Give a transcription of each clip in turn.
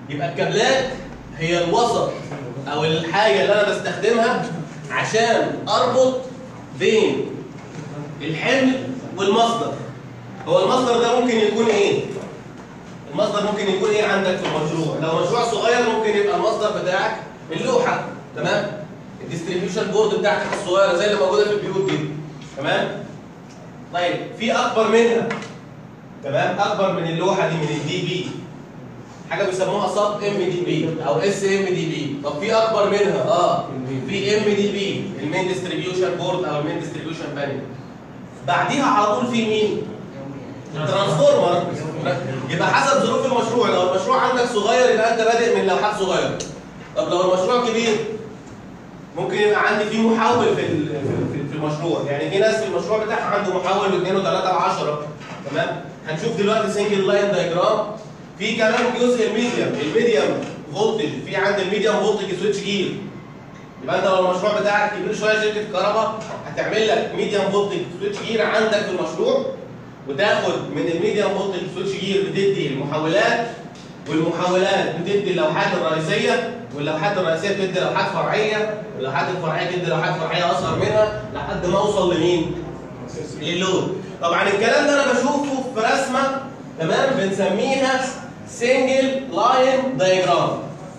يبقى الكابلات هي الوسط او الحاجه اللي انا بستخدمها عشان اربط بين الحمل والمصدر هو المصدر ده ممكن يكون ايه المصدر ممكن يكون ايه عندك في المشروع لو مشروع صغير ممكن يبقى المصدر بتاعك اللوحه تمام الديستريبيوشن بورد بتاعتك الصغيره زي اللي موجوده في البيوت دي تمام طيب في اكبر منها تمام اكبر من اللوحه دي من الدي بي حاجه بيسموها سب ام دي بي او اس ام دي بي طب في اكبر منها اه في ام دي بي المين ديستريبيوشن بورد او المين ديستريبيوشن بانل بعديها على طول في مين الترانسفورمر يبقى حسب ظروف المشروع لو المشروع عندك صغير يبقى انت بادئ من لوحات صغيره طب لو المشروع كبير ممكن يبقى عندي فيه محول في ال- في في المشروع يعني في ناس في المشروع بتاعها عنده محول باثنين وثلاثه وعشرة تمام هنشوف دلوقتي سنجل لاين دايجرام في كمان جزء الميديم الميديم فولتج في عند الميديم فولتج سويتش جير يبقى انت لو المشروع بتاعك كبير شويه شركه كهرباء هتعمل لك ميديم فولتج سويتش جير عندك في المشروع وتاخد من الميديم فولتج سويتش جير بتدي المحولات والمحولات بتدي اللوحات الرئيسيه واللوحات الرئيسيه بتدي لوحات فرعيه واللوحات الفرعيه بتدي لوحات فرعيه اصغر منها لحد ما اوصل لمين؟ للود طبعا الكلام ده انا بشوفه في رسمه تمام بنسميها سنجل لاين دايجرام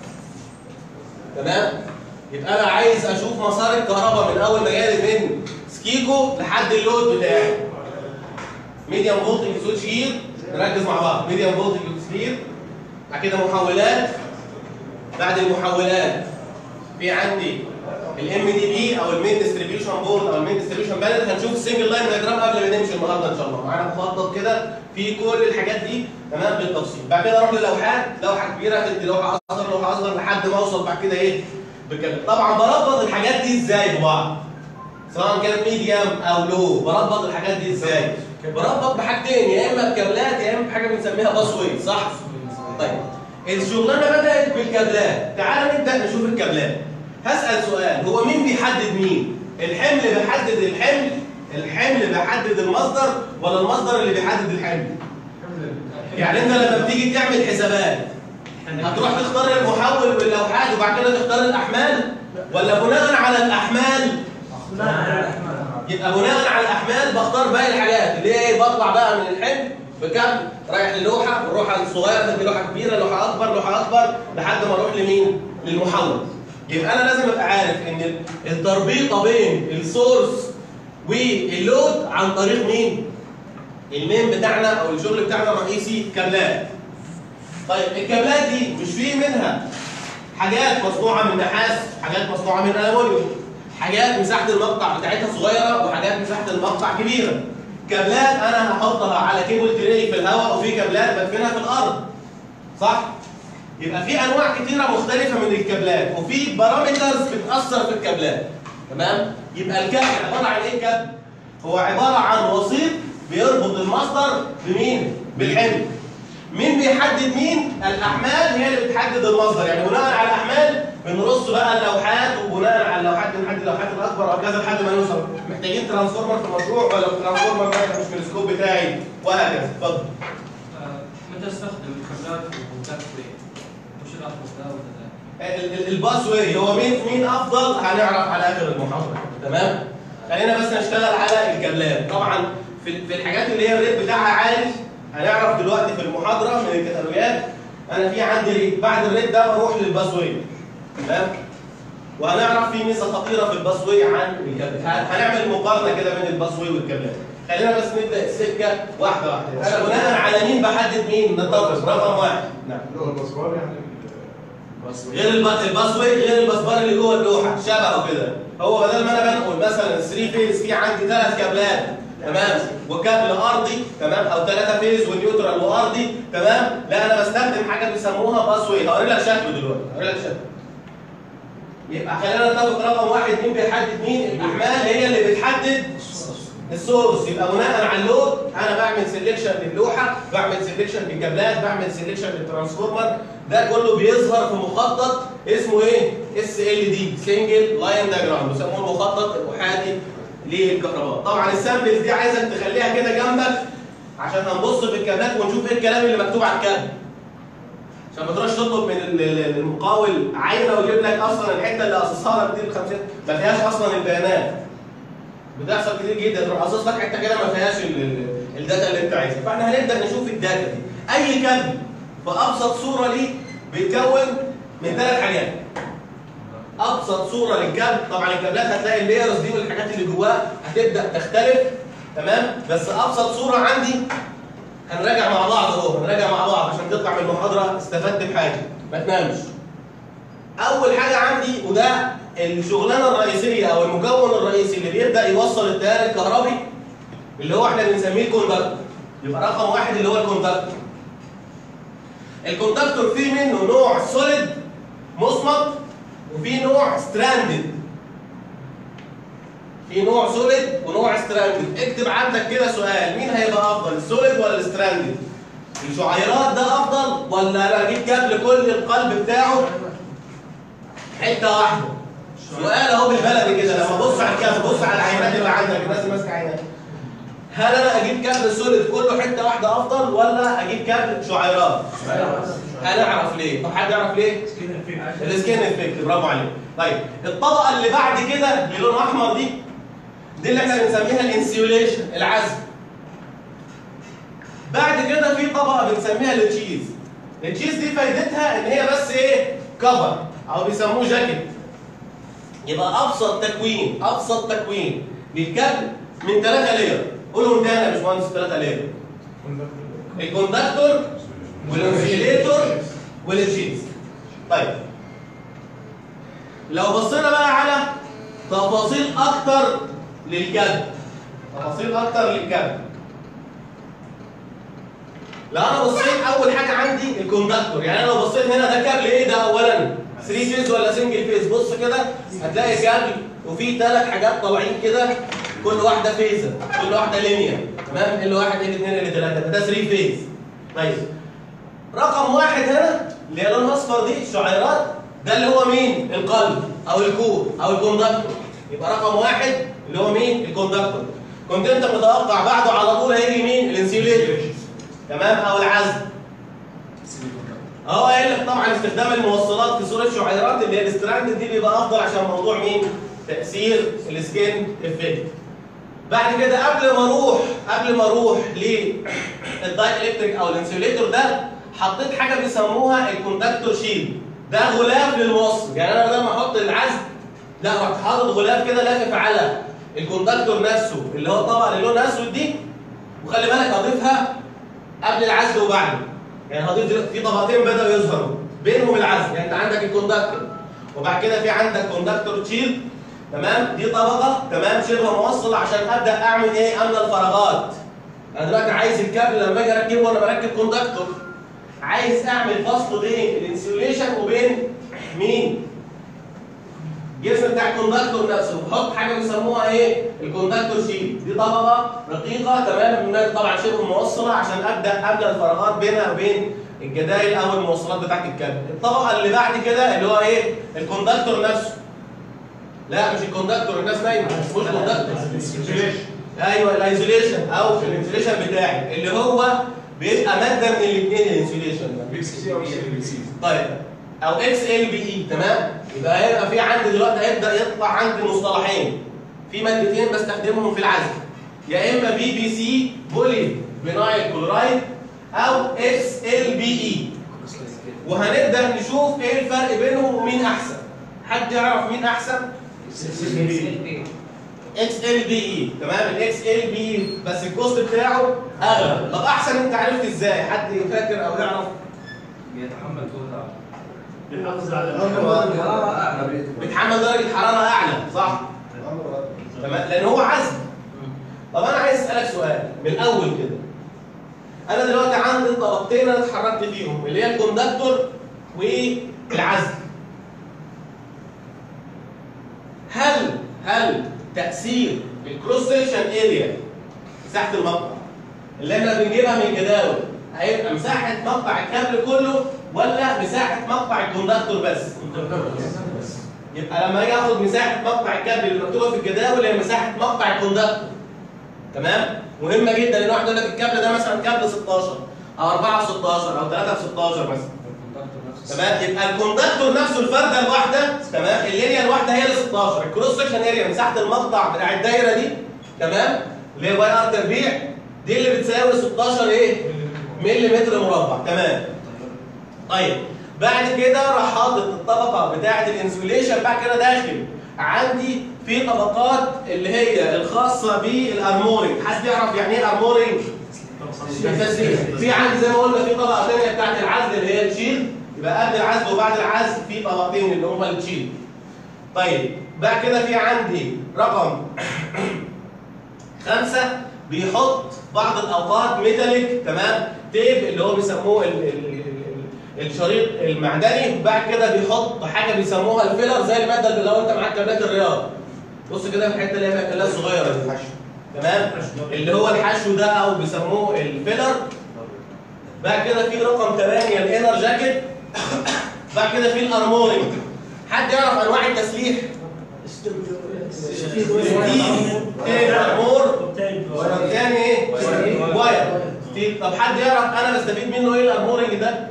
تمام يبقى انا عايز اشوف مسار الكهرباء من اول ما جالي من سكيكو لحد اللود بتاعي ميديم فولتج سويتش جير نركز مع بعض ميديم فولتج سويتش جير بعد كده محولات بعد المحولات في عندي الام دي بي او المين ديستريبيوشن بورد او المين ديستريبيوشن بانل هنشوف السنجل لاين دايجرام قبل ما نمشي النهارده ان شاء الله معانا مخطط كده في كل الحاجات دي تمام بالتفصيل بعد كده اروح للوحات لوحه كبيره تدي لوحه اصغر لوحه اصغر لحد ما اوصل بعد كده ايه بالكلام طبعا بربط الحاجات دي ازاي ببعض سواء كان ميديم او لو بربط الحاجات دي ازاي بربط بحاجتين يا اما بكابلات يا اما بحاجه بنسميها باسوي صح طيب الشغلانه بدات بالكابلات تعال نبدا نشوف الكابلات هسال سؤال هو مين بيحدد مين الحمل بيحدد الحمل الحمل بيحدد المصدر ولا المصدر اللي بيحدد الحمل يعني انت لما بتيجي تعمل حسابات هتروح تختار المحول واللوحات وبعد كده تختار الاحمال ولا بناء على الاحمال يبقى بناء على الاحمال بختار باقي الحاجات اللي هي ايه بطلع بقى من الحمل بكم رايح للوحه والروحه الصغيره تدي لوحه كبيره لوحه اكبر لوحه اكبر لحد ما اروح لمين؟ للمحول يبقى انا لازم ابقى عارف ان التربيطه بين السورس واللود عن طريق مين؟ المين بتاعنا او الشغل بتاعنا الرئيسي كابلات طيب الكابلات دي مش فيه منها حاجات مصنوعه من نحاس حاجات مصنوعه من الومنيوم حاجات مساحه المقطع بتاعتها صغيره وحاجات مساحه المقطع كبيره كابلات انا هحطها على كيبل تري في الهواء وفي كابلات بدفنها في الارض صح يبقى في انواع كتيره مختلفه من الكابلات وفي بارامترز بتاثر في الكابلات تمام يبقى الكابل عباره عن ايه كابل هو عباره عن وسيط بيربط المصدر بمين بالحمل مين بيحدد مين؟ الأحمال هي اللي بتحدد المصدر، يعني بناء على الأحمال بنرص بقى اللوحات وبناء على اللوحات بنحدد اللوحات الأكبر أو كذا لحد ما نوصل، محتاجين ترانسفورمر في المشروع ولا الترانسفورمر ده مش من السكوب بتاعي وهكذا، اتفضل. متى استخدم الكابلات والباك واي؟ وش الافضل ده ولا ده؟ ال- ال- الباس واي هو مين مين أفضل هنعرف على آخر المحاضرة، تمام؟ خلينا بس نشتغل على الكابلات، طبعا في في الحاجات اللي هي الريت بتاعها عالي هنعرف دلوقتي في المحاضرة من الكتالوجات أنا في عندي ريت، بعد الريت ده بروح للباس واي، تمام؟ وهنعرف في ميزه خطيره في الباس واي عن الكابلات هنعمل مقارنه كده بين الباس واي والكابلات خلينا بس نبدا السكه واحده واحده انا بناء على مين بحدد مين نتفق رقم واحد نعم اللي هو الباسوار يعني غير الباس الباس واي غير الباسبار اللي جوه اللوحه شبهه كده هو بدل ما انا بنقل مثلا 3 فيز في عندي ثلاث كابلات تمام وكابل ارضي تمام او ثلاثه فيز ونيوترال وارضي تمام لا انا بستخدم حاجه بيسموها باس واي هوري لك شكله دلوقتي هوري لك شكله يبقى خلينا نتفق رقم واحد مين بيحدد مين الاحمال هي اللي بتحدد السورس يبقى بناء على اللود انا بعمل سيلكشن للوحه بعمل سيلكشن للكابلات بعمل سيلكشن للترانسفورمر ده كله بيظهر في مخطط اسمه ايه اس ال دي سنجل لاين دايجرام بيسموه المخطط الاحادي للكهرباء طبعا السامبلز دي عايزك تخليها كده جنبك عشان هنبص في الكابلات ونشوف ايه الكلام اللي مكتوب على الكابل عشان ما تروحش تطلب من ال- ال- المقاول عاينه ويجيب لك اصلا الحته اللي قصصها لك دي ب 50 ما فيهاش اصلا البيانات بتحصل كتير جدا تروح قاصص لك حته كده ما فيهاش ال- ال- الداتا اللي انت عايزها فاحنا هنبدا نشوف الداتا دي اي كابل في ابسط صوره ليه بيتكون من ثلاث حاجات ابسط صوره للكابل طبعا الكابلات هتلاقي اللايرز دي والحاجات اللي جواها هتبدا تختلف تمام بس ابسط صوره عندي هنراجع مع بعض اهو هنراجع مع بعض عشان تطلع من المحاضره استفدت بحاجه ما تنامش اول حاجه عندي وده الشغلانه الرئيسيه او المكون الرئيسي اللي بيبدا يوصل التيار الكهربي اللي هو احنا بنسميه الكوندكتور يبقى رقم واحد اللي هو الكوندكتور الكوندكتور فيه منه نوع سوليد مصمت وفي نوع ستراندد في نوع سوليد ونوع ستراندد اكتب عندك كده سؤال مين هيبقى افضل السوليد ولا الستراندد الشعيرات ده افضل ولا انا اجيب كابل كل القلب بتاعه حته واحده سؤال اهو بالبلدي كده لما ابص على الكابل بص على العينات اللي عندك الناس اللي ماسكه عينات هل انا اجيب كابل سوليد كله حته واحده افضل ولا اجيب كابل شعيرات هنعرف ليه طب حد يعرف ليه السكين افكت برافو عليك طيب الطبقه اللي بعد كده اللي لونها احمر دي دي اللي احنا بنسميها الانسيوليشن العزل بعد كده في طبقه بنسميها التشيز التشيز دي فايدتها ان هي بس ايه كفر او بيسموه جاكيت يبقى ابسط تكوين ابسط تكوين للكابل من ثلاثه لير قولهم تاني يا باشمهندس ثلاثه لير الكوندكتور والانسيليتور والتشيز طيب لو بصينا بقى على تفاصيل اكتر للكابل تفاصيل اكتر للكابل لو انا بصيت اول حاجه عندي الكوندكتور يعني انا لو بصيت هنا ده كابل ايه ده اولا 3 فيز ولا سنجل فيز بص كده هتلاقي كابل وفيه ثلاث حاجات طالعين كده كل واحده فيزر كل واحده لينير تمام ال واحد ال اثنين ال ثلاثه ده 3 فيز طيب رقم واحد هنا اللي هي لونها اصفر دي الشعيرات ده اللي هو مين؟ القلب او الكور او الكوندكتور يبقى رقم واحد اللي هو مين؟ الكوندكتور كنت انت متوقع بعده على طول هيجي مين؟ الانسيوليتور تمام او العزل اهو قايل لك طبعا استخدام الموصلات في صوره شعيرات اللي هي الاستراند دي بيبقى افضل عشان موضوع مين؟ تاثير السكين افكت بعد كده قبل ما اروح قبل ما اروح للداي الكتريك او الانسيوليتور ده حطيت حاجه بيسموها الكوندكتور شيل ده غلاف للموصل يعني انا بدل ما احط العزل لا رحت حاطط غلاف كده لافف على الكوندكتور نفسه اللي هو الطبقه اللي لونها اسود دي وخلي بالك هضيفها قبل العزل وبعده يعني هضيف دلوقتي في طبقتين بداوا يظهروا بينهم العزل يعني انت عندك الكوندكتور وبعد كده في عندك كوندكتور تشيل تمام دي طبقه تمام شبه موصل عشان ابدا اعمل ايه املى الفراغات انا دلوقتي عايز الكابل لما اجي اركبه وانا بركب كوندكتور عايز اعمل فصل بين الانسيوليشن وبين مين الجسم بتاع الكوندكتور نفسه بحط حاجه بيسموها ايه الكوندكتور شيل دي طبقه رقيقه تمام من طبعا شبه موصله عشان ابدا املى الفراغات بينها وبين الجدايل او الموصلات بتاعت الكابل الطبقه اللي بعد كده اللي هو ايه الكوندكتور نفسه لا مش الكوندكتور الناس نايمه مش كوندكتور ايوه الايزوليشن او الانسوليشن بتاعي اللي هو بيبقى ماده من الاثنين الانسوليشن ده طيب او اكس ال بي اي تمام يبقى هيبقى في عندي دلوقتي هيبدا يطلع عندي مصطلحين في مادتين بستخدمهم في العزل يا اما بي بي سي بولي فينايل كلورايد او اكس ال بي اي وهنبدا نشوف ايه الفرق بينهم ومين احسن حد يعرف مين احسن اكس ال بي اي تمام الاكس ال بي اي بس الكوست بتاعه اغلى طب احسن انت عرفت ازاي حد فاكر او يعرف بيتحمل جهد بيحافظ على بيتحمل درجه حراره اعلى صح تمام لان هو عزل طب انا عايز اسالك سؤال من الاول كده انا دلوقتي عندي الطبقتين انا اتحركت فيهم اللي هي الكوندكتور والعزل هل هل تاثير الكروس سيكشن اريا مساحه المقطع اللي احنا بنجيبها من الجداول هيبقى مساحه مقطع الكابل كله ولا مساحه مقطع الكوندكتور بس يبقى لما اجي اخد مساحه مقطع الكابل اللي مكتوبه في الجداول هي مساحه مقطع الكوندكتور تمام مهمه جدا ان واحد يقول لك الكابل ده مثلا كابل 16 او 4 في 16 او 3 في 16 مثلا الكوندكتور نفسه تمام يبقى الكوندكتور نفسه الفرده الواحده تمام اللينيا الواحده هي ال 16 الكروس سكشن اريا مساحه المقطع بتاع الدايره دي تمام اللي هي باي ار تربيع دي اللي بتساوي 16 ايه ملي مربع تمام طيب بعد كده راح حاطط الطبقه بتاعه الانسوليشن بعد كده داخل عندي في طبقات اللي هي الخاصه بالارمورنج حد يعرف يعني ايه ارمورنج التسليح في عندي زي ما قلنا في طبقه ثانيه بتاعت العزل اللي هي الشيل يبقى قبل العزل وبعد العزل في طبقتين اللي هما الشيل طيب بعد كده في عندي رقم خمسة بيحط بعض الأوقات ميتاليك تمام تيب اللي هو بيسموه ال ال ال الشريط المعدني وبعد كده بيحط حاجة بيسموها الفيلر زي المادة اللي لو أنت معاك كابلات الرياض بص كده في الحتة اللي هي فيها كلات صغيرة دي تمام اللي هو الحشو ده أو بيسموه الفيلر بعد كده في رقم 8 الانر جاكيت بعد كده في الارمورنج حد يعرف انواع التسليح؟ ستيل تيب ارمور والثاني ايه؟ واير ستيل طب حد يعرف انا بستفيد منه ايه الارمورنج ده؟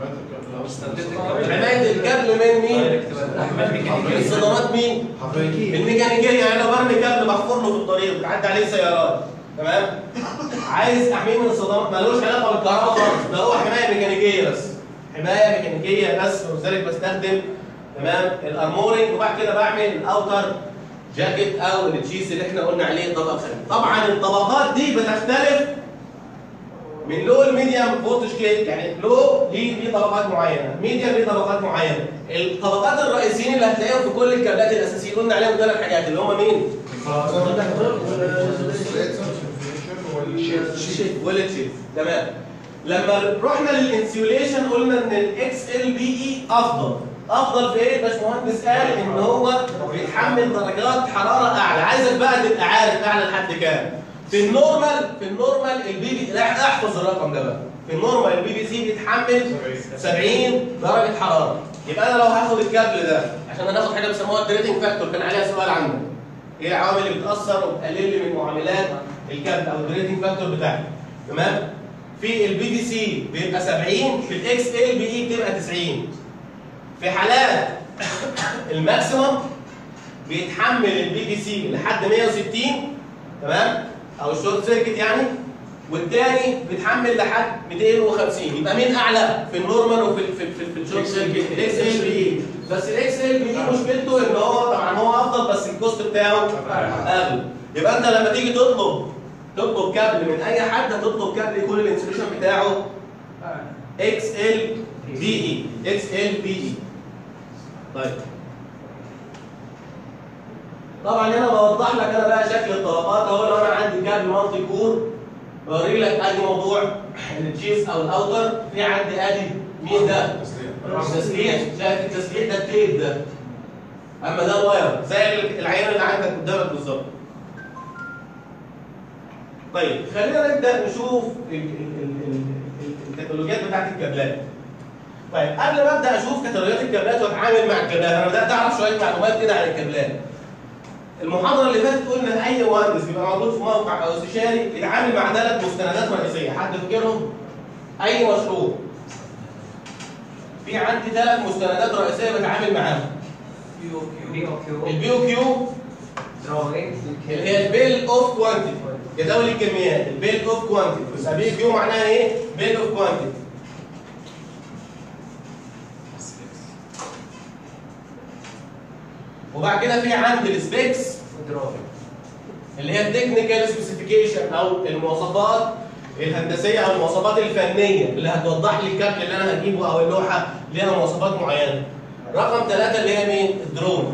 حمايه الكابل من مين؟ من صدمات مين؟ الميكانيكيه يعني لو برمي كابل محفور له في الطريق بتعدي عليه سيارات تمام؟ عايز احميه من الصدمات ملوش علاقه بالكهرباء خالص ده هو حمايه ميكانيكيه بس حمايه ميكانيكيه بس ولذلك بستخدم تمام الارمورنج وبعد كده بعمل الاوتر جاكيت او التشيس اللي احنا قلنا عليه طبقه خارجيه طبعا الطبقات دي بتختلف من لو الميديم فولتج كيت يعني لو ليه ليه طبقات معينه ميديم ليه طبقات معينه الطبقات الرئيسيين اللي هتلاقيهم في كل الكابلات الاساسيين قلنا عليهم ثلاث حاجات اللي هم مين؟ والتشيف تمام لما رحنا للانسيوليشن قلنا ان الاكس ال بي اي افضل افضل في ايه الباشمهندس قال ان هو بيتحمل درجات حراره اعلى عايزك بقى تبقى عارف اعلى لحد كام في النورمال في النورمال البي بي لا احفظ الرقم ده بقى في النورمال البي بي سي بيتحمل 70 درجه حراره يبقى انا لو هاخد الكابل ده عشان هناخد حاجه بيسموها الدريتنج فاكتور كان عليها سؤال عندك ايه العوامل اللي بتاثر وبتقلل لي من معاملات الكابل او الدريتنج فاكتور بتاعي تمام في البي دي سي بيبقى 70 في الاكس ال بي اي بتبقى 90 في حالات الماكسيمم بيتحمل البي دي سي لحد 160 تمام او الشورت سيركت يعني والتاني بيتحمل لحد 250 يبقى مين اعلى في النورمال وفي ال- في ال- في, ال- في الشورت سيركت الاكس ال بي اي بس الاكس ال بي اي مشكلته ان هو طبعا هو افضل بس الكوست بتاعه اغلى يبقى انت لما تيجي تطلب تطلب كابل من اي حد هتطلب كابل يكون الانسوليشن بتاعه اكس ال بي اي اكس ال بي اي طيب طبعا هنا بوضح لك انا بقى شكل الطبقات اهو لو انا عندي كابل مالتي كور بوري لك ادي موضوع التشيس او الاوتر في عندي ادي مين ده؟ التسليح شايف التسليح ده التيب ده اما ده الواير زي العينه اللي عندك قدامك بالظبط طيب خلينا نبدا نشوف ال- ال- ال- ال- الكتالوجيات بتاعت الكابلات طيب قبل ما ابدا اشوف كتالوجيات الكابلات واتعامل مع الكابلات انا بدات اعرف شويه معلومات كده عن الكابلات المحاضره اللي فاتت قلنا ان اي مهندس بيبقى موجود في موقع او استشاري يتعامل مع ثلاث مستندات رئيسيه حد فاكرهم اي مشروع في عندي ثلاث مستندات رئيسيه بتعامل معاهم بي او كيو البي او كيو اللي هي البيل اوف كوانتيتي جداول الكميات البيل اوف كوانتيتي يبقى بي كيو معناها ايه؟ بيل اوف كوانتيتي وبعد كده في عندي السبيكس اللي هي التكنيكال سبيسيفيكيشن او المواصفات الهندسيه او المواصفات الفنيه اللي هتوضح لي الكابل اللي انا هجيبه او اللوحه ليها مواصفات معينه. رقم ثلاثه اللي هي مين؟ الدرون.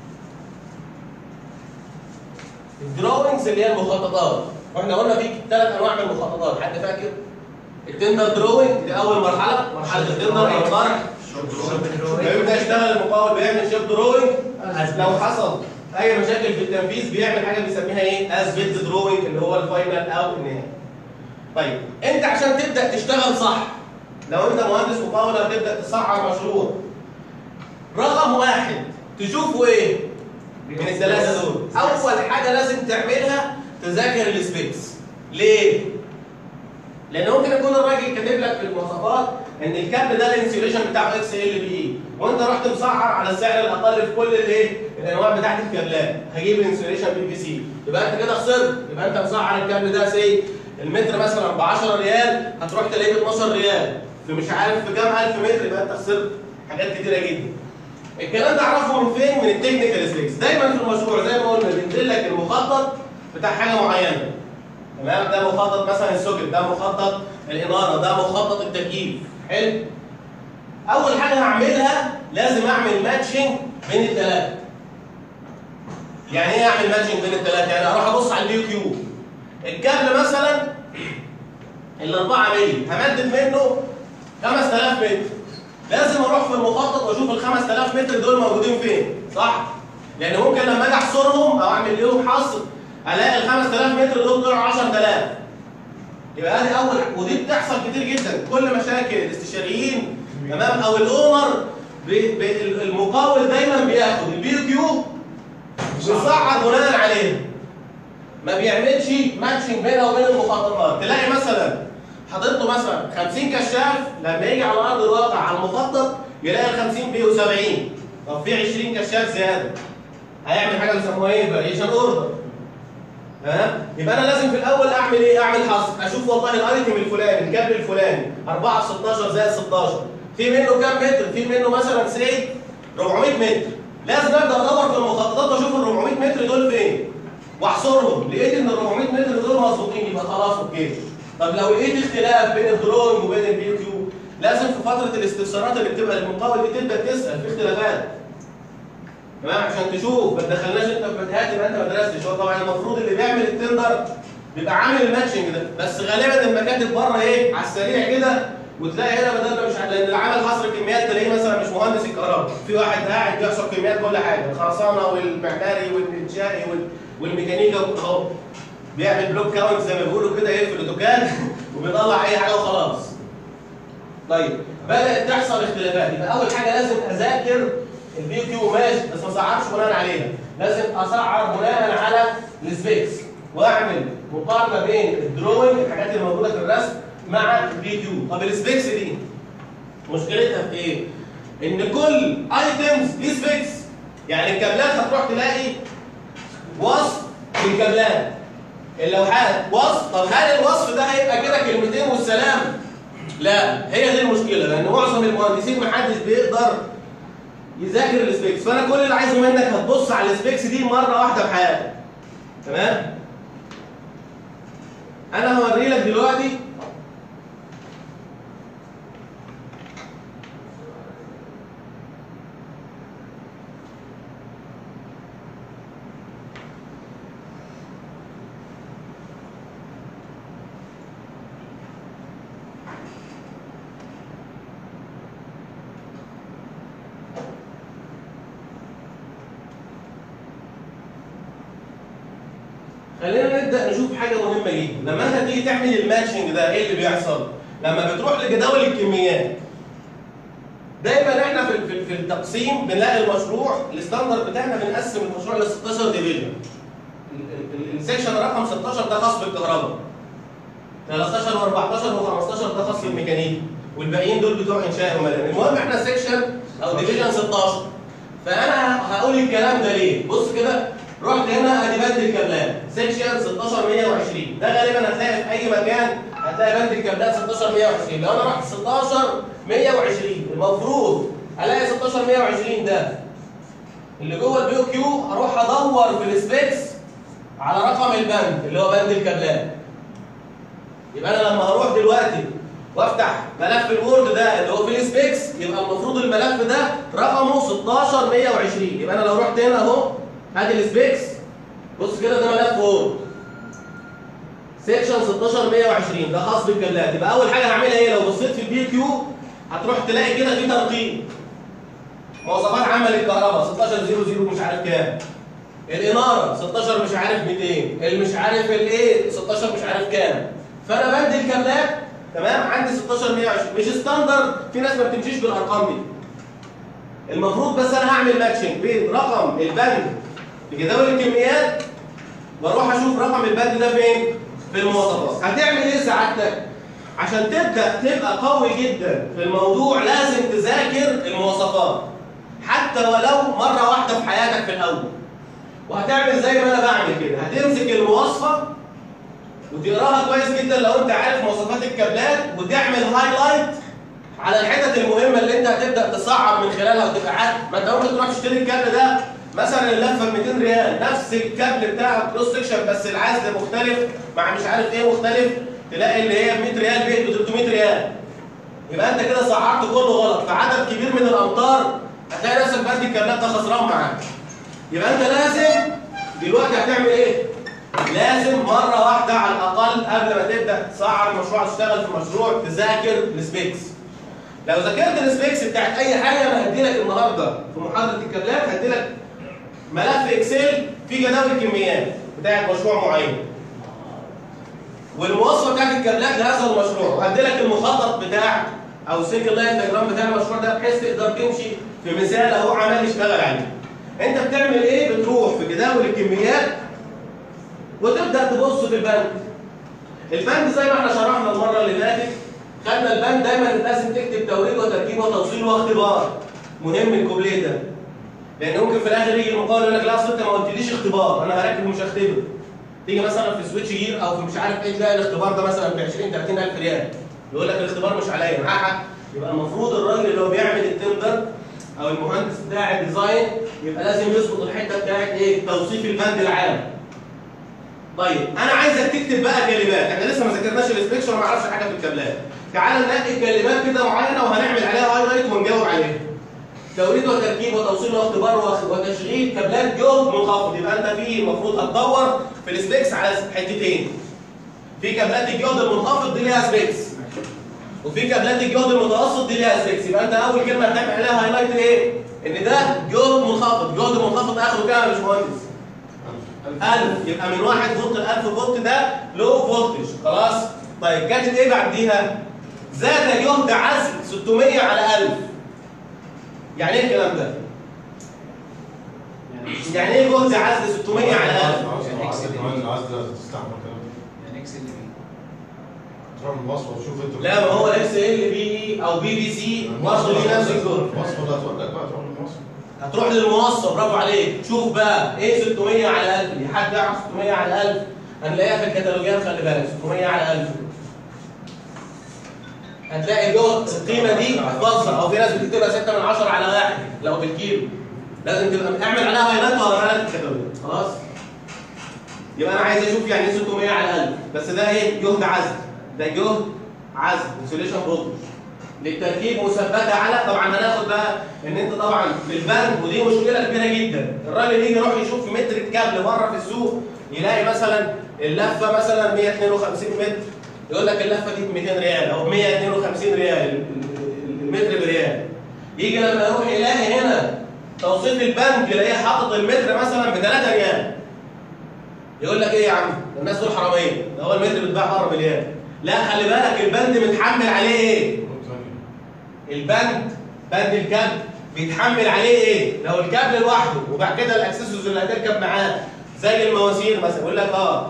الدروينجز اللي هي المخططات واحنا قلنا في ثلاث انواع من المخططات حد فاكر؟ التندر دروينج دي اول مرحله مرحله التندر او الطرح بيبدا يشتغل المقاول بيعمل شيب دروينج لو حصل اي مشاكل في التنفيذ بيعمل حاجه بيسميها ايه؟ از بيت دروينج اللي هو الفاينل او النهائي. طيب انت عشان تبدا تشتغل صح لو انت مهندس مقاول هتبدا تصعر مشروع رقم واحد تشوفه ايه؟ من الثلاثه دول اول حاجه لازم تعملها تذاكر السبيكس ليه؟ لان ممكن يكون الراجل كاتب لك في المواصفات ان الكابل ده الانسيوليشن بتاعه اكس ال بي اي وانت رحت مسعر على السعر الاقل في كل الايه الانواع بتاعت الكابلات هجيب الانسيوليشن بي في سي يبقى انت كده خسرت يبقى انت مسعر الكابل ده سي المتر مثلا ب 10 ريال هتروح تلاقيه ب 12 ريال في مش عارف في كام الف متر يبقى انت خسرت حاجات كتيره جدا الكلام ده اعرفه من فين؟ من التكنيكال سبيكس دايما في المشروع زي ما قلنا بينزل لك المخطط بتاع حاجه معينه تمام ده مخطط مثلا السوكت ده مخطط الاناره ده مخطط التكييف حلو اول حاجه هعملها لازم اعمل ماتشنج بين الثلاثه يعني ايه اعمل ماتشنج بين الثلاثه يعني اروح ابص على البي كيو الكابل مثلا ال 4 مللي همدد منه 5000 متر لازم اروح في المخطط واشوف ال 5000 متر دول موجودين فين صح لان ممكن لما اجي احصرهم او اعمل لهم حصر الاقي ال 5000 متر دول طلعوا 10000 يبقى ادي اول ودي بتحصل كتير جدا كل مشاكل الاستشاريين تمام او الاونر ب- ب- المقاول دايما بياخد البي كيو ويصعد بناء عليه ما بيعملش ماتشنج بينه وبين المخططات تلاقي مثلا حاطط له مثلا 50 كشاف لما يجي على ارض الواقع على المخطط يلاقي ال 50 بيبقوا 70 طب في 20 كشاف زياده هيعمل حاجه بيسموها ايه فاريشن اوردر تمام يبقى انا لازم في الاول اعمل ايه اعمل حصر اشوف والله الايتم الفلاني الكابل الفلاني 4 في 16 زائد 16 في منه كام متر في منه مثلا سي 400 متر لازم ابدا ادور في المخططات واشوف ال 400 متر دول فين واحصرهم لقيت ان ال 400 متر دول مظبوطين يبقى خلاص اوكي طب لو لقيت اختلاف بين الدرونج وبين البي كيو لازم في فتره الاستفسارات اللي بتبقى المقاول دي تبدا تسال في اختلافات تمام عشان تشوف ما تدخلناش انت في متاهات يبقى انت ما درستش هو طبعا المفروض اللي بيعمل التندر بيبقى عامل الماتشنج ده بس غالبا المكاتب بره ايه على السريع كده وتلاقي هنا بدل ما مش لان اللي عمل حصر كميات تلاقيه مثلا مش مهندس الكهرباء في واحد قاعد بيحصر كميات كل حاجه الخرسانه والمعماري والانشائي وال- والميكانيكا اهو بيعمل بلوك كاونت زي ما بيقولوا كده ايه في الاوتوكاد وبيطلع اي حاجه وخلاص طيب بدات تحصل اختلافات يبقى اول حاجه لازم اذاكر البي كيو ماشي بس ما اصعرش بناء عليها لازم اسعر بناء على السبيكس واعمل مقارنه بين الدروينج الحاجات اللي موجوده في الرسم مع البي كيو طب السبيكس دي مشكلتها في ايه ان كل ايتمز ليه سبيكس يعني الكابلات هتروح تلاقي وصف في الكابلات اللوحات وصف طب هل الوصف ده هيبقى كده كلمتين والسلام لا هي دي المشكله لان معظم المهندسين محدش بيقدر يذاكر السبيكس فانا كل اللي عايزه منك هتبص على السبيكس دي مره واحده في حياتك تمام انا هوري لك دلوقتي خلينا نبدا نشوف حاجه مهمه جدا لما انت تيجي تعمل الماتشنج ده ايه اللي بيحصل لما بتروح لجداول الكميات دايما احنا في في, في التقسيم بنلاقي المشروع الستاندرد بتاعنا بنقسم المشروع ل 16 ديفيجن السكشن رقم 16 ده خاص بالكهرباء 13 و14 و15 ده خاص بالميكانيكا والباقيين دول بتوع انشاء ومدني المهم احنا سكشن او ديفيجن 16 فانا هقول الكلام ده ليه بص كده رحت هنا ادي بند الكابلات سكشن 16 120 ده غالبا هتلاقي في اي مكان هتلاقي بند الكابلات 16 120 لو انا رحت 16 120 المفروض الاقي 16 120 ده اللي جوه البي كيو هروح ادور في السبيكس على رقم البند اللي هو بند الكابلات يبقى انا لما هروح دلوقتي وافتح ملف الوورد ده اللي هو فيه السبيكس يبقى المفروض الملف ده رقمه 16 120 يبقى انا لو رحت هنا اهو ادي السبيكس بص كده ده ملف وورد سيكشن 16 120 ده خاص بالكابلات يبقى اول حاجه هعملها ايه لو بصيت في البي كيو هتروح تلاقي كده في ترقيم مواصفات عامه للكهرباء 16 00 مش عارف كام الاناره 16 مش عارف 200 اللي مش عارف الايه 16 مش عارف كام فانا بند الكابلات تمام عندي 16 120 مش ستاندرد في ناس ما بتمشيش بالارقام دي المفروض بس انا هعمل ماتشنج بين رقم البند في جداول الكميات واروح اشوف رقم البند ده فين في المواصفات هتعمل ايه سعادتك عشان تبدا تبقى قوي جدا في الموضوع لازم تذاكر المواصفات حتى ولو مره واحده في حياتك في الاول وهتعمل زي ما انا بعمل كده هتمسك المواصفه وتقراها كويس جدا لو انت عارف مواصفات الكابلات وتعمل هايلايت على الحتت المهمه اللي انت هتبدا تصعب من خلالها وتبقى عارف ما انت ممكن تروح تشتري الكابل ده مثلا اللفه ب 200 ريال نفس الكابل بتاع الكروس سكشن بس العزل مختلف مع مش عارف ايه مختلف تلاقي اللي هي ب 100 ريال بقت ب 300 ريال يبقى انت كده صعبت كله غلط فعدد كبير من الامتار هتلاقي نفسك بدي الكابلات ده خسران معاك يبقى انت لازم دلوقتي هتعمل ايه؟ لازم مرة واحدة على الأقل قبل ما تبدأ تصعد مشروع تشتغل في مشروع تذاكر السبيكس. لو ذاكرت السبيكس بتاعت أي حاجة أنا هديلك النهاردة في محاضرة الكابلات هديلك ملف إكسل فيه جداول الكميات بتاعت مشروع معين. والمواصفة بتاعت الكابلات لهذا المشروع وهديلك المخطط بتاع أو السنجل لاين دياجرام بتاع المشروع ده بحيث تقدر تمشي في مثال أهو عمال يشتغل عليه. أنت بتعمل إيه؟ بتروح في جداول الكميات وتبدا تبص في البند البند زي ما احنا شرحنا المره اللي فاتت خدنا البند دايما لازم تكتب توريد وتركيب وتوصيل واختبار مهم الكوبليه ده لان ممكن في الاخر يجي المقاول يقول لك لا اصل انت ما قلتليش اختبار انا هركب ومش هختبر تيجي مثلا في سويتش جير او في مش عارف ايه تلاقي الاختبار ده مثلا ب 20 30 الف ريال يقول لك الاختبار مش عليا معاه حق يبقى المفروض الراجل اللي هو بيعمل التندر او المهندس بتاع الديزاين يبقى لازم يظبط الحته بتاعت ايه توصيف البند العام طيب انا عايزك تكتب بقى كلمات احنا لسه ما ذاكرناش السبيكشن وما نعرفش حاجه في الكابلات تعال ننقي كلمات كده معينه وهنعمل عليها هايلايت ونجاوب عليها توريد وتركيب وتوصيل واختبار وخ- وتشغيل كابلات جهد منخفض يبقى انت في المفروض هتدور في السبيكس على حتتين في كابلات الجهد المنخفض دي ليها سبيكس وفي كابلات الجهد المتوسط دي ليها سبيكس يبقى انت اول كلمه هتعمل عليها هايلايت ايه؟ ان ده جهد منخفض جهد منخفض اخره كام يا باشمهندس؟ 1000 يبقى من 1 فولت ل 1000 فولت ده لو فولتج خلاص طيب كاتب ايه بعديها زاد جهد عزل 600 على 1000 يعني ايه الكلام ده يعني ايه جهد عزل 600 على 1000 يعني اكس ال بي تروح المواصفه وتشوف انت لا ما هو اس ال بي او بي بي سي برضه ليه نفس الجهد المواصفه اللي هتقول لك بقى تروح المواصفه هتروح للموصف برافو عليك شوف بقى ايه 600 على 1000 دي حد يعرف 600 على 1000 هنلاقيها في الكتالوجات خلي بالك 600 على 1000 هتلاقي جوه القيمه دي احفظها او في ناس بتكتبها 6 من 10 على 1 لو بالكيلو لازم تبقى اعمل عليها هايلايت وهوريها لك في الكتالوج خلاص يبقى انا عايز اشوف يعني ايه 600 على 1000 بس ده ايه جهد عزل ده جهد عزل انسوليشن فولتج للتركيب مثبته على طبعا هناخد بقى ان انت طبعا في البنك ودي مشكله كبيره جدا الراجل يجي يروح يشوف في متر الكابل بره في السوق يلاقي مثلا اللفه مثلا 152 متر يقول لك اللفه دي ب 200 ريال او 152 ريال ال- ال- المتر بريال يجي لما يروح يلاقي هنا توصيف البنك يلاقيه حاطط المتر مثلا ب 3 ريال يقول لك ايه يا عم الناس دول حراميه ده هو المتر بيتباع بره بريال لا خلي بالك البند متحمل عليه ايه البند بند الكابل بيتحمل عليه ايه؟ لو الكابل لوحده وبعد كده الاكسسوارز اللي هتركب معاه زي المواسير مثلا يقول لك اه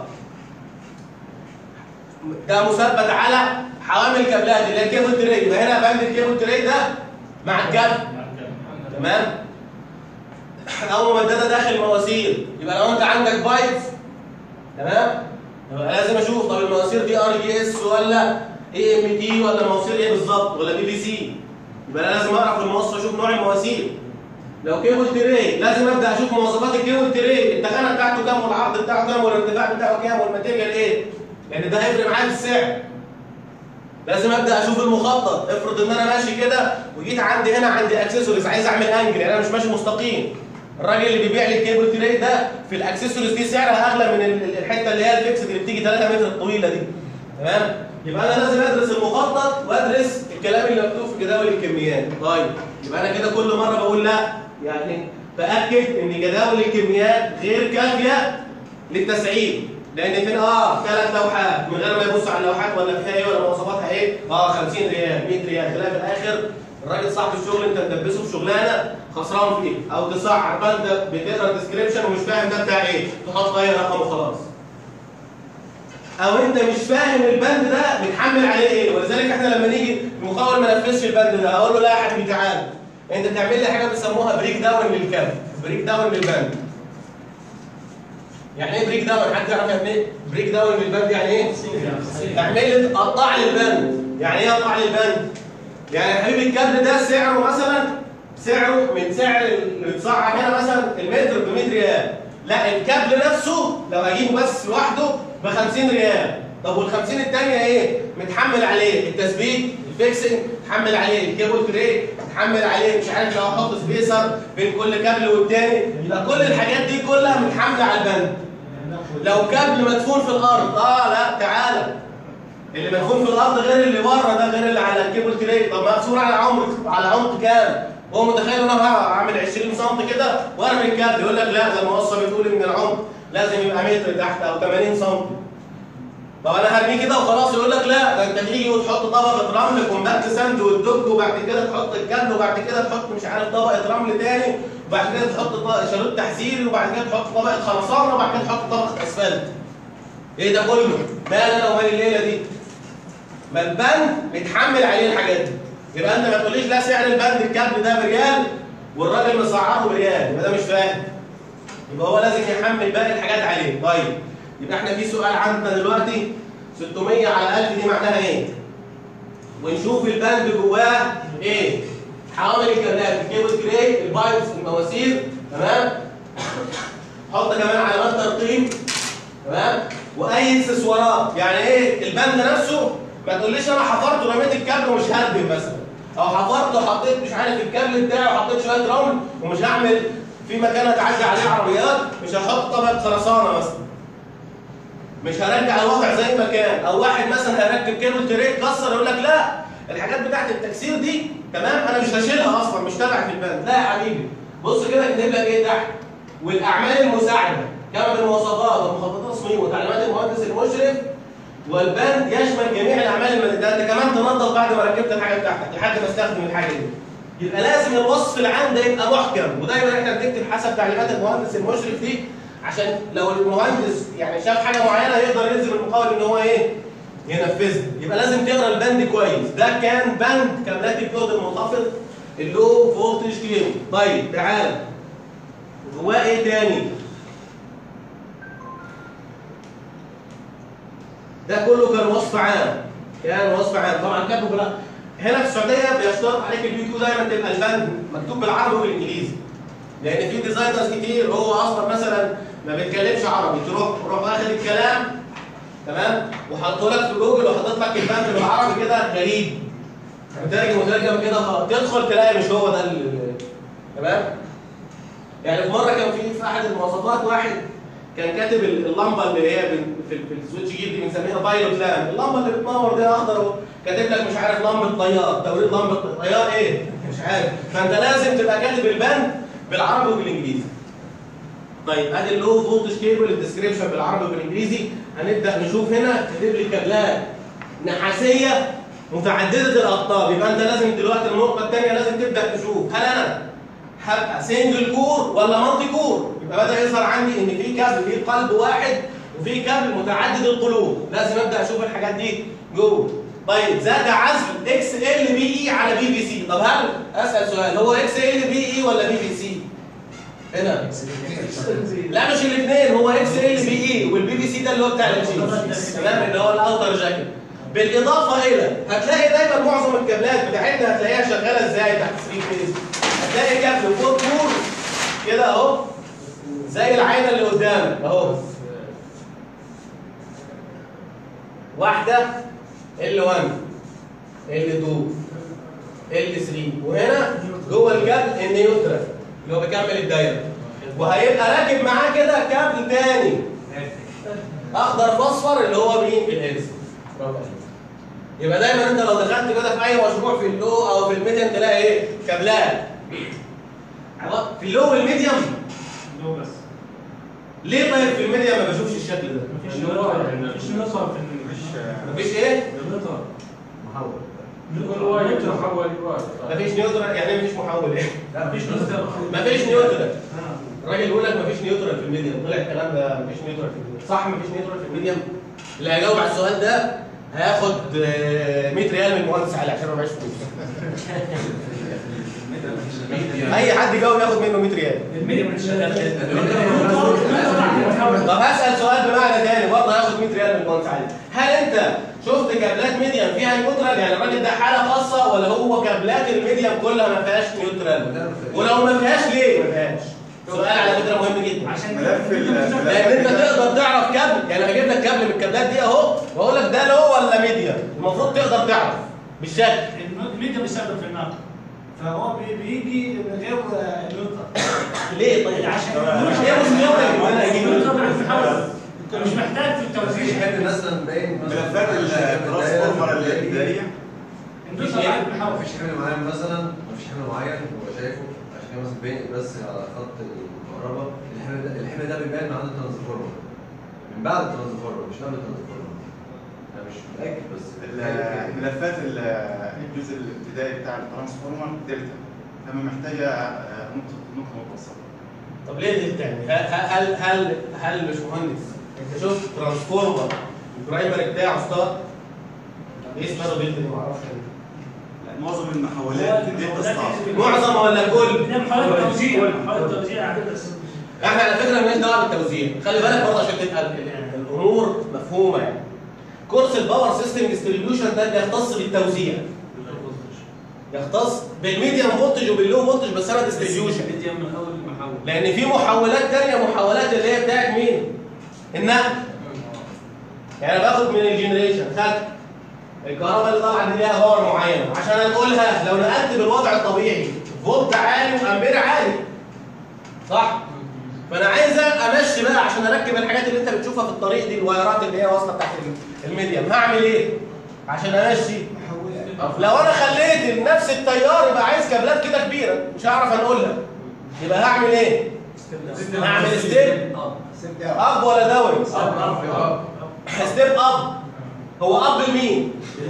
ده مثبت على حوامل الكابلات اللي هي الكيبل تري يبقى هنا بند الكيبل تري ده مع الكابل تمام؟ او ممدده داخل مواسير يبقى لو انت عندك بايب تمام؟ يبقى لازم اشوف طب المواسير دي ار جي اس ولا اي ام تي ولا مواسير ايه بالظبط ولا بي بي سي يبقى انا لازم اعرف المواصفه اشوف نوع المواسير لو كيبل تري لازم ابدا اشوف مواصفات الكيبل تري التخانه بتاعته كام والعرض بتاعه كام والارتفاع بتاعه كام والماتيريال ايه لان ده هيفرق معايا في السعر لازم ابدا اشوف المخطط افرض ان انا ماشي كده وجيت عندي هنا عندي اكسسوارز عايز اعمل انجل يعني انا مش ماشي مستقيم الراجل اللي بيبيع لي الكيبل تري ده في الاكسسوارز دي سعرها اغلى من ال- ال- الحته اللي هي الفيكس اللي بتيجي 3 متر الطويله دي تمام يبقى انا لازم ادرس المخطط وادرس الكلام اللي مكتوب في جداول الكميات طيب يبقى انا كده كل مره بقول لا يعني باكد ان جداول الكميات غير كافيه للتسعير لان فين اه ثلاث لوحات من غير ما يبص على اللوحات ولا فيها ايه ولا مواصفاتها ايه اه 50 ريال 100 ريال تلاقي في الاخر الراجل صاحب الشغل انت تدبسه في شغلانه خسران فيه او تسعر بند بتقرا الديسكربشن ومش فاهم ده بتاع ايه تحط اي رقم وخلاص او انت مش فاهم البند ده متحمل عليه ايه ولذلك احنا لما نيجي المقاول ما نفذش البند ده اقول له لا يا حبيبي تعالى انت تعمل لي حاجه بيسموها بريك داون للكابل بريك داون للبند يعني ايه بريك داون حد يعرف يعني ايه بريك داون للبند يعني ايه اعمل لي قطع لي البند يعني ايه قطع لي البند يعني يا حبيبي الكابل ده سعره مثلا سعره من سعر اللي بيتصنع هنا مثلا المتر ب 100 ريال لا الكابل نفسه لو هجيبه بس لوحده ب 50 ريال طب وال 50 الثانيه ايه متحمل عليه التثبيت الفيكسنج متحمل عليه الكيبل تري متحمل عليه مش عارف لو احط سبيسر بين كل كابل والتاني يبقى كل الحاجات دي كلها متحمله على البند لو كابل مدفون في الارض اه لا تعالى اللي مدفون في الارض غير اللي بره ده غير اللي على الكيبل تري طب مقسور على عمق على عمق كام هو متخيل ان انا هعمل 20 سم كده وارمي الكابل يقول لك لا ده الموصل بتقول ان العمق لازم يبقى متر تحت او 80 سم طب انا هرميه كده وخلاص يقول لك لا ده انت تيجي وتحط طبقه رمل كومباكت ساند وتدج وبعد كده تحط الكابل وبعد كده تحط مش عارف طبقه رمل تاني وبعد كده تحط طبقة شريط تحذيري وبعد كده تحط طبقه خرسانه وبعد كده تحط طبقه اسفلت ايه ده كله؟ مال انا ومال الليله دي؟ ما البند متحمل عليه الحاجات دي يبقى انت ما تقوليش لا سعر البند الكابل ده بريال والراجل مسعره بريال يبقى ده مش فاهم يبقى هو لازم يحمل باقي الحاجات عليه طيب يبقى احنا في سؤال عندنا دلوقتي 600 على 1000 دي معناها ايه؟ ونشوف البند جواه ايه؟ حوامل الكابلات الكيبل تري البايبس المواسير تمام؟ حط كمان علامات ترقيم تمام؟ واي اكسسوارات يعني ايه البند نفسه ما تقوليش انا حفرت ورميت الكابل ومش هردم مثلا او حفرت وحطيت مش عارف الكابل بتاعي وحطيت شويه رمل ومش هعمل في مكان تعدي عليه عربيات مش هحط طبقه خرسانه مثلا مش هرجع الوضع زي ما كان او واحد مثلا هيركب كيبل تري اتكسر يقول لك لا الحاجات بتاعت التكسير دي تمام انا مش هشيلها اصلا مش تبع في البند لا يا حبيبي بص كده كاتب لك ايه تحت والاعمال المساعده كما بالمواصفات ومخططات تصميم وتعليمات المهندس المشرف والبند يشمل جميع الاعمال الماديه ده انت كمان تنظف بعد ما ركبت الحاجه بتاعتك لحد ما استخدم الحاجه دي يبقى لازم الوصف العام ده يبقى محكم ودايما احنا بنكتب حسب تعليمات المهندس المشرف دي عشان لو المهندس يعني شاف حاجه معينه يقدر يلزم المقاول ان هو ايه ينفذها يبقى لازم تقرا البند كويس ده كان بند كابلات الجهد المنخفض اللو فولتج كيبل طيب تعال جواه ايه تاني ده كله كان وصف عام كان وصف عام طبعا كاتبه بلا هنا في السعوديه بيشترط عليك البي كيو دايما تبقى البند مكتوب بالعربي وبالانجليزي لان في ديزاينرز كتير هو اصلا مثلا ما بيتكلمش عربي تروح تروح واخد الكلام تمام وحطه لك في جوجل وحاطط لك البند بالعربي كده غريب مترجم مترجم كده خلاص تدخل تلاقي مش هو ده ال- تمام يعني في مره كان في في احد المواصفات واحد كان كاتب اللمبه اللي هي بن- في في السويتش جير دي بنسميها بايلوت لامب اللمبه اللي بتنور دي اخضر كاتب لك مش عارف لمبه طيار توريد لمبه طيار ايه مش عارف فانت لازم تبقى كاتب البند بالعربي وبالانجليزي طيب ادي اللو فولتج كيبل الديسكريبشن بالعربي وبالانجليزي هنبدا نشوف هنا كاتب لي كابلات نحاسيه متعدده الاقطاب يبقى انت لازم دلوقتي النقطه الثانيه لازم تبدا تشوف هل انا هبقى سنجل كور ولا مالتي كور يبقى بدا يظهر عندي ان في كابل فيه قلب واحد وفي كابل متعدد القلوب لازم ابدا اشوف الحاجات دي جوه طيب زاد عزل اكس ال بي اي على بي في سي طب هل اسال سؤال هو اكس ال بي اي ولا بي في سي هنا لا مش الاثنين هو اكس ال بي اي والبي في سي ده اللي هو بتاع الجينز تمام اللي هو الاوتر جاكيت بالاضافه الى هتلاقي دايما معظم الكابلات بتاعتنا هتلاقيها شغاله ازاي تحت 3 فيز هتلاقي كابل فور كور كده اهو زي العينه اللي قدامك اهو واحده ال 1 ال 2 ال 3 وهنا جوه الكابل النيوترال اللي هو بيكمل الدايره وهيبقى راكب معاه كده كابل تاني اخضر فاصفر اللي هو مين الهيلز برافو عليك. يبقى دايما انت لو دخلت كده في اي مشروع في اللو او في الميديم تلاقي ايه كابلات علاق- في اللو والميديم لو بس ليه طيب في الميديم ما بشوفش الشكل ده مفيش نظر مفيش نظر في مفيش مفيش ايه نظر محول كل واحد يتحول لواحد مفيش نيوترال يعني ايه مفيش محول ايه لا مفيش نظر مفيش نيوترال الراجل بيقول لك مفيش نيوترال في الميديم طلع الكلام ده مفيش نيوترال في الميديم صح مفيش نيوترال في الميديم اللي هيجاوب على السؤال ده هياخد آه، 100 ريال من المهندس علي عشان ما معيش فلوس اي حد يجاوب ياخد منه 100 ريال طب هسال سؤال بمعنى تاني برضه هياخد 100 ريال من المهندس علي هل انت شفت كابلات ميديم فيها نيوترال يعني الراجل ده حاله خاصه ولا هو كابلات الميديم كلها ما فيهاش نيوترال ولو ما فيهاش ليه ما فيهاش سؤال على فكره مهم جدا عشان ملف ال- لان انت تقدر تعرف كابل يعني هجيب لك كابل من الكابلات دي اهو واقول لك ده لو ولا ميديم المفروض تقدر تعرف بالشكل الميديا بيستخدم في النقل فهو بي- بيجي من غير آه، نقطة ليه طيب عشان مش هي مشكلتك ان انا اجيب مش محتاج في مفيش التوزيع حد مثلا باين مثلا ملفات الترانسفورمر الابتدائيه النقطة بعد بيحاول مفيش حمل معين مثلا مفيش حمل معين هو شايفه عشان كده مثلا باين بس على خط الكهرباء الحمل ده الحمل ده بيبان عند الترانسفورمر من بعد الترانسفورمر مش قبل الترانسفورمر انا مش متاكد بس ال- ملفات ال- الجزء الابتدائي بتاع الترانسفورمر دلتا لما محتاجه آه، نقطه نقطه متوسطه طب ليه دي بتعمل؟ هل هل هل هل مش مهندس انت شفت ترانسفورمر البرايمري بتاعه ستار ايه اسمه ده دي ما اعرفش لا، معظم المحولات دلتا ستار معظم ولا الكل؟ ده محاولة توزيع محاولة توزيع عدد احنا على فكره مالناش دعوه بالتوزيع خلي بالك برضه عشان تبقى ال- ال- الامور مفهومه يعني كورس الباور سيستم ديستريبيوشن ده بيختص بالتوزيع يختص بالميديم فولتج وباللو فولتج بس انا ديستريبيوشن بدي من اول المحول لان في محولات تانية محولات اللي هي بتاعت مين؟ النقل يعني باخد من الجنريشن خدت الكهرباء اللي طالعه دي ليها باور معينه عشان انقلها لو نقلت بالوضع الطبيعي فولت عالي وامبير عالي صح؟ فانا عايز امشي بقى عشان اركب الحاجات اللي انت بتشوفها في الطريق دي الوايرات اللي هي واصله تحت الميديم هعمل ايه؟ عشان امشي لو انا خليت نفس التيار يبقى عايز كابلات كده كبيره مش هعرف انقلها يبقى هعمل ايه؟ هعمل ستيب اب ولا داون؟ ستيب اب هو اب لمين؟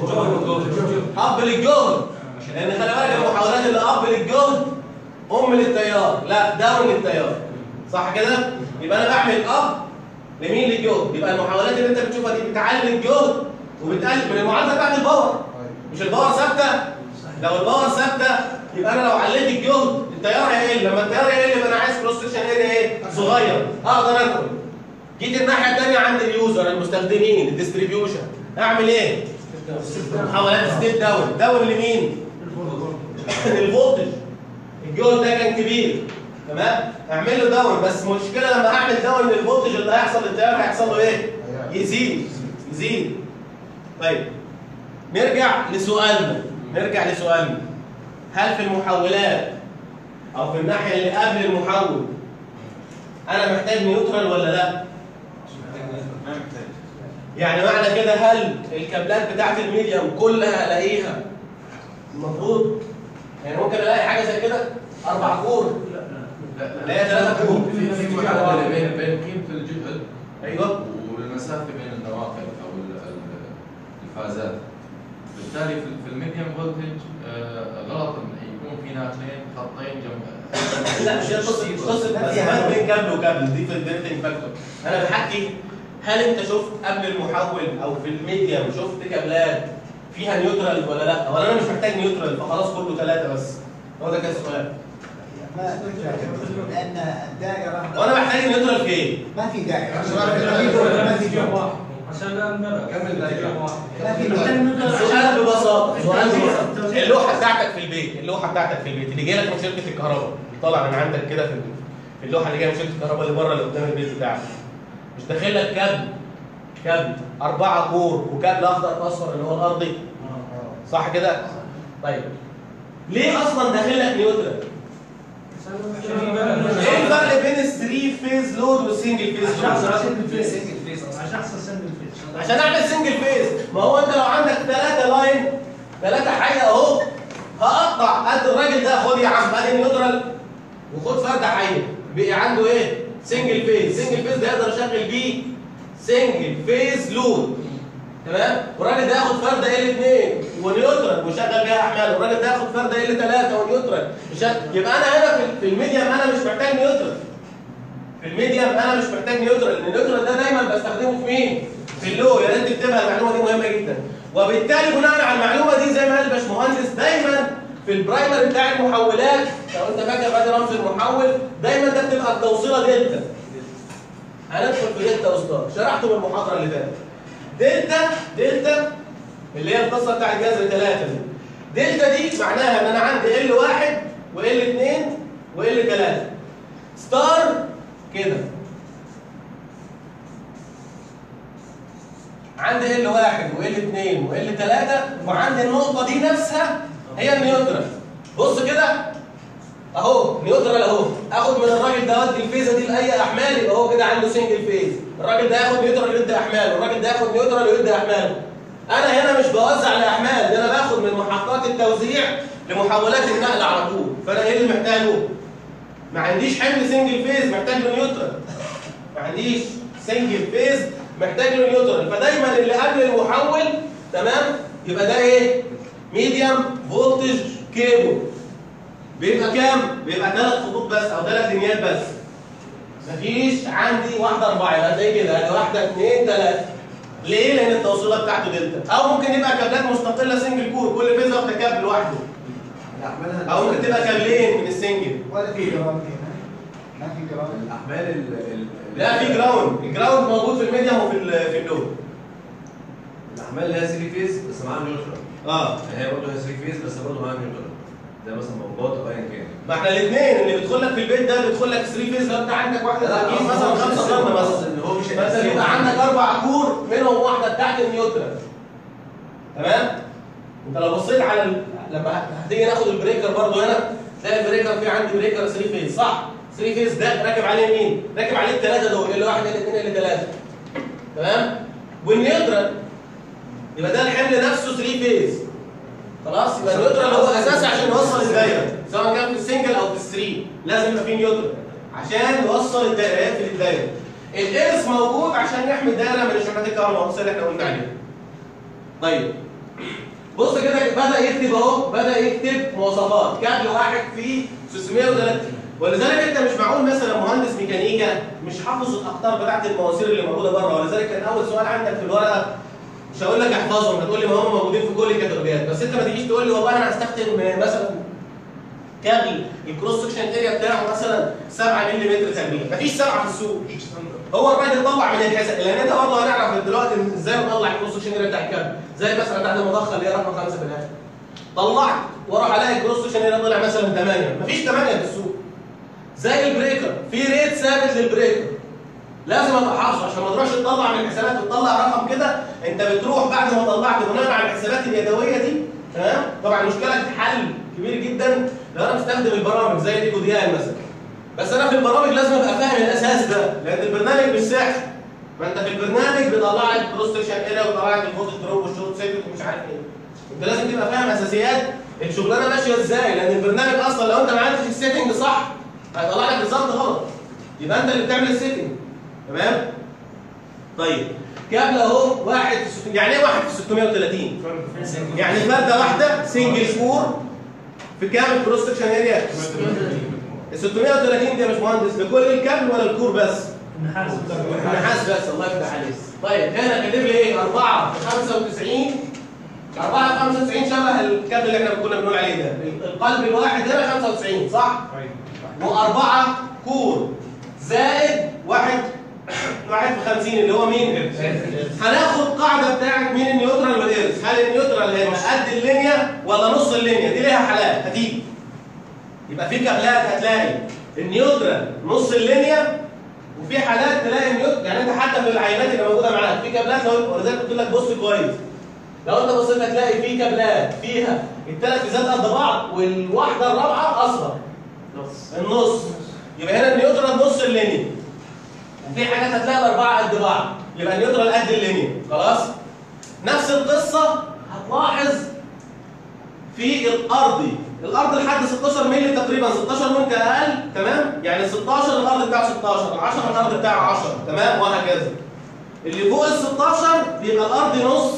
اب للجهد لان خلي بالك المحاولات اللي اب للجهد ام للتيار لا داون للتيار صح كده؟ يبقى انا بعمل اب لمين للجهد يبقى المحاولات اللي انت بتشوفها دي بتعلي الجهد وبتقلل من المعادله بتاعت الباور مش الباور ثابته لو الباور ثابته يبقى انا لو عليت الجهد التيار هيقل لما التيار يقل يبقى انا عايز كروس سكشن اريا ايه صغير اقدر انقل جيت الناحيه الثانيه عند اليوزر المستخدمين الديستريبيوشن اعمل ايه محاولات ستيب داون داون لمين الفولتج الجهد ده كان كبير تمام اعمل له داون بس مشكله لما اعمل داون للفولتج اللي هيحصل للتيار هيحصل له ايه يزيد يزيد طيب نرجع لسؤالنا نرجع لسؤالنا هل في المحولات او في الناحيه اللي قبل المحول انا محتاج نيوترال ولا لا ما محتاج يعني معنى كده هل الكابلات بتاعت الميديم كلها الاقيها المفروض يعني ممكن الاقي حاجه زي كده اربع كور لا هي ثلاثه كور في في معادله بين بين قيمه الجهد ايوه والمسافه بين النواقل او ال- ال- الفازات بالتالي في في الميديم فولتج غلط ان يكون في ناقلين خطين جنب لا مش هي قصه قصه مسافات بين كابل وكابل دي في الديرتنج فاكتور انا بحكي هل انت شفت قبل المحول او في الميديم شفت كابلات فيها نيوترال ولا لا ولا انا مش محتاج نيوترال فخلاص كله ثلاثه بس هو ده كان السؤال ما لان الدائره وانا محتاج نيوترال في ايه ما في دائره ما في جواب عشان لا نبدا كمل دايره ما في جواب سؤال ببساطه سؤال ببساطه اللوحه بتاعتك في البيت اللوحه بتاعتك في البيت اللي جايه لك من شركه الكهرباء طالع من عندك كده في في اللوحه اللي جايه من شركه الكهرباء اللي بره اللي قدام البيت بتاعك مش داخل لك كابل كابل أربعة كور وكابل أخضر في أصفر اللي هو الأرضي صح كده؟ طيب ليه أصلا داخل لك نيوترال؟ إيه الفرق بين الثري فيز لود والسنجل فيز لود؟ عشان احسن سن الفيس عشان اعمل سنجل فيز ما هو انت لو عندك ثلاثة لاين ثلاثة حية اهو هقطع قد الراجل ده خد يا عم ادي نيوترال وخد فردة حية بقي عنده ايه؟ سنجل فيز سنجل فيز ده يقدر يشغل بيه سنجل فيز لود تمام؟ والراجل ده ياخد فردة ال 2 ونيوترال ويشغل بيها احمال والراجل ده ياخد فردة ال 3 ونيوترال يشغل- يبقى انا هنا في- في الميديم انا مش محتاج نيوترال في الميديم انا مش محتاج نيوترال لان النيوترال ده دايما بستخدمه في مين؟ في اللو يا ريت تكتبها المعلومه دي مهمه جدا وبالتالي بناء على المعلومه دي زي ما قال الباشمهندس دايما في البرايمري بتاع المحولات لو انت فاكر بقى رمز المحول دايما ده بتبقى التوصيله دلتا هندخل في دلتا وستار شرحته من المحاضره اللي فاتت دلتا دلتا اللي هي القصه بتاعت جذر ثلاثه دي دلتا دي معناها ان انا عندي ال واحد وال 2 وال 3 ستار كده عندي ال واحد وال 2 وال 3 وعندي النقطه دي نفسها هي النيوترال بص كده اهو نيوترال اهو اخد من الراجل ده ودي الفيزه دي لاي احمال يبقى هو كده عنده سنجل فيز الراجل ده ياخد نيوترال ويدي احمال والراجل ده ياخد نيوترال ويدي احمال انا هنا مش بوزع لاحمال ده انا باخد من محطات التوزيع لمحولات النقل على طول فانا ايه اللي محتاجه ما عنديش حمل سنجل فيز محتاج له نيوترال ما عنديش سنجل فيز محتاج له نيوترال فدايما اللي قبل المحول تمام يبقى ده ايه ميديم فولتج كيبل بيبقى كام بيبقى ثلاث خطوط بس او ثلاث لينيات بس مفيش عندي واحده اربعه يبقى زي كده ادي واحده اثنين ثلاثه ليه؟ لان التوصيله بتاعته دلتا او ممكن يبقى كابلات مستقله سنجل كور كل فيز واخده كابل لوحده الأحمال او ممكن تبقى كابلين من السنجل ولا في جراوند هنا ما في جراوند الأحمال ال- ال- لا في جراوند الجراوند موجود في الميديم وفي ال- في اللو الأحمال اللي هي 3 فيز بس معاها نيوترال اه هي برضه هي 3 فيز بس برضه معاها نيوترال زي مثلا موجات أو أيا كان ما احنا الاثنين اللي بيدخل لك في البيت ده بيدخل لك 3 فيز لو انت عندك واحده تركيز مثلا خمسه ضرب مثلا إن هو مش فانت بيبقى عندك اربع كور منهم واحده بتاعت النيوترال تمام انت لو بصيت على ال... لما هتيجي ناخد البريكر برضو هنا تلاقي البريكر في عندي بريكر 3 فيز صح 3 فيز ده راكب عليه مين راكب عليه الثلاثه دول اللي واحد اللي اثنين اللي ثلاثه تمام والنيوترال يبقى ده الحمل نفسه 3 فيز خلاص يبقى النيوترال هو اساسي عشان يوصل الدايره سواء كان في السنجل او في الثري لازم يبقى فيه نيوترال عشان يوصل الدايره يقفل الدايره الارث موجود عشان يحمي الدايره من الشحنات الكهرومغناطيسيه اللي احنا قلنا عليها طيب بص كده بدا يكتب اهو بدا يكتب مواصفات كابل واحد فيه 630 ولذلك انت مش معقول مثلا مهندس ميكانيكا مش حافظ الاقطار بتاعت المواسير اللي موجوده بره ولذلك كان اول سؤال عندك في الورقه مش هقول لك احفظهم هتقول لي ما هم موجودين في كل الكاتيجوريات بس انت ما تجيش تقول لي والله انا هستخدم مثلا كابل الكروس سكشن اريا بتاعه مثلا 7 ملم تربيع مفيش 7 في السوق هو الراجل طلع من الحساب لان انت برضه هنعرف دلوقتي إن ازاي نطلع الكروس سكشن اريا بتاع الكابل زي مثلا بتاعت المضخه اللي هي رقم 5 في الاخر طلعت واروح الاقي الكروس سكشن اريا طلع مثلا 8 مفيش 8 في السوق زي البريكر في ريت ثابت للبريكر لازم ابقى حافظه عشان ما تروحش تطلع من الحسابات وتطلع رقم كده انت بتروح بعد ما طلعت بناء على الحسابات اليدويه دي تمام طبعا المشكله تتحل كبير جدا لو انا مستخدم البرامج زي ديكو ديال مثلا بس انا في البرامج لازم ابقى فاهم الاساس ده لان البرنامج مش سحر ما انت في البرنامج بيطلع لك كروس سكشن اريا ويطلع لك الفولت دروب والشورت سيركت ومش عارف ايه انت لازم تبقى فاهم اساسيات الشغلانه ماشيه ازاي لان البرنامج اصلا لو انت ما عملتش السيتنج صح هيطلع لك ريزلت غلط يبقى انت اللي بتعمل السيتنج تمام طيب كابل اهو واحد في 600 يعني ايه واحد في 630 يعني فرده واحده سنجل كور في كام كروس سكشن اريا ال 630 دي يا باشمهندس لكل الكابل ولا الكور بس النحاس النحاس بس الله يفتح عليك طيب هنا كاتب لي ايه 4 في 95 4 في 95 شبه الكابل اللي احنا كنا بنقول عليه ده القلب الواحد هنا 95 صح وأربعة كور زائد واحد واحد في 50 اللي هو مين؟ هناخد قاعدة بتاعت مين النيوترال والإيرث هل النيوترال هيبقى قد اللينيا ولا نص اللينيا؟ دي ليها حالات هتيجي يبقى في كابلات هتلاقي النيوترال نص اللينيا وفي حالات تلاقي النيوترال يعني انت حتى في العينات اللي موجوده معاك في كابلات لو ولذلك قلت لك بص كويس لو انت بصيت هتلاقي في كابلات فيها الثلاث فيزات قد بعض والواحده الرابعه اصغر النص يبقى هنا النيوترال نص اللينيا وفي حاجات هتلاقي الاربعه قد بعض يبقى النيوترال قد اللينيا خلاص نفس القصه هتلاحظ في الارضي الارض لحد 16 مللي تقريبا 16 ممكن اقل تمام يعني 16 الارض بتاعه 16 10 الارض بتاعه 10 تمام وهكذا اللي فوق ال 16 بيبقى الارض نص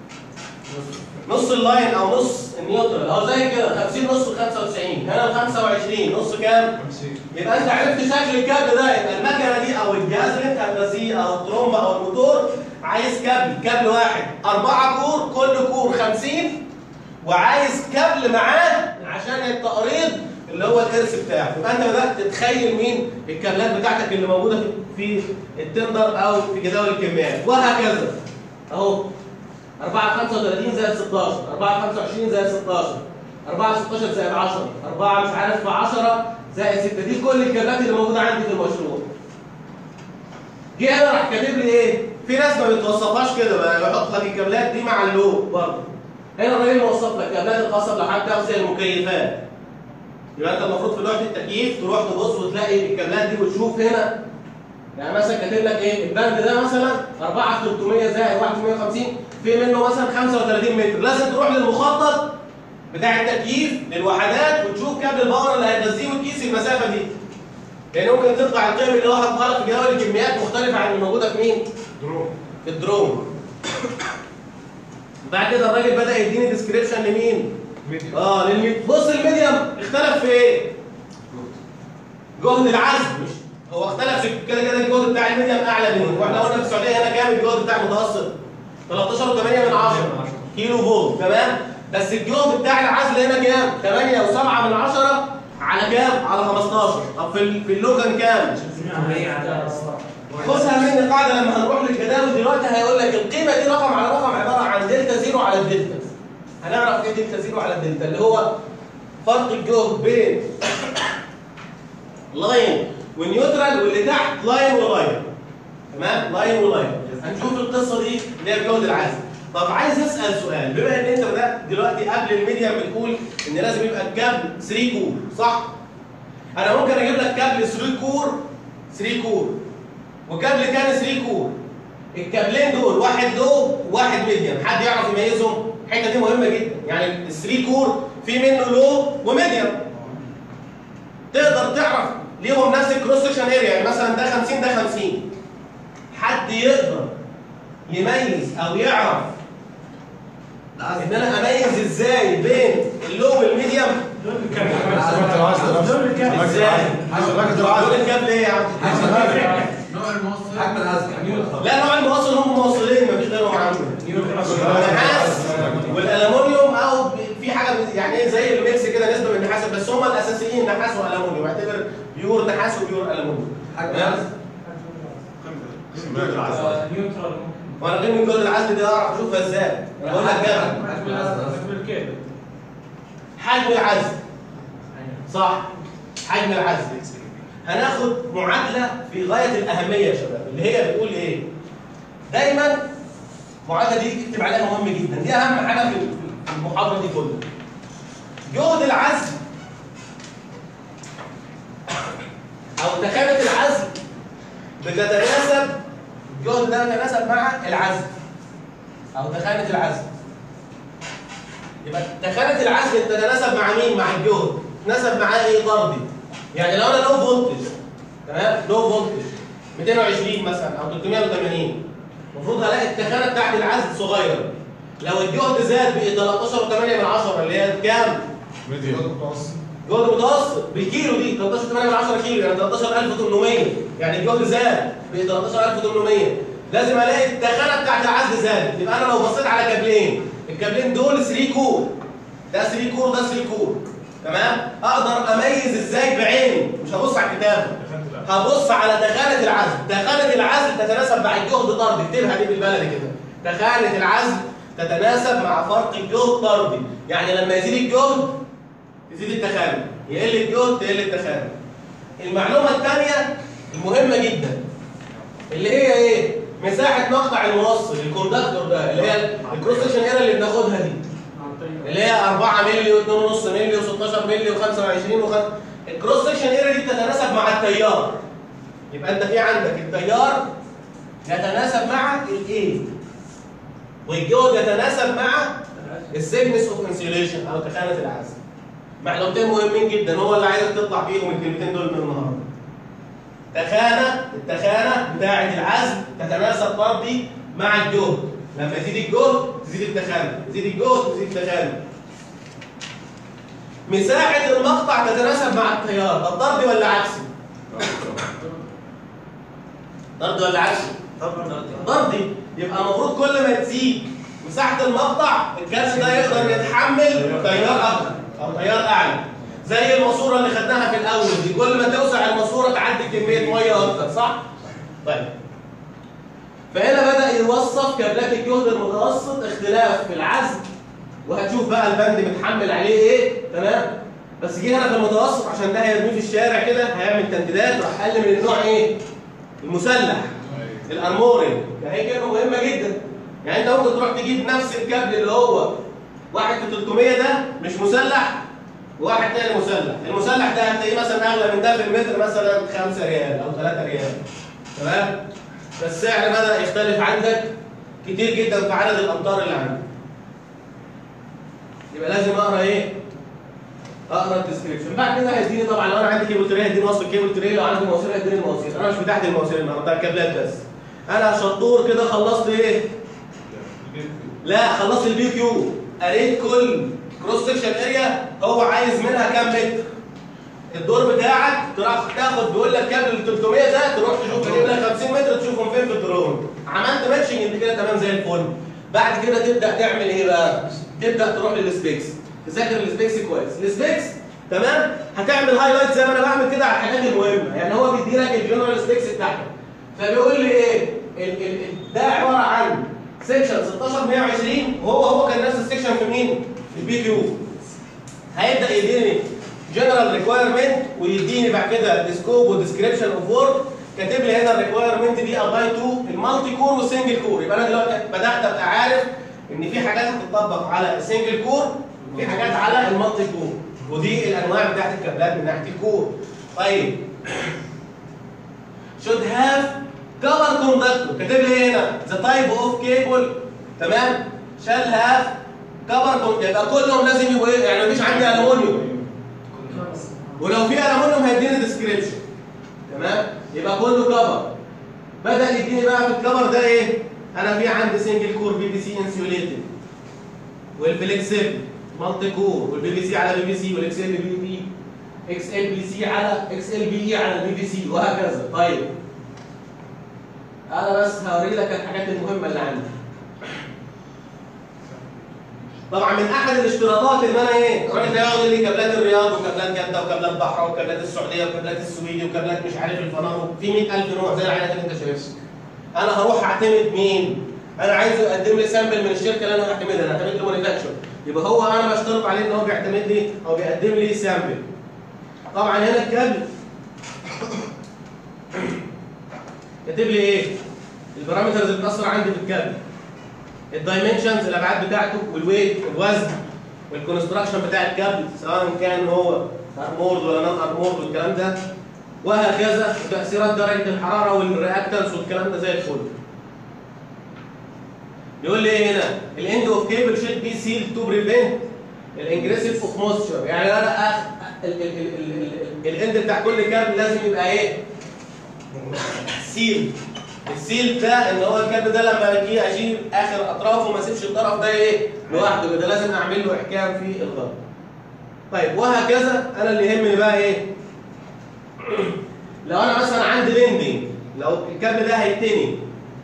نص اللاين او نص النيوترال اهو زي كده 50 نص ال 95 هنا ال 25 نص كام؟ يبقى انت عرفت شكل الكابل ده يبقى المكنه دي او الجهاز اللي انت هتغذيه او الترومبه او الموتور عايز كابل كابل واحد أربعة كور كل كور 50 وعايز كابل معاه عشان التقريض اللي هو الارث بتاعه يبقى انت بدات تتخيل مين الكابلات بتاعتك اللي موجوده في في التندر او في جداول الكميات وهكذا اهو 4 35 زائد 16 4 25 زائد 16 4 16 زائد 10 4 مش عارف في 10 زائد 6 دي كل الكابلات اللي موجوده عندي في المشروع جه هنا راح كاتب لي ايه في ناس ما بتوصفهاش كده بقى يحط لك الكابلات دي مع اللوب برضه هنا الراجل موصف لك الكابلات الخاصه بلوحات تغذيه المكيفات يبقى انت المفروض في لوحه التكييف تروح تبص وتلاقي الكابلات دي وتشوف هنا يعني مثلا كاتب لك ايه البند ده مثلا 4 300 زائد 1 850 في منه مثلا 35 متر لازم تروح للمخطط بتاع التكييف للوحدات وتشوف كابل الباور اللي هيغذيه وتقيس المسافه دي لان ممكن تطلع القيم اللي هو حاطها لك في جدول الكميات مختلفه عن اللي موجوده في مين؟ دروب في الدرون بعد كده الراجل بدا يديني ديسكريبشن لمين؟ اه للميد بص الميديم اختلف في ايه؟ جهد العزل مش هو اختلف في كده كده الجهد بتاع الميديم اعلى منه واحنا قلنا في السعوديه هنا كام الجهد بتاع المتوسط 13 و8 من 10 كيلو فولت تمام بس الجهد بتاع العزل هنا كام 8 و7 من 10 على كام على 15 طب في ال- في اللوجان كام خدها مني قاعده لما هنروح للجداول دلوقتي هيقول لك القيمه دي رقم على رقم عباره عن دلتا زيرو على الدلتا هنعرف ايه دلتا زيرو على الدلتا اللي هو فرق الجهد بين لاين ونيوترال واللي تحت لاين ولاين تمام لاين ولاين هنشوف القصه دي اللي هي الجهد العازل طب عايز اسال سؤال بما ان انت بدات دلوقتي قبل الميديا بتقول ان لازم يبقى الكابل 3 كور صح انا ممكن اجيب لك كابل 3 كور 3 كور وكابل تاني 3 كور الكابلين دول واحد لو وواحد ميديم حد يعرف يميزهم الحته دي مهمه جدا يعني ال 3 كور في منه لو وميديم تقدر تعرف ليهم نفس الكروس سكشن اريا يعني مثلا ده 50 ده 50 حد يقدر يميز او يعرف ان انا اميز ازاي بين اللو والميديم دول الكامل دول الكامل ازاي الراجل دول الكابل ايه يا عم نوع الموصل حجم العزل لا نوع الموصل هم موصلين مفيش غيرهم عندهم النحاس والالومنيوم او في حاجه يعني ايه زي الميكس كده نسبه من النحاس بس هم الاساسيين نحاس والومنيوم اعتبر بيور نحاس وبيور الومنيوم حجم العزل نيوترال ممكن وانا غير من كل العزل دي اعرف اشوفها ازاي انا بقول لك جامد حجم العزل بالكيل حجم العزل صح حجم العزل هناخد معادله في غايه الاهميه يا شباب اللي هي بتقول ايه دايما المعادله دي اكتب عليها مهم جدا دي اهم حاجه في في المحاضره دي كلها جهد العزل او تخانه العزل بتتناسب الجهد ده بيتناسب مع العزل او تخانه العزل يبقى تخانه العزل تتناسب مع مين مع الجهد تتناسب معاه ايه طردي يعني لو انا لو فولتج تمام لو فولتج 220 مثلا او 380 المفروض الاقي التخانه بتاعت العزل صغيره لو الجهد زاد ب 13.8 من 10 اللي هي كام؟ جهد متوسط بالكيلو دي 13.8 من 10 كيلو يعني 13800 يعني الجهد زاد ب 13800 لازم الاقي التخانه بتاعت العزل زادت يبقى انا لو بصيت على كابلين الكابلين دول 3 كور ده 3 كور ده 3 كور تمام اقدر اميز ازاي بعيني مش هبص على الكتاب هبص على تخانه العزل تخانه العزل تتناسب مع الجهد طردي اكتبها دي بالبلدي كده تخانه العزل تتناسب مع فرق الجهد طردي يعني لما يزيد الجهد تزيد التخانه يقل الجهد تقل التخانه المعلومه الثانيه المهمه جدا اللي هي ايه مساحه مقطع الموصل الكوندكتور ده اللي هي الكروس سكشن ايرا اللي بناخدها دي اللي هي 4 مللي و2.5 مللي و16 مللي و25 وخ... الكروس سكشن ايرا دي تتناسب مع التيار يبقى انت في عندك التيار يتناسب مع الايه والجهد يتناسب مع السيجنس اوف انسيوليشن او تخانه العزل معلومتين مهمين جدا هو اللي عايزك تطلع فيهم الكلمتين دول من النهارده تخانه التخانه بتاعه العزل تتناسب طردي مع الجهد لما يزيد الجهد تزيد التخانه يزيد الجهد تزيد التخانه مساحه المقطع تتناسب مع التيار طب طردي ولا عكسي طردي ولا عكسي طردي يبقى المفروض كل ما تزيد مساحه المقطع الكارت ده يقدر يتحمل تيار اكتر او تيار اعلى زي الماسوره اللي خدناها في الاول دي كل ما توسع الماسوره تعدي كميه ميه اكتر صح طيب فهنا بدا يوصف كابلات الجهد المتوسط اختلاف في العزم وهتشوف بقى البند متحمل عليه ايه تمام بس جه هنا في المتوسط عشان ده هيرميه في الشارع كده هيعمل تمديدات راح قال من النوع ايه المسلح الارموري يعني هي كلمه مهمه جدا يعني انت ممكن تروح تجيب نفس الكابل اللي هو واحد في 300 ده مش مسلح وواحد تاني مسلح المسلح ده هتلاقيه مثلا اغلى من ده في المتر مثلا 5 ريال او 3 ريال تمام فالسعر بدا يختلف عندك كتير جدا في عدد الامتار اللي عندك يبقى لازم اقرا ايه اقرا الديسكربشن بعد كده هيديني طبعا لو انا عندي كيبل تري هيديني وصف الكيبل تري لو عندي مواسير هيديني المواسير انا مش بتاعت المواسير النهارده بتاع الكابلات بس انا شطور كده خلصت ايه لا خلصت البي كيو قريت كل كروس سكشن اريا هو عايز منها كام متر الدور بتاعك تروح تاخد بيقول لك كابل ال 300 ده تروح تشوف تجيب لك 50 متر تشوفهم فين في الدرون عملت ماتشنج انت كده تمام زي الفل بعد كده تبدا تعمل ايه بقى تبدا تروح للسبيكس تذاكر السبيكس كويس السبيكس تمام هتعمل هايلايت زي ما انا بعمل كده على الحاجات المهمه يعني هو بيدي لك الجنرال سبيكس بتاعتك فبيقول لي ايه ال ال ال ده عباره عن سيكشن 16 120 وهو هو كان نفس السيكشن في مين؟ في البي كيو هيبدا يديني جنرال ريكوايرمنت ويديني بعد كده السكوب وديسكريبشن اوف ورك كاتب لي هنا الريكوايرمنت دي ابلاي تو المالتي كور والسنجل كور يبقى انا دلوقتي بدات ابقى عارف ان في حاجات هتطبق على السنجل كور في حاجات على المالتي كور ودي الانواع بتاعت الكابلات من ناحيه الكور طيب should have cover conductor كاتب لي هنا the type of cable تمام shall have cover conductor يبقى كلهم لازم يبقوا ايه يعني مفيش عندي الومنيوم ولو في الومنيوم هيديني ديسكريبشن تمام يبقى كله كفر بدا يديني بقى في الكفر ده ايه انا في عندي سنجل كور بي بي سي انسيوليتد والفليكسبل مالتي كور والبي بي سي على بي بي سي والاكس ال بي بي اكس ال بي سي على اكس ال بي اي على البي بي سي وهكذا طيب انا بس هوري لك الحاجات المهمه اللي عندي طبعا من احد الاشتراطات ان انا ايه الراجل ده ياخد لي كابلات الرياض وكابلات جده وكابلات بحر وكابلات السعوديه وكابلات السويدي وكابلات مش عارف الفنار في 100000 نوع زي العينات اللي انت شايفها انا هروح اعتمد مين انا عايزه يقدم لي سامبل من الشركه اللي انا هعتمدها انا هعتمد له مانيفاكتشر يبقى هو انا بشترط عليه ان هو بيعتمد لي او بيقدم لي سامبل طبعا هنا الكابل كاتب لي ايه البارامترز اللي بتاثر عندي في الكابل الدايمنشنز الابعاد بتاعته والويت والوزن والكونستراكشن بتاع الكابل سواء كان هو ارمورد ولا نون ارمورد والكلام ده وهكذا وتاثيرات درجه الحراره والرياكتنس والكلام ده زي الفل يقول لي ايه هنا الاند اوف كيبل شيد بي سيل تو بريفنت الانجريسيف اوف موستشر يعني انا أخ- ال- ال- ال- ال- ال- الاند بتاع كل كابل لازم يبقى ايه سيل السيل ده ان هو الكابل ده لما باجي اشيل اخر اطرافه ما اسيبش الطرف ده ايه لوحده ده لازم اعمل له احكام في الغرب طيب وهكذا انا اللي يهمني بقى ايه لو انا مثلا عندي بندنج لو الكابل ده هيتني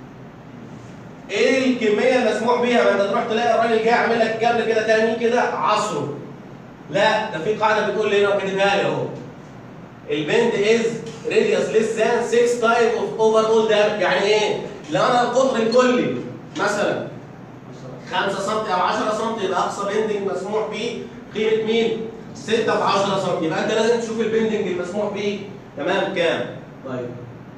ايه الكميه المسموح بيها ما انت تروح تلاقي الراجل جاي عامل لك كابل كده تاني كده عصره لا ده في قاعده بتقول لي هنا وكاتبها لي اهو البند از راديوس ليس ذان 6 تايم اوف اوفر اول دام يعني ايه؟ لو انا القطر الكلي مثلا 5 سم او 10 سم يبقى اقصى بندنج مسموح بيه قيمه مين؟ 6 في 10 سم يبقى انت لازم تشوف البندنج المسموح بيه تمام كام؟ طيب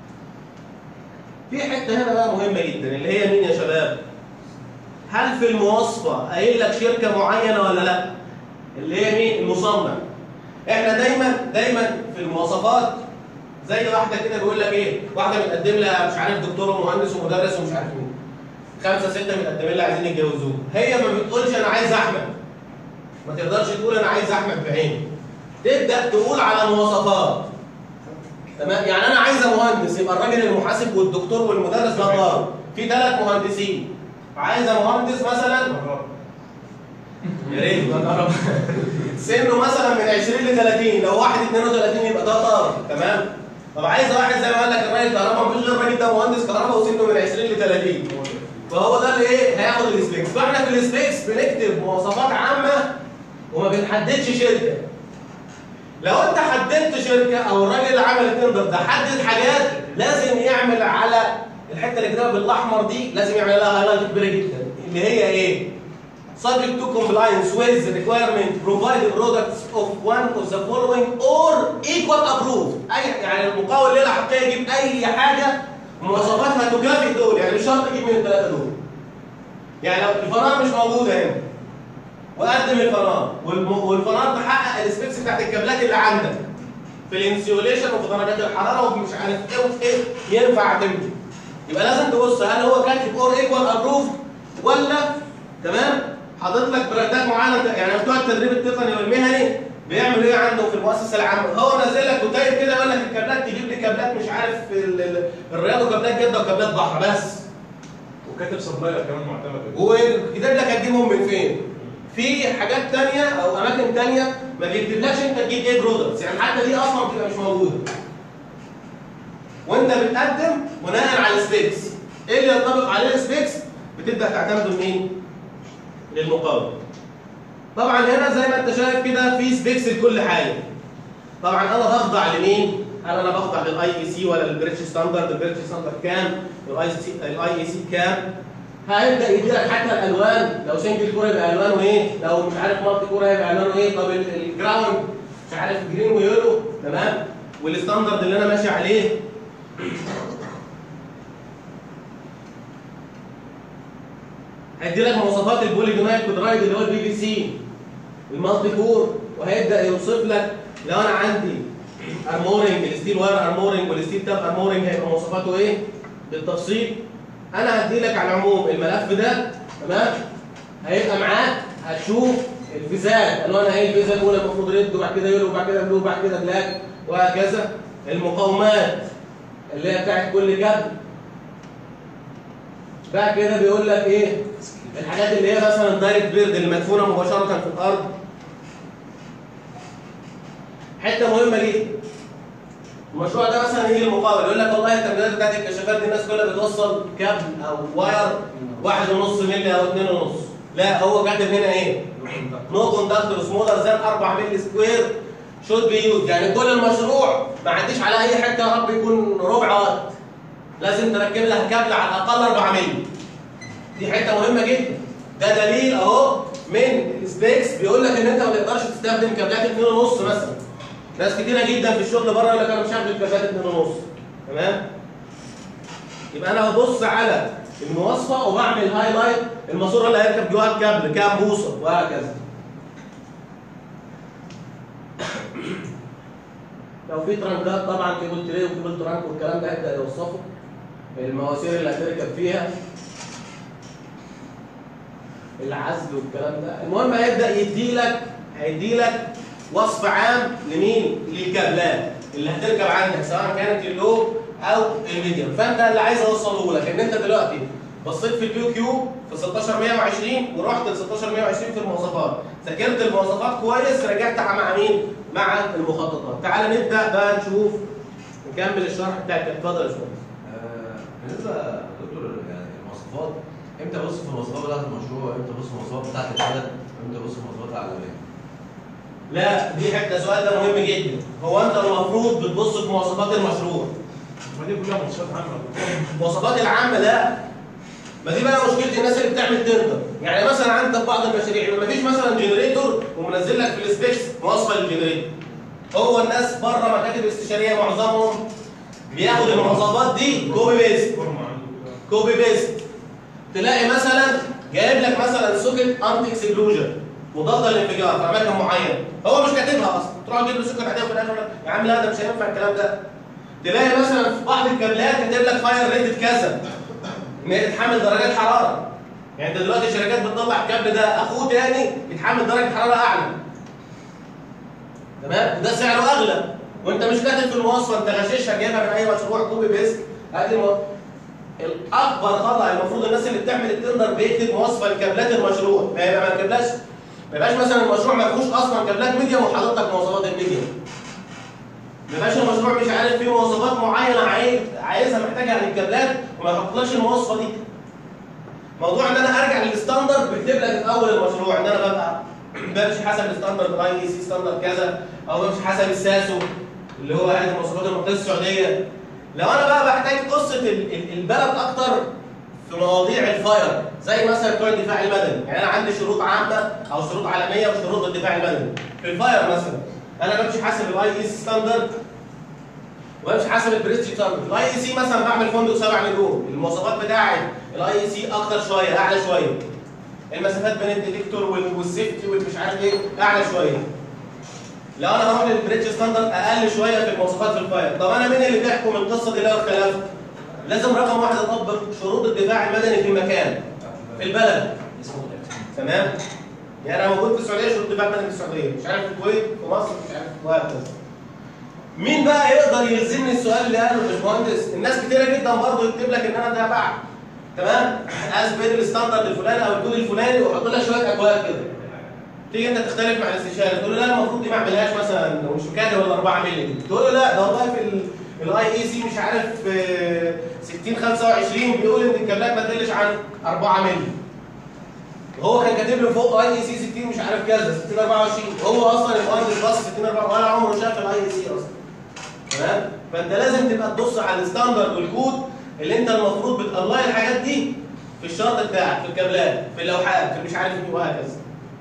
في حته هنا بقى مهمه جدا اللي هي مين يا شباب؟ هل في المواصفه قايل لك شركه معينه ولا لا؟ اللي هي مين؟ المصنع احنا دايما دايما في المواصفات زي واحده كده بيقول لك ايه واحده متقدم لها مش عارف دكتور ومهندس ومدرس ومش عارف مين خمسه سته متقدمين لها عايزين يتجوزوه هي ما بتقولش انا عايز احمد ما تقدرش تقول انا عايز احمد بعيني تبدا تقول على مواصفات تمام يعني انا عايزه مهندس يبقى الراجل المحاسب والدكتور والمدرس ده طار في ثلاث مهندسين عايزه مهندس مثلا يا ريت سنه مثلا من 20 ل 30 لو واحد 32 يبقى ده طارق تمام طب عايز واحد زي ما قال لك الراجل كهرباء مفيش غير الراجل ده مهندس كهرباء وسنه من 20 ل 30 فهو ده اللي ايه هياخد السبيكس فاحنا في السبيكس بنكتب مواصفات عامه وما بنحددش شركه لو انت حددت شركه او الراجل اللي عمل التندر ده حدد حاجات لازم يعمل على الحته اللي كتبها بالاحمر دي لازم يعمل لها هايلايت كبيره جدا اللي هي ايه؟ subject to compliance with the requirement provided products of one of the following or equal approved اي يعني المقاول اللي حقيقي يجيب اي حاجه مواصفاتها تكافئ دول يعني مش شرط يجيب من الثلاثه دول يعني لو الفنار مش موجوده هنا وقدم الفنار والم- والفنار تحقق السبيكس بتاعت الكابلات اللي عندك في الانسيوليشن وفي درجات الحراره وفي مش عارف ايه وفي ايه ينفع تمشي يبقى لازم تبص هل هو كاتب اور ايكوال ابروفد ولا تمام حاطط لك براندات معينه يعني بتوع التدريب التقني والمهني بيعملوا ايه عنده في المؤسسه العامه هو نازل لك كتيب كده يقول لك الكابلات تجيب لي كابلات مش عارف ال- ال- الرياض وكابلات جده وكابلات بحر بس وكاتب سبلاير كمان معتمد وكتاب لك هتجيبهم من فين في حاجات تانية او اماكن تانية ما بيكتبلكش انت تجيب ايه برودكتس يعني حتى دي اصلا بتبقى مش موجوده وانت بتقدم بناء على السبيكس ايه اللي ينطبق عليه السبيكس بتبدا تعتمده لمين للمقاول طبعا هنا زي ما انت شايف كده في سبيكس لكل حاجه طبعا انا بخضع لمين هل انا بخضع للاي اي سي ولا للبريتش ستاندرد البريتش ستاندرد كام الاي سي الاي اي سي كام هيبدا يديلك حتى الالوان لو سنجل كوره يبقى الوانه ايه لو مش عارف مالتي كوره يبقى الوانه ايه طب ال- الجراوند مش عارف جرين ويلو تمام والستاندرد اللي انا ماشي عليه هيدي لك مواصفات البوليجونال كودرايد اللي هو البي في سي المالتي كور وهيبدا يوصف لك لو انا عندي ارمورنج الستيل واير ارمورنج والستيل تاب ارمورنج هيبقى مواصفاته ايه بالتفصيل انا هدي لك على العموم الملف ده تمام هيبقى معاك هتشوف الفيزات الوانها ايه الفيزا الاولى المفروض ريد وبعد كده يلو وبعد كده بلو وبعد كده بلاك وهكذا المقاومات اللي هي بتاعت كل كابل بقى كده بيقول لك ايه الحاجات اللي هي مثلا الدايركت بيرد المدفونه مباشره في الارض حته مهمه جدا المشروع ده مثلا يجي المقاول يقول لك والله التمريرات بتاعت الكشافات دي الناس كلها بتوصل كابل او واير واحد ونص مللي او اتنين ونص لا هو كاتب هنا ايه؟ نو كوندكتور سمولر ذان 4 مللي سكوير شود بي يوز يعني كل المشروع ما عنديش على اي حته يا رب يكون ربع وقت لازم تركب لها كابل على الاقل 4 مللي دي حته مهمه جدا ده دليل اهو من السبيكس بيقول لك ان انت ما تقدرش تستخدم كابلات 2 ونص مثلا ناس كتيره جدا في الشغل بره يقول لك انا مش هعمل كابلات 2 ونص تمام يبقى انا ببص على المواصفه وبعمل هايلايت الماسوره اللي هيركب جواها الكابل كام بوصه وهكذا لو في ترانكات طبعا كيبل تري وكيبل ترانك والكلام ده هيبدا يوصفه المواسير اللي هتركب فيها العزل والكلام ده المهم هيبدا يديلك هيديلك وصف عام لمين للكابلات اللي هتركب عندك سواء كانت اللو او الميديوم فانت اللي عايز اوصله لك ان انت دلوقتي بصيت في البيو كيو في 16120 ورحت ل 16120 في المواصفات ذاكرت المواصفات كويس رجعت مع مين مع المخططات تعال نبدا بقى نشوف نكمل الشرح بتاعك اتفضل يا باشمهندس آه، بالنسبه يا دكتور يعني المواصفات امتى ابص في المواصفات بتاعت المشروع امتى ابص في المواصفات بتاعت البلد امتى ابص في المواصفات العالميه لا دي حته السؤال ده مهم جدا هو انت المفروض بتبص في مواصفات المشروع ما دي كلها مواصفات عامه المواصفات العامه لا ما دي بقى مشكله الناس اللي بتعمل تندر يعني مثلا عندك بعض المشاريع ما فيش مثلا جنريتور ومنزل لك في السبيكس مواصفه للجنريتور هو الناس بره مكاتب استشاريه معظمهم بياخد المواصفات دي كوبي بيست فورمه عنده كده كوبي بيست تلاقي مثلا جايب لك مثلا سوكت انتي اكسكلوجن مضاده للانفجار في اماكن معينه هو مش كاتبها اصلا تروح تجيب له سوكت عاديه وفي الاخر يقول لك يا عم لا ده مش هينفع الكلام ده تلاقي مثلا في بعض الكابلات كاتب لك فاير ريتد كذا ان هي تتحمل درجات حراره يعني انت دلوقتي الشركات بتطلع الكابل ده اخوه تاني يتحمل درجه حراره اعلى تمام وده سعره اغلى وانت مش كاتب في المواصفه انت غششها جايبها من اي مشروع كوبي بيست ادي المو... الاكبر خطا المفروض الناس اللي بتعمل التندر بيكتب مواصفه لكابلات المشروع ما يبقى ما يكتبلاش ما يبقاش مثلا المشروع ما فيهوش اصلا كابلات ميديم وحاطط لك مواصفات الميديم ما يبقاش المشروع مش عارف فيه مواصفات معينه عايز عايزها محتاجها عن الكابلات وما يحطلكش المواصفه دي موضوع ان انا ارجع للستاندرد بكتب لك في اول المشروع ان انا ببقى بمشي حسب الستاندرد الاي اي سي ستاندرد كذا او بمشي حسب الساسو اللي هو هيئه المواصفات المقدسه السعوديه لو انا بقى بحتاج قصه ال- ال- البلد اكتر في مواضيع الفاير زي مثلا بتوع الدفاع المدني يعني انا عندي شروط عامه او شروط عالميه وشروط الدفاع المدني في الفاير مثلا انا بمشي حسب الاي اي سي ستاندرد وبمشي حسب البريستيج ستاندرد الاي اي سي مثلا بعمل فندق سبع نجوم المواصفات بتاعه الاي اي سي اكتر شويه اعلى شويه المسافات بين الديتكتور وال- والسيفتي والمش عارف ايه اعلى شويه لو انا هروح للبريتش ستاندرد اقل شويه في المواصفات في الفاير طب انا مين اللي بيحكم القصه دي لو اختلفت لازم رقم واحد اطبق شروط الدفاع المدني في المكان في البلد تمام يعني انا موجود في السعوديه شروط الدفاع المدني في السعوديه مش عارف في الكويت في مصر مش عارف وهكذا مين بقى يقدر يلزمني السؤال اللي قاله الباشمهندس الناس كتيره جدا برضه يكتب لك ان انا تابع تمام از بين الستاندرد الفلاني او الكود الفلاني ويحط لك شويه اكواد كده تيجي انت تختلف مع الاستشاري تقول له لا المفروض دي ما اعملهاش مثلا مش مكان ولا 4 مللي دي تقول له لا ده والله في الاي اي سي مش عارف آه، 60 25 بيقول ان الكابلات ما تقلش عن 4 مللي وهو كان كاتب له فوق اي اي سي 60 مش عارف كذا 60 24 هو اصلا المهندس بص 60 24 ولا عمره شاف الاي اي سي اصلا تمام فانت لازم تبقى تبص على الستاندرد والكود اللي انت المفروض بتطلع الحاجات دي في الشرط بتاعك في الكابلات في اللوحات في مش عارف ايه وهكذا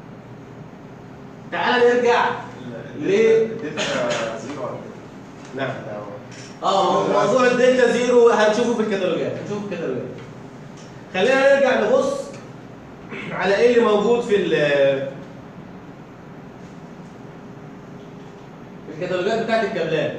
تعال نرجع ليه؟ الداتا زيرو ولا نعم كده؟ اه موضوع الدلتا زيرو هنشوفه في الكتالوجات هنشوفه في الكتالوجات خلينا نرجع نبص على ايه اللي موجود في ال في الكتالوجات بتاعت الكابلات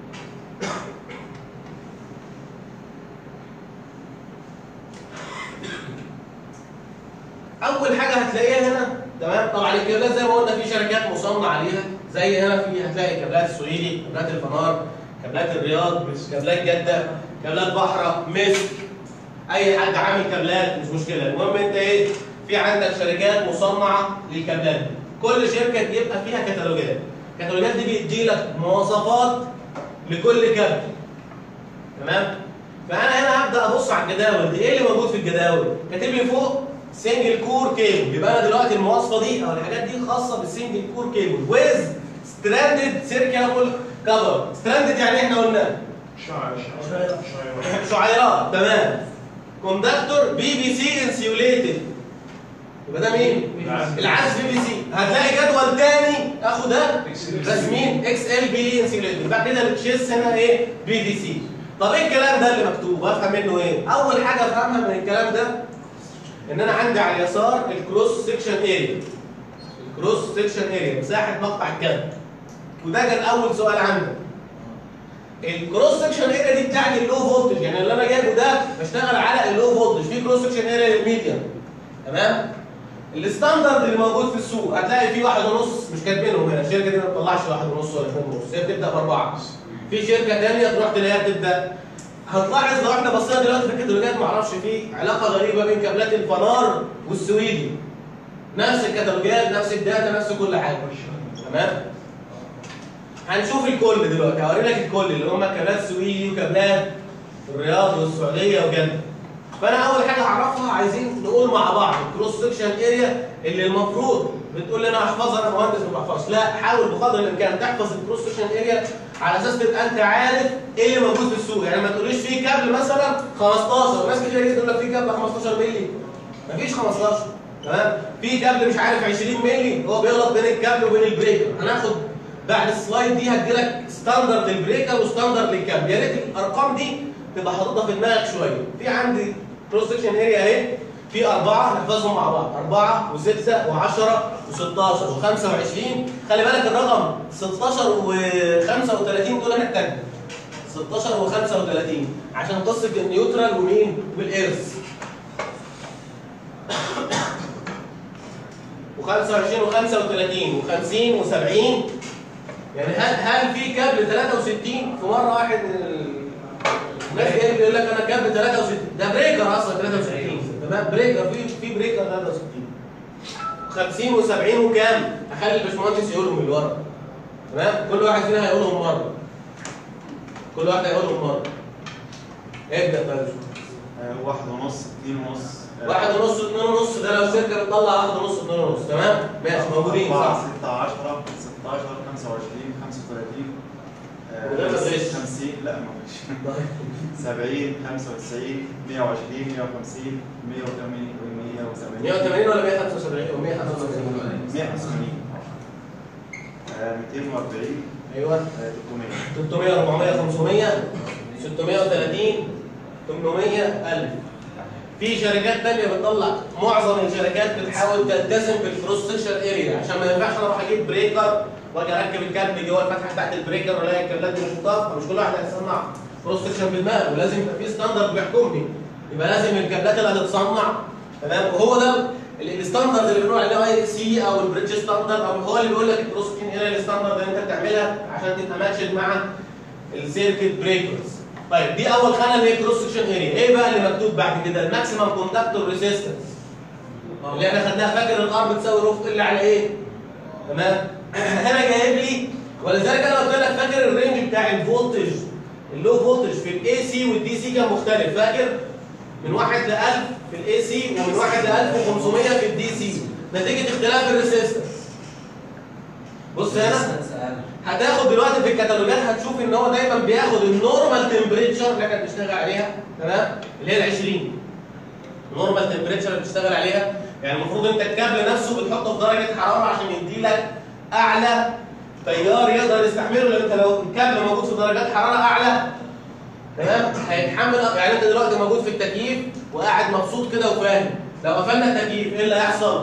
اول حاجه هتلاقيها هنا تمام طبعا الكابلات زي ما قلنا في شركات مصنع عليها زي هنا في هتلاقي كابلات السويدي كابلات الفنار كابلات الرياض كابلات جده كابلات بحره مصر اي حد عامل كابلات مش مشكله المهم انت ايه في عندك شركات مصنعه للكابلات دي. كل شركه بيبقى فيها كتالوجات الكتالوجات دي بيدي لك مواصفات لكل كابل تمام فانا هنا هبدا ابص على الجداول دي ايه اللي موجود في الجداول كاتب لي فوق سنجل كور كيبل يبقى انا دلوقتي المواصفه دي او الحاجات دي خاصه بالسنجل كور كيبل ويز ستراندد سيركلابل كفر ستراندد يعني احنا قلنا شعر شعر شعر شعيرات تمام كوندكتور بي بي سي انسيوليتد يبقى ده مين؟ العزف بي بي سي هتلاقي جدول تاني اخو ده رسمين اكس ال بي انسيوليتد بعد كده التشيس هنا ايه؟ بي في سي طب ايه الكلام ده اللي مكتوب؟ افهم منه ايه؟ اول حاجه افهمها من الكلام ده ان انا عندي على اليسار الكروس سيكشن اريا الكروس سيكشن اريا مساحه مقطع الكابل وده كان اول سؤال عندك الكروس سكشن اريا دي بتاعت اللو فولتج يعني اللي انا جايبه ده بشتغل على اللو فولتج في كروس سكشن اريا للميديم تمام الستاندرد اللي موجود في السوق هتلاقي فيه واحد ونص مش كاتبينهم هنا الشركه دي ما بتطلعش واحد ونص ولا اثنين ونص هي بتبدا باربعه في شركه ثانيه تروح تلاقيها بتبدا هتلاحظ لو احنا بصينا دلوقتي في الكتالوجات ما اعرفش في علاقه غريبه بين كابلات الفنار والسويدي نفس الكتالوجات نفس الداتا نفس كل حاجه تمام هنشوف الكل دلوقتي هوري لك الكل اللي هم كابلات سويدي وكابلات الرياض والسعوديه وجده فانا اول حاجه هعرفها عايزين نقول مع بعض الكروس سكشن اريا اللي المفروض بتقول لي انا احفظها انا مهندس ما بحفظش لا حاول بقدر الامكان تحفظ الكروس سكشن اريا على اساس تبقى انت عارف ايه اللي موجود في السوق يعني ما تقوليش في كابل مثلا 15 وناس كتير جدا تقول لك في كابل 15 مللي مفيش 15 تمام في كابل مش عارف 20 مللي هو بيغلط بين الكابل وبين البريكر هناخد بعد السلايد دي هديلك ستاندرد للبريكر وستاندرد للكابل يا ريت الارقام دي تبقى حاططها في دماغك شويه في عندي كروس سكشن اريا اهي في أربعة نحفظهم مع بعض أربعة وستة وعشرة وستاشر وخمسة وعشرين خلي بالك الرقم 16 وخمسة دول هنحتاجهم 16 و35 عشان قصة النيوترال ومين والإيرث و25 و35 و50 و70 يعني هل هل في كابل 63 في مره واحد من ال- الناس جاي بيقول لك انا كابل 63 ده بريكر اصلا 63 تمام بريكر في في بريكر 63 50 و70 وكام؟ هخلي الباشمهندس يقولهم اللي ورا تمام؟ كل واحد فينا هيقولهم مره كل واحد هيقولهم مره ابدا بقى يا باشمهندس. آه، واحد ونص اثنين ونص آه، واحد ونص اتنين ونص ده لو شركه بتطلع واحد ونص اتنين ونص تمام؟ ماشي موجودين أربعة، صح؟ ستة 10 16 25 35 آه، وده ما فيش. 50 لا ما فيش 70 95 120 150 180 170 180 ولا 175 و 185 185 آه، 240 ايوه آه، 300 300 400 500 630 800 1000 في شركات تانية بتطلع معظم الشركات بتحاول تلتزم بالكروس سكشن اريا عشان ما ينفعش انا اروح اجيب بريكر واجي اركب الكابل جوه الفتحه بتاعت البريكر والاقي الكابلات دي مش مطابقه مش كل واحد هيصنع كروس سكشن في دماغه ولازم يبقى في ستاندرد بيحكمني يبقى لازم الكابلات اللي هتتصنع تمام وهو ده ال- الستاندرد اللي بنقول عليه اي سي او البريدج ستاندرد او هو اللي بيقول لك الكروس سكشن اريا الستاندرد اللي انت بتعملها عشان تبقى ماتشد مع السيركت بريكرز طيب دي اول خانه اللي هي كروس سكشن اريا ايه بقى اللي مكتوب بعد كده الماكسيمم كوندكتور ريزيستنس اللي احنا خدناها فاكر الار بتساوي رفض اللي على ايه تمام هنا جايب لي ولذلك انا قلت لك فاكر الرينج بتاع الفولتج اللو فولتج في الاي سي والدي سي كان مختلف فاكر من 1 ل 1000 في الاي سي ومن 1 ل 1500 في الدي سي نتيجه اختلاف الريزيستنس بص هنا هتاخد دلوقتي في الكتالوجات هتشوف ان هو دايما بياخد النورمال تمبريتشر اللي احنا بنشتغل عليها تمام اللي هي ال 20 النورمال تمبريتشر اللي بتشتغل عليها يعني المفروض انت الكابل نفسه بتحطه في درجه حراره عشان يدي لك اعلى تيار يقدر يستحمله لان انت لو الكابل موجود في درجات حراره اعلى تمام هيتحمل يعني انت دلوقتي موجود في التكييف وقاعد مبسوط كده وفاهم لو قفلنا التكييف ايه اللي هيحصل؟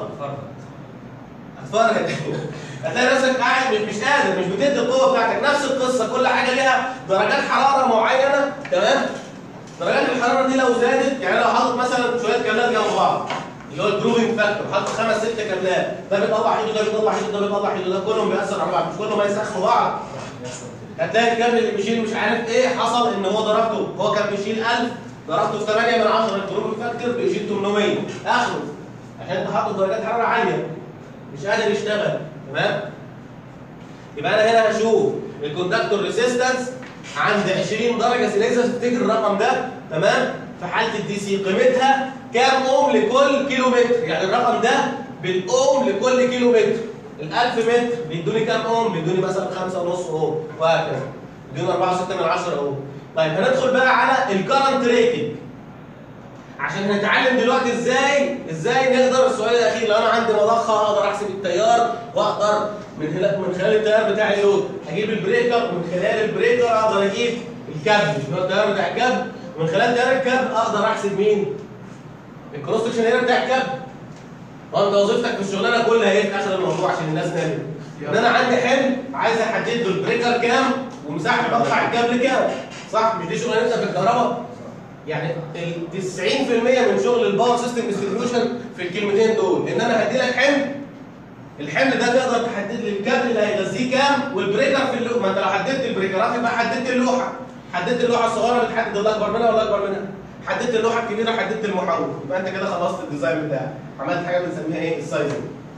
هتفرج هتلاقي نفسك قاعد مش مش قادر مش بتدي القوه بتاعتك نفس القصه كل حاجه ليها درجات حراره معينه تمام درجات الحراره دي لو زادت يعني لو حاطط مثلا شويه كابلات جنب بعض اللي هو الجروبنج فاكتور حاطط خمس ست كابلات ده بيطلع ايده ده بيطلع ايده ده بيطلع ايده ده كلهم بيأثر على بعض مش كلهم هيسخنوا بعض هتلاقي الكابل اللي بيشيل مش عارف ايه حصل ان هو ضربته هو كان بيشيل 1000 ضربته في 8 من 10 الجروبنج فاكتور بيشيل 800 اخره عشان انت حاطط درجات حراره عاليه مش قادر يشتغل تمام يبقى انا هنا هشوف الكوندكتور ريزيستنس عند 20 درجه سيليزيوس تفتكر الرقم ده تمام في حاله الدي سي قيمتها كام اوم لكل كيلو متر يعني الرقم ده بالاوم لكل كيلو متر ال 1000 متر بيدوني كام اوم بيدوني مثلا 5 ونص اوم وهكذا بيدوني 4 6 من 10 اوم طيب هندخل بقى على الكرنت ريتنج عشان نتعلم دلوقتي ازاي ازاي نقدر السؤال الاخير لو انا عندي مضخه اقدر احسب التيار واقدر من خلال من خلال التيار بتاع اللود اجيب البريكر ومن خلال البريكر اقدر اجيب الكابل مش هو التيار بتاع الكابل ومن خلال تيار الكابل اقدر احسب مين؟ الكروس سكشن اريا بتاع الكابل هو انت وظيفتك في الشغلانه كلها ايه في اخر الموضوع عشان الناس نامت ان انا عندي حمل عايز احدد له البريكر كام ومساحه مقطع الكابل كام صح مش دي شغلانتنا في الكهرباء يعني ال 90% من شغل الباور سيستم ديستريبيوشن في الكلمتين دول ان انا هدي لك حمل الحمل ده تقدر تحدد لي الكابل اللي هيغذيه كام والبريكر في اللوحه ما انت لو حددت البريكرات يبقى حددت اللوحه حددت اللوحه الصغيره اللي تحدد الاكبر منها ولا الاكبر منها حددت اللوحه الكبيره حددت المحول يبقى انت كده خلصت الديزاين بتاعك عملت حاجه بنسميها ايه السايزنج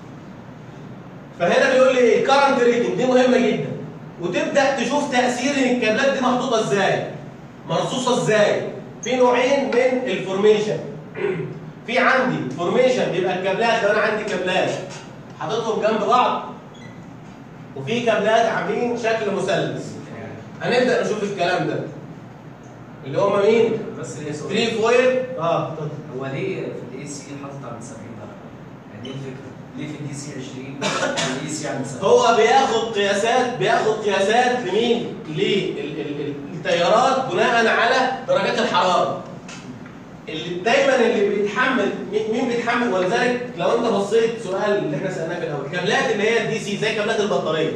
فهنا بيقول لي ايه الكرنت ريتنج دي مهمه جدا وتبدا تشوف تاثير الكابلات دي محطوطه ازاي مرصوصه ازاي في نوعين من الفورميشن في عندي فورميشن بيبقى الكابلات لو انا عندي كابلات حاططهم جنب بعض وفي كابلات عاملين شكل مثلث هنبدا نشوف الكلام ده اللي هم مين؟ بس ليه سؤال ستري فويل اه اتفضل. هو ليه في الاي سي حاطط عند 70 درجه؟ يعني ايه الفكره؟ ليه في الدي سي 20 والاي سي عند 70 هو بياخد قياسات بياخد قياسات لمين؟ للتيارات بناء على درجات الحراره. اللي دايما اللي بيتحمل مين مين بيتحمل ولذلك لو انت بصيت سؤال اللي احنا سالناه في الاول كابلات اللي هي الدي سي زي كابلات البطاريه.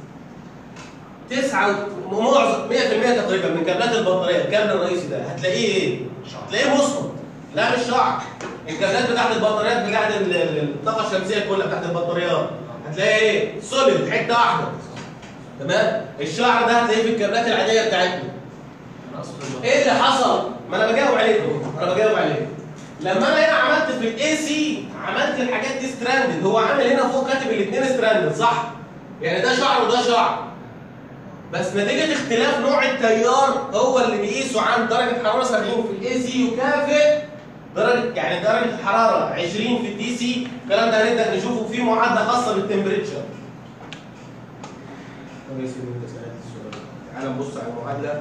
تسعة و- معظم 100% تقريبا من كابلات البطاريه الكابل الرئيسي ده هتلاقيه ايه؟ هتلاقيه مصمت لا مش شعر الكابلات بتاعت البطاريات بتاعت ال- ال- الطاقه الشمسيه كلها بتاعت البطاريات هتلاقي ايه؟ سوليد حته واحده تمام؟ الشعر ده هتلاقيه في الكابلات العاديه بتاعتنا انا اقصد ايه اللي حصل؟ ما انا بجاوب عليكم انا بجاوب عليكم لما انا هنا عملت في الاي سي عملت الحاجات دي ستراندد هو عامل هنا فوق كاتب الاثنين ستراندد صح؟ يعني ده شعر وده شعر بس نتيجة اختلاف نوع التيار هو اللي بيقيسه عن درجة حرارة 70 في الاي سي يكافئ درجة يعني درجة الحرارة 20 في الدي سي الكلام ده هنبدأ نشوفه في معادلة خاصة بالتمبريتشر. كويس ان انت سألت السؤال. تعالى نبص على المعادلة.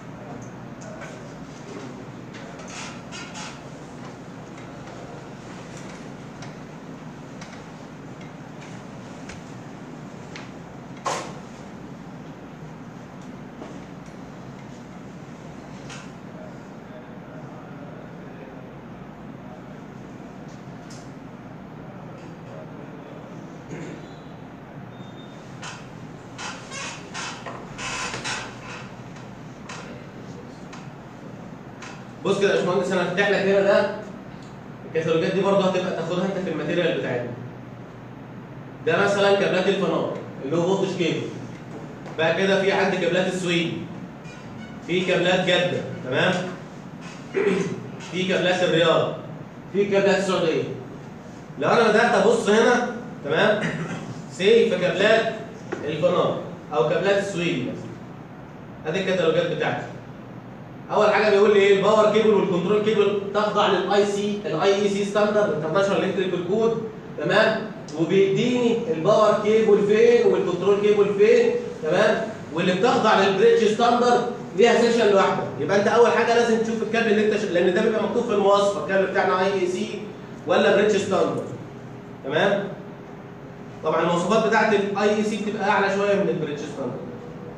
بص كده يا باشمهندس انا هفتح لك هنا ده الكتالوجات دي برضه هتبقى تاخدها انت في الماتيريال بتاعتنا. ده مثلا كابلات الفنار اللي هو فولتج كيبل. بعد كده في عندي كابلات السويد. في كابلات جده تمام؟ في كابلات الرياض. في كابلات السعوديه. لو انا بدات ابص هنا تمام؟ سي في كابلات الفنار او كابلات السويد مثلا. ادي الكتالوجات بتاعتي. اول حاجه بيقول لي ايه الباور كيبل والكنترول كيبل تخضع للاي سي الاي اي سي ستاندرد انترناشونال الكتريكال كود تمام وبيديني الباور كيبل فين والكنترول كيبل فين تمام واللي بتخضع للبريدج ستاندرد ليها سيشن لوحده يبقى انت اول حاجه لازم تشوف الكابل اللي انت ش... لان ده بيبقى مكتوب في المواصفه الكابل بتاعنا اي اي سي ولا بريدج ستاندرد تمام طبعا المواصفات بتاعت الاي اي سي بتبقى اعلى شويه من البريدج ستاندرد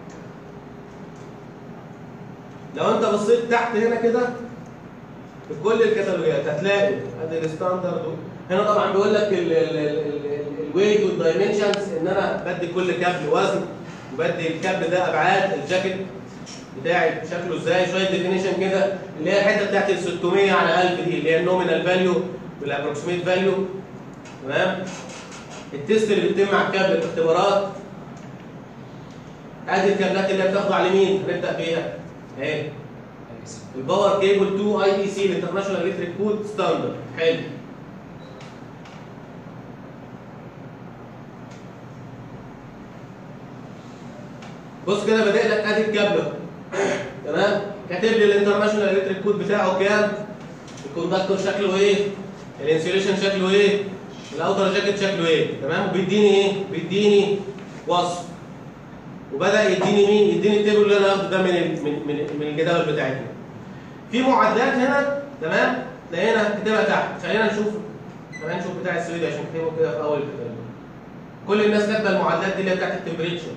لو انت بصيت تحت هنا كده في كل الكتالوجات هتلاقي ادي الستاندرد هنا طبعا بيقول لك الويت والدايمنشنز ان انا بدي كل كابل وزن وبدي الكابل ده ابعاد الجاكيت بتاعي شكله ازاي شويه ديفينيشن كده اللي هي الحته بتاعت ال 600 على 1000 دي اللي هي النومينال فاليو والابروكسيميت فاليو تمام التيست اللي بيتم على الكابل الاختبارات ادي الكابلات اللي هي بتخضع لمين؟ هنبدا بيها اهي الباور كيبل 2 اي اي سي الانترناشونال الكتريك كود ستاندرد حلو بص كده بادئ لك ادي الكابل تمام كاتب لي الانترناشونال الكتريك كود بتاعه كام الكوندكتور شكله ايه الانسيوليشن شكله ايه الاوتر جاكيت شكله ايه تمام وبيديني ايه بيديني وصف وبدا يديني مين يديني التيبل اللي انا هاخده ده من ال- من من, من الجداول بتاعتنا في معادلات هنا تمام لقينا كاتبها تحت خلينا نشوف خلينا نشوف بتاع السويدي عشان كاتبه كده في اول الكتاب كل الناس كاتبه المعادلات دي اللي هي بتاعت التمبريتشر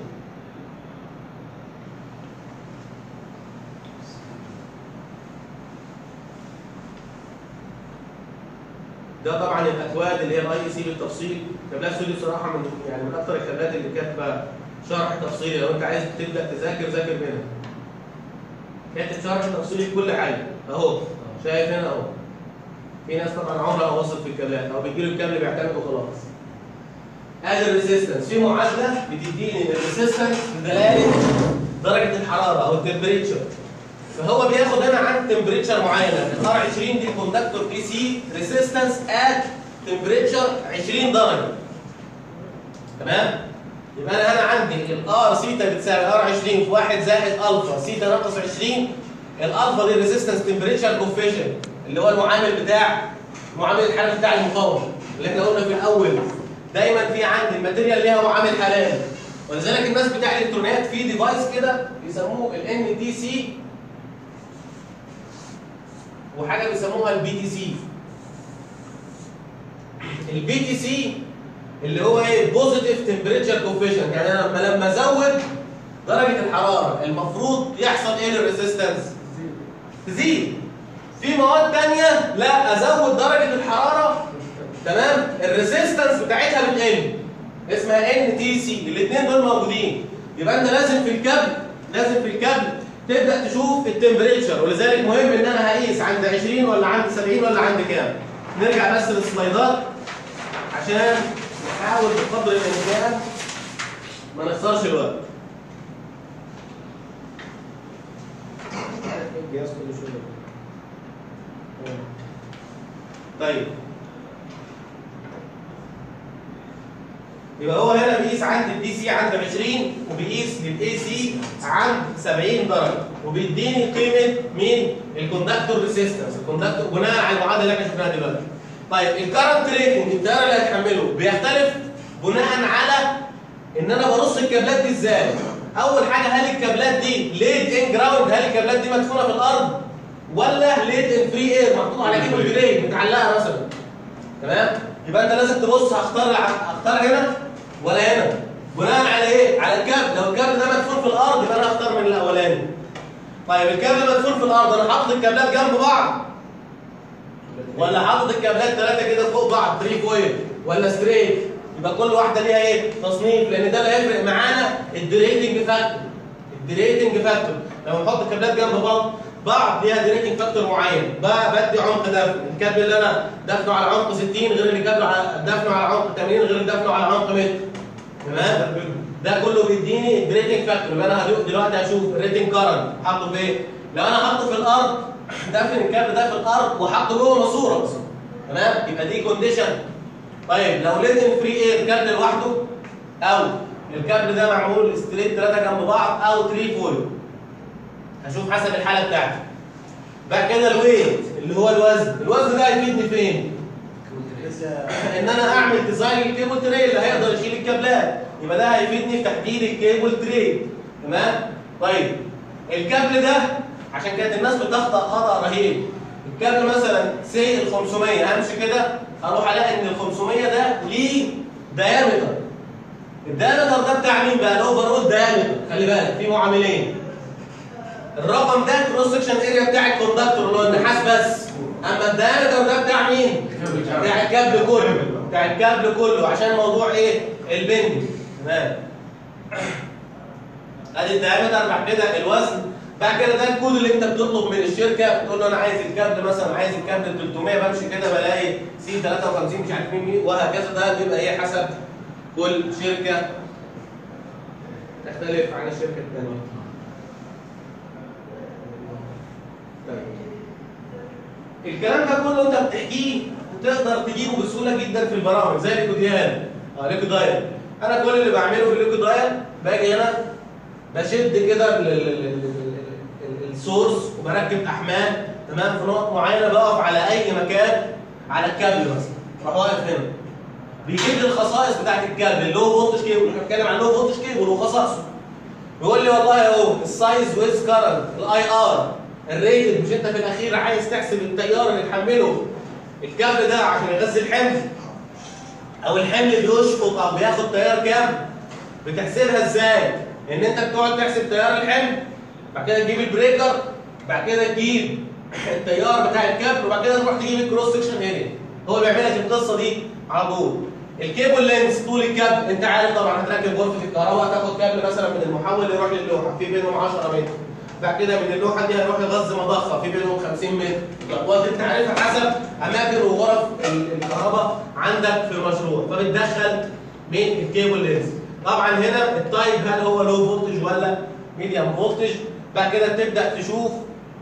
ده طبعا الاكواد اللي هي الاي سي بالتفصيل كابلات سودي بصراحه من يعني من اكثر الكابلات اللي كاتبه شرح تفصيلي لو انت عايز تبدا تذاكر ذاكر منها كاتب شرح تفصيلي لكل حاجه اهو شايف هنا اهو في ناس طبعا عمرها ما وصلت في الكابلات او بيجي له الكابل بيعتمد وخلاص ادي الريزيستنس في معادله بتديني الريزيستنس بدلاله درجه الحراره او التمبريتشر فهو بياخد هنا عن تمبريتشر معينه الار 20 دي كوندكتور دي سي ريزيستنس ات تمبريتشر 20 درجه تمام يبقى انا هنا عندي الار سيتا بتساوي ار 20 في 1 زائد الفا سيتا ناقص 20 الالفا دي ريزيستنس تمبريتشر كوفيشن اللي هو المعامل بتاع المعامل الحراري بتاع المقاومه اللي احنا قلنا في الاول دايما في عندي الماتيريال ليها معامل حراري ولذلك الناس بتاع الالكترونيات في ديفايس كده بيسموه الان دي سي وحاجه بيسموها البي تي سي البي تي سي اللي هو ايه بوزيتيف تمبريتشر كوفيشن يعني انا لما لما ازود درجه الحراره المفروض يحصل ايه للريزيستنس تزيد في مواد تانية لا ازود درجه الحراره تمام الريزيستنس بتاعتها بتقل اسمها ان تي سي الاثنين دول موجودين يبقى انت لازم في الكابل لازم في الكابل تبدا تشوف التمبريتشر ولذلك مهم ان انا هقيس عند 20 ولا عند 70 ولا عند كام نرجع بس للسلايدات عشان نحاول بقدر الامكان ما نخسرش الوقت الجهاز كله شغل طيب يبقى هو هنا بيقيس عند الدي سي عند 20 وبيقيس للاي سي عند 70 درجه وبيديني قيمه مين؟ الكوندكتور ريسيستنس الكوندكتور بناء على المعادله اللي احنا شفناها دلوقتي. طيب الكرنت ريتنج التيار اللي هتحمله بيختلف بناء على ان انا برص الكابلات دي ازاي؟ اول حاجه هل الكابلات دي ليد ان جراوند هل الكابلات دي مدفونه في الارض ولا ليد ان فري اير محطوط على كيبل جريد متعلقه مثلا تمام؟ يبقى انت لازم تبص هختار الع- اختار هنا ولا هنا بناء على ايه؟ على الكابل لو الكابل ده مدفون في الارض يبقى انا هختار من الاولاني طيب الكابل مدفون في الارض انا حاطط الكابلات جنب بعض ولا حاطط الكابلات ثلاثه كده فوق بعض 3 كويل ولا ستريت يبقى كل واحده ليها ايه؟ تصنيف لان ده اللي هيفرق معانا الدريتنج فاكتور الدريتنج فاكتور لما نحط الكابلات جنب بعض بعض ليها دريتنج فاكتور معين بقى بدي عمق دفن الكابل اللي انا دفنه على عمق 60 غير اللي كابله على دفنه على عمق 80 غير اللي دفنه على عمق متر تمام ده كله بيديني الريتنج فاكتور يبقى انا هدوق دلوقتي هشوف الريتنج كارنت حاطه فين لو انا حاطه في الارض دفن الكابل ده في الارض وحاطه جوه ماسوره تمام يبقى دي كونديشن طيب لو ليدن فري اير كابل لوحده او الكابل ده معمول ستريت ثلاثه جنب بعض او 3 فول هشوف حسب الحاله بتاعتي بعد كده الويت اللي هو الوزن الوزن ده هيفيدني فين ان انا اعمل ديزاين الكيبل تري اللي هيقدر يشيل الكابلات يبقى ده هيفيدني في تحديد الكيبل تري تمام طيب الكابل ده عشان كانت الناس بتخطأ خطأ رهيب الكابل مثلا سي ال 500 همشي كده اروح الاقي ان ال 500 ده ليه دايمتر الدايمتر ده بتاع مين بقى الاوفرول دايمتر خلي بالك في معاملين الرقم ده كروس سكشن اريا بتاع الكوندكتور اللي هو النحاس بس اما الدايمتر ده بتاع مين بتاع الكابل كله بتاع الكابل كله عشان موضوع ايه البند تمام ادي الدايمتر بعد كده الوزن بعد كده ده الكود اللي انت بتطلب من الشركه تقول له انا عايز الكابل مثلا عايز الكابل 300 بمشي كده بلاقي سي 53 مش عارف مين مين وهكذا ده بيبقى ايه حسب كل شركه تختلف عن الشركه الثانيه طيب الكلام ده كله انت بتحكيه وتقدر تجيبه بسهوله جدا في البرامج زي ليكوديان اه ليكودايل انا كل اللي بعمله في ليكودايل باجي هنا بشد كده ال- ال- ال- ال- ال- السورس وبركب احمال تمام في نقط معينه بقف على اي مكان على الكابل مثلا اروح واقف هنا بيجيب لي الخصائص بتاعت الكابل اللو فولتج كيبل احنا بنتكلم عن لو فولتج كيبل وخصائصه يقول لي والله اهو السايز ويز كارنت الاي ار الريتد مش انت في الاخير عايز تحسب التيار اللي تحمله الكابل ده عشان يغذي الحمل او الحمل بيشفط او بياخد تيار كام بتحسبها ازاي ان انت بتقعد تحسب تيار الحمل بعد كده تجيب البريكر بعد كده تجيب التيار بتاع الكابل وبعد كده تروح تجيب الكروس سكشن اريا هو بيعمل لك القصه دي على طول الكيبل لينس طول الكابل انت عارف طبعا هتركب غرفه الكهرباء هتاخد كابل مثلا من المحول يروح للوحه في بينهم 10 متر بعد كده من اللوحه دي هيروح يغذي مضخه في بينهم 50 متر الاطوال دي انت عارفها حسب اماكن وغرف ال- الكهرباء عندك في المشروع فبتدخل من الكيبل لينس طبعا هنا التايب هل هو لو فولتج ولا ميديوم فولتج بعد كده تبدا تشوف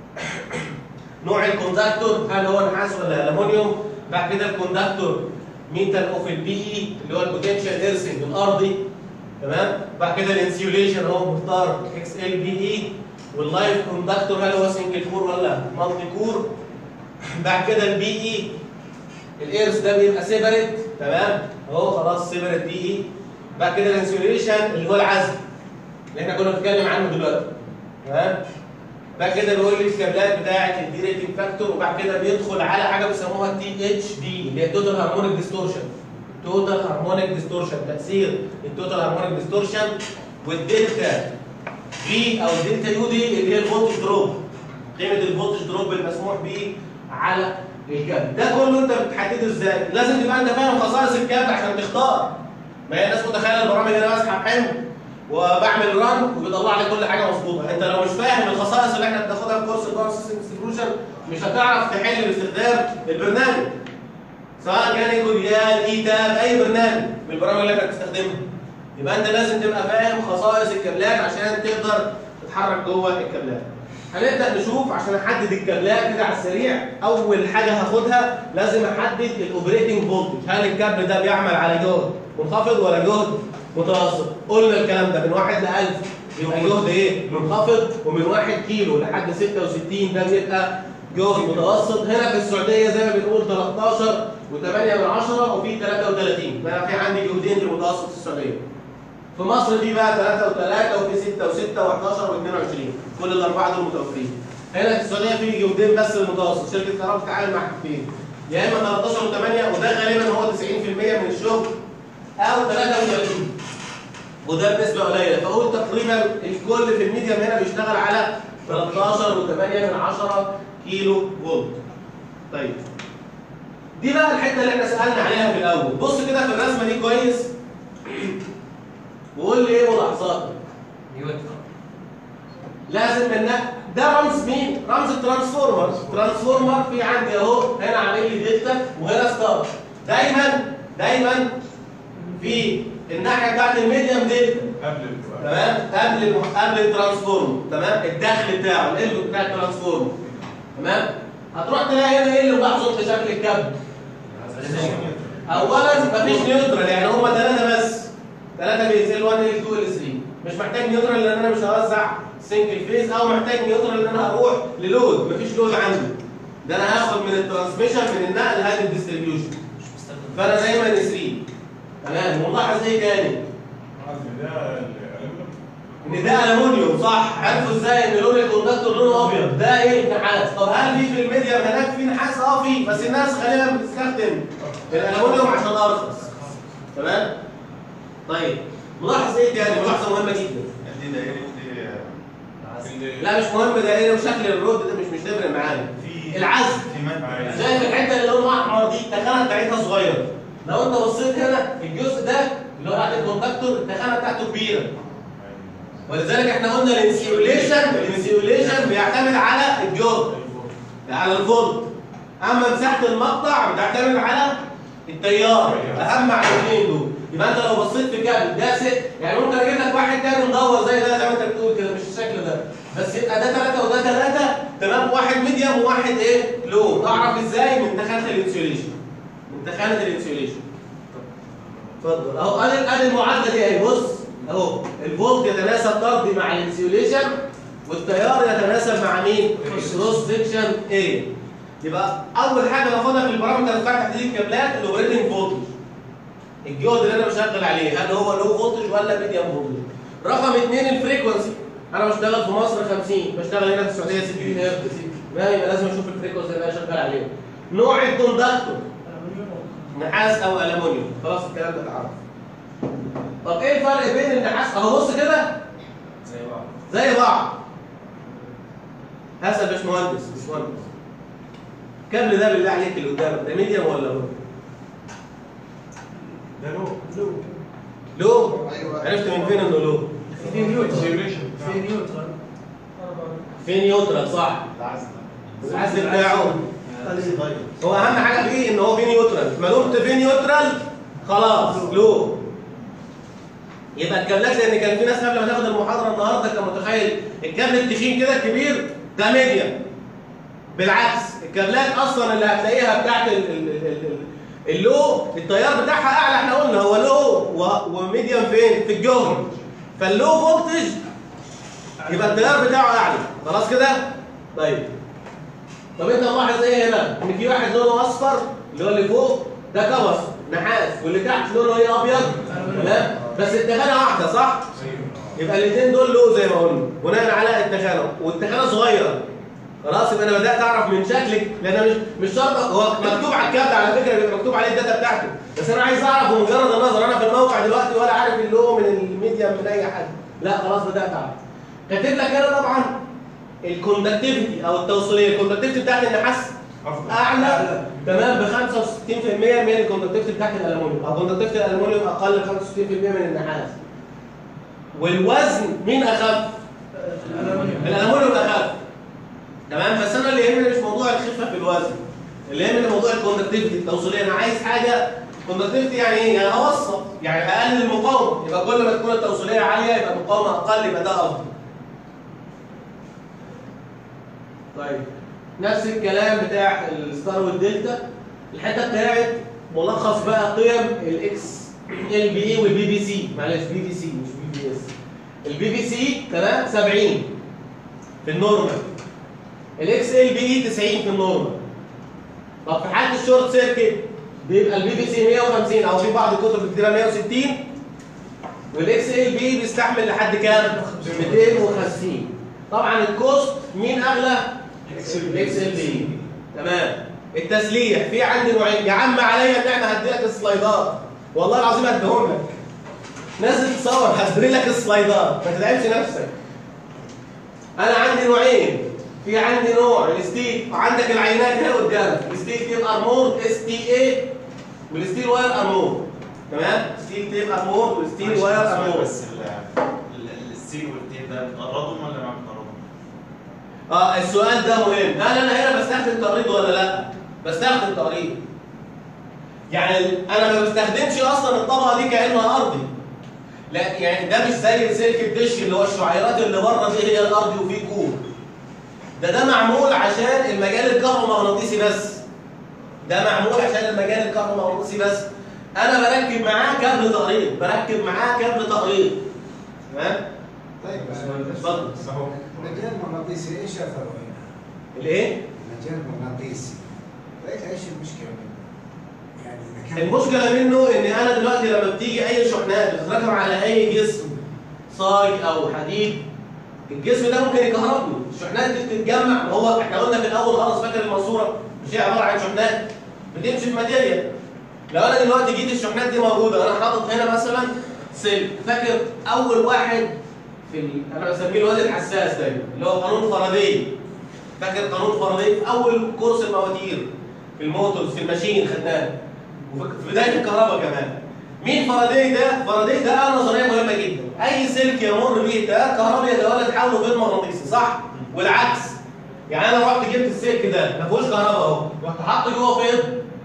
نوع الكوندكتور هل هو نحاس ولا الومنيوم بعد كده الكوندكتور ميتال اوف البي اي اللي هو البوتنشال ايرسنج الارضي تمام بعد كده الانسيوليشن اهو مختار اكس ال بي اي واللايف كوندكتور هل هو سنجل كور ولا مالتي كور بعد كده البي اي الايرس ده بيبقى سيبريت تمام اهو خلاص سيبريت بي اي بعد كده الانسيوليشن اللي هو العزل اللي احنا كنا بنتكلم عنه دلوقتي تمام بعد كده بيقول لي الكابلات بتاعه الديريتنج فاكتور وبعد كده بيدخل على حاجه بيسموها تي اتش دي اللي هي توتال هارمونيك ديستورشن توتال هارمونيك ديستورشن تاثير التوتال هارمونيك ديستورشن والدلتا في او الدلتا يو دي اللي هي الفولتج دروب قيمه الفولتج دروب المسموح به على الكابل ده كله انت بتحدده ازاي لازم تبقى انت فاهم خصائص الكابل عشان تختار ما هي الناس متخيله البرامج اللي انا بسحب حمل وبعمل ران وبيطلع لي كل حاجه مظبوطه انت لو مش فاهم الخصائص اللي احنا بناخدها في كورس الباور سيستم ديستريبيوشن مش هتعرف تحل باستخدام البرنامج سواء كان ايكوديال ايتاب اي برنامج من البرامج اللي احنا بنستخدمها يبقى انت لازم تبقى فاهم خصائص الكابلات عشان تقدر تتحرك جوه الكابلات هنبدا نشوف عشان احدد الكابلات كده على السريع اول حاجه هاخدها لازم احدد الاوبريتنج فولتج هل الكابل ده بيعمل على جهد منخفض ولا جهد متوسط قلنا الكلام ده من 1 ل 1000 يبقى جهد ايه منخفض ومن 1 كيلو لحد 66 ده بيبقى جهد متوسط هنا في السعوديه زي ما بنقول 13 و8 من 10 وفي 33 فانا في عندي جهدين في المتوسط في السعوديه في مصر في بقى 3 و3 وفي 6 و6 و11 و22 كل الاربعه دول متوفرين هنا في السعوديه في جهدين بس المتوسط شركه كهرباء بتتعامل مع حاجتين يا اما 13 و8 وده غالبا هو 90% من الشغل او 33 وده بنسبه قليله فاقول تقريبا الكل في الميديم هنا بيشتغل على 13 و8 من 10 كيلو فولت طيب دي بقى الحته اللي احنا سالنا عليها في الاول بص كده في الرسمه دي كويس وقول لي ايه ملاحظاتك نيوتن لازم ان ده رمز مين؟ رمز الترانسفورمر، ترانسفورمر في عندي اهو هنا عامل لي دلتا وهنا ستار. دايما دايما في الناحيه بتاعت الميديم دلتا قبل ال- تمام؟ قبل الم- قبل الترانسفورمر تمام؟ الدخل بتاعه الانبوت بتاع الترانسفورمر تمام؟ هتروح تلاقي هنا ايه اللي محطوط في شكل الكابل؟ اولا مفيش نيوترال يعني هما ثلاثه بس ثلاثه بيز ال 1 ال 2 ال 3 مش محتاج نيوترال لان انا مش هوزع سنجل فيز او محتاج نيوترال لان انا هروح للود مفيش لود عندي ده انا هاخد من الترانسميشن من النقل هذا الديستريبيوشن مش مستخدم فانا دايما 3 تمام وملاحظ ايه تاني؟ عزم ده الألمنيوم ان ده الومنيوم صح عرفوا ازاي ان لون الكوندكتور لونه ابيض ده ايه نحاس طب هل في في الميديا هناك في نحاس اه في بس الناس غالبا بتستخدم الالومنيوم عشان ارخص تمام طيب ملاحظ ايه تاني ملاحظه مهمه جدا دي دايره دي اللي- لا مش مهم ده ايه وشكل الرد ده مش مش تفرق معانا في العزل في ماده شايف الحته اللي لونها احمر دي التخانه بتاعتها صغيره لو انت بصيت هنا الجزء ده اللي هو بتاع الكوندكتور التخانه بتاعته كبيره ولذلك احنا قلنا الانسيوليشن الانسيوليشن بيعتمد على الجهد على الفولت اما مساحه المقطع بتعتمد على التيار اهم عاملين دول يبقى انت لو بصيت في كابل ده ست يعني ممكن اجيب لك واحد تاني مدور زي ده زي ما انت بتقول كده مش الشكل ده بس يبقى ده ثلاثه وده ثلاثه تمام واحد ميديوم وواحد ايه لو تعرف ازاي من تخانه الانسيوليشن من تخانه الانسيوليشن اتفضل اهو ادي ادي المعادله دي اهي بص اهو الفولت يتناسب طردي مع الانسيوليشن والتيار يتناسب مع مين؟ الكروس سكشن ايه يبقى اول حاجه باخدها في البارامتر بتاع تحديد الكابلات الاوبريتنج فولتج الجهد اللي انا بشغل عليه هل هو لو فولتج ولا ميديوم فولتج رقم اثنين الفريكونسي انا بشتغل في مصر 50 بشتغل هنا في السعوديه 60 هرتز ما يبقى لازم اشوف الفريكونسي اللي انا شغال عليه نوع الكوندكتور نحاس او الومنيوم خلاص الكلام ده اتعرف طب ايه الفرق بين النحاس اهو بص كده زي بعض زي بعض هسه باشمهندس باشمهندس الكابل ده بالله عليك اللي قدامك ده ميديوم ولا لو؟ ده لو لو عرفت من فين انه لو؟ في نيوترال Simulation. في نيوترال في نيوترال صح العزل العزل بتاعه طيب هو اهم حاجه فيه ان هو في نيوترال ما دمت في نيوترال خلاص لو يبقى الكابلات لان كان في ناس قبل ما تاخد المحاضره النهارده كان متخيل الكابل التخين كده الكبير ده ميديا بالعكس الكابلات اصلا اللي هتلاقيها بتاعت ال- ال- ال- ال- اللو التيار بتاعها اعلى احنا قلنا هو لو و- وميديم فين في الجهد فاللو فولتج يبقى التيار بتاعه اعلى خلاص كده طيب طب انت ملاحظ ايه هنا ان في واحد لونه اصفر اللي هو اللي فوق ده كبس نحاس واللي تحت لونه ايه ابيض تمام بس التخانه واحده صح يبقى الاثنين دول له زي ما قلنا بناء على التخانه والتخانه صغيره خلاص يبقى انا بدات اعرف من شكلك لان مش مش شرط هو مكتوب على الكابل على فكره بيبقى مكتوب عليه الداتا بتاعته بس انا عايز اعرف بمجرد النظر انا في الموقع دلوقتي ولا عارف اللو من الميديا من اي حد لا خلاص بدات اعرف كاتب لك هنا طبعا الكوندكتيفيتي او التوصيليه الكوندكتيفيتي بتاعت النحاس أفضل اعلى تمام ب 65% من الكوندكتيفيتي بتاعت الالومنيوم او كوندكتيفيتي الالومنيوم اقل ب 65% من النحاس والوزن مين اخف؟ الالومنيوم اخف تمام بس انا اللي يهمني مش موضوع الخفه في الوزن اللي يهمني موضوع الكوندكتيفيتي التوصيليه انا عايز حاجه كوندكتيفيتي يعني ايه؟ يعني اوصل يعني اقلل المقاومه يبقى كل ما تكون التوصيليه عاليه يبقى المقاومه اقل يبقى ده افضل طيب نفس الكلام بتاع الستار والدلتا الحته بتاعت ملخص بقى قيم الاكس ال بي اي والبي بي سي معلش بي بي سي مش بي بي اس البي بي سي تمام 70 في النورمال الاكس ال بي اي 90 في النورمال طب في حاله الشورت سيركت بيبقى البي بي سي 150 او في بعض الكتب بتكتبها 160 والاكس ال بي بيستحمل لحد كام؟ 250 طبعا الكوست مين اغلى؟ الاكس ال بي تمام التسليح في عندي نوعين يا عم عليا ان احنا هدي لك السلايدات والله العظيم هديهم لك نازل تصور هدري لك السلايدات ما تتعبش نفسك انا عندي نوعين في عندي نوع الستيل وعندك العينات هنا قدامك الستيل تيب ارمور اس تي اي والستيل واير ارمور تمام ستيل تيب ارمور والستيل واير ارمور بس ال- ال- السيل والتيب ده بتقرضهم ولا ما بتقرضهم؟ اه السؤال ده مهم هل انا هنا بستخدم تقريض ولا لا بستخدم تقريض يعني انا ما بستخدمش اصلا الطبقه دي كانها ارضي لا يعني ده مش زي سلك الدش اللي هو الشعيرات اللي بره دي هي الارضي وفيه كور ده ده معمول عشان المجال الكهرومغناطيسي بس ده معمول عشان المجال الكهرومغناطيسي بس انا بركب معاه كابل تقريض بركب معاه كابل تقريض تمام طيب اتفضل المجال المغناطيسي ايش اثره هنا؟ الايه المجال المغناطيسي ايش ايش المشكله منه؟ يعني اذا كان المشكله منه ان انا دلوقتي لما بتيجي اي شحنات بتتركب على اي جسم صاج او حديد الجسم ده ممكن يكهربني الشحنات دي بتتجمع ما هو احنا قلنا في الاول خالص فاكر المنصوره مش هي عباره عن شحنات بتمشي في ماتيريال لو انا دلوقتي جيت الشحنات دي موجوده انا حاطط هنا مثلا سلك فاكر اول واحد في ال... انا بسميه الواد الحساس دايما اللي هو قانون فاراداي فاكر قانون فاراداي في اول كورس المواتير في الموتورز في الماشين خدناه وفي بدايه الكهرباء كمان مين فاراداي ده؟ فاراداي ده قال نظريه مهمه جدا اي سلك يمر به تيار كهربي يتولد حوله فيلم مغناطيسي صح؟ والعكس يعني انا رحت جبت السلك ده ما فيهوش كهرباء اهو رحت حاطه جوه فين؟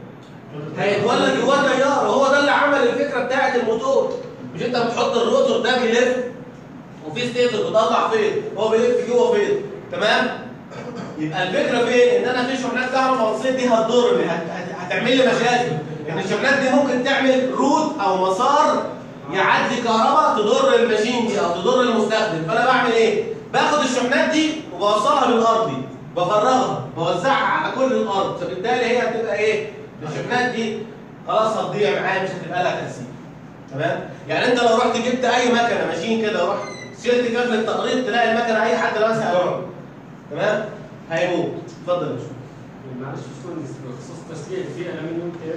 هيتولد جواه تيار وهو ده اللي عمل الفكره بتاعت الموتور مش انت بتحط الروتور ده بيلف وفي ستيتر بيطلع فين هو بيلف جوه فين تمام يبقى الفكره فين ان انا في شحنات كهربائيه دي هتضرني هت- هت- هتعمل لي مشاكل يعني الشحنات دي ممكن تعمل روت او مسار يعدي كهرباء تضر الماشين دي او تضر المستخدم فانا بعمل ايه باخد الشحنات دي وبوصلها بالارضي بفرغها بوزعها على كل الارض فبالتالي هي هتبقى ايه الشحنات دي خلاص هتضيع معايا مش هتبقى لها تاثير تمام يعني انت لو رحت جبت اي مكنه ماشين كده ورحت شلت كابل التقريض تلاقي المكنه اي حد لابسها هيقع تمام هيموت اتفضل يا باشا معلش شلون بخصوص التسليح في الومنيوم تيب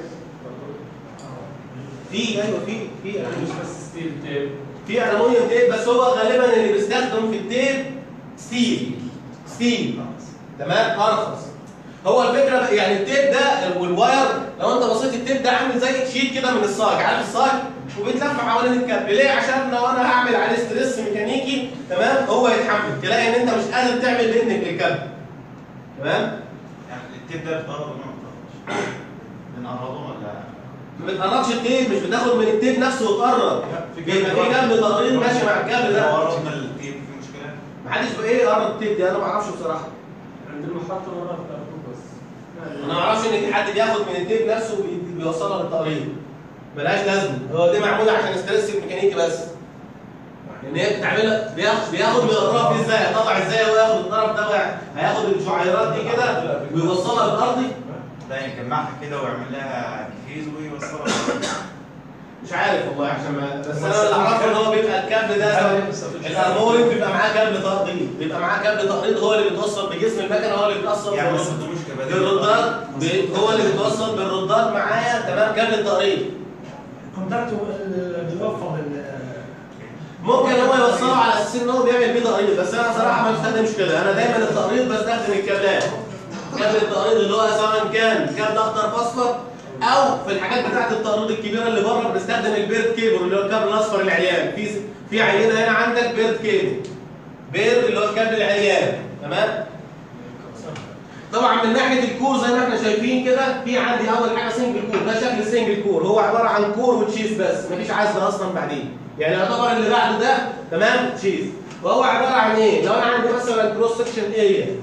في ايوه في في مش بس ستيل تيب في الومنيوم تيب بس هو غالبا اللي بيستخدم في التيب ستيل ستيل تمام ارخص هو الفكره بقى- يعني التيب ده والواير لو انت بصيت التيب ده عامل زي شيت كده من الصاج عارف الصاج وبيتلف حوالين الكابل ليه عشان لو انا هعمل عليه ستريس ميكانيكي تمام هو يتحمل تلاقي ان انت مش قادر تعمل بينك للكابل تمام يعني التيب ده بتقرض ولا ما بتقرضش؟ بنقرضه ولا ما بتقربش التيب مش بتاخد من التيب نفسه وتقرب بيبقى في كابل تقريب ماشي مع الكابل لو ده قرضنا التيب في مشكله؟ محدش بقى ايه يقرب التيب دي انا ما اعرفش بصراحه عند المحطة مرات بتاخده بس انا ما اعرفش ان في حد بياخد من التيب نفسه وبي- بيوصلها للتقريب ملهاش لازمه هو دي معموله عشان ستريس الميكانيكي بس ان هي بتعملها بياخد بياخد من الاطراف دي ازاي هيطلع ازاي هو ياخد الطرف ده ويع- هياخد الشعيرات دي كده ويوصلها للارضي لا يجمعها كده ويعمل لها كيس ويوصلها مش عارف والله عشان ما بس انا اللي اعرفه ان هو بيبقى الكابل ده الارمورين بيبقى معاه كابل تقريض بيبقى معاه كابل تقريض هو اللي بيتوصل بجسم المكنه هو اللي بيتوصل يعني ما بالرد- استخدموش كبديل بالردات بي- هو اللي بيتوصل بالردات معايا تمام كابل التقريض كونتاكتو اللي بيوفر ال- ممكن هو يوصله على اساس ان هو بيعمل بيه تقريض بس انا صراحه ما بستخدمش كده انا دايما التقريض بستخدم الكابلات كابل التقريض اللي هو سواء كان كابل اخضر فاصفر او في الحاجات بتاعت التقريض الكبيره اللي بره بنستخدم البيرد كيبل اللي هو الكابل الاصفر العريان في في عينه هنا عندك بيرد كيبل بيرد اللي هو الكابل العريان تمام طبعا من ناحيه الكور زي ما احنا شايفين كده في عندي اول حاجه سنجل كور ده شكل السنجل كور هو عباره عن كور وتشيز بس مفيش عزل اصلا بعدين يعني يعتبر اللي بعده ده تمام تشيز وهو عباره عن ايه لو انا عندي مثلا كروس سكشن اريا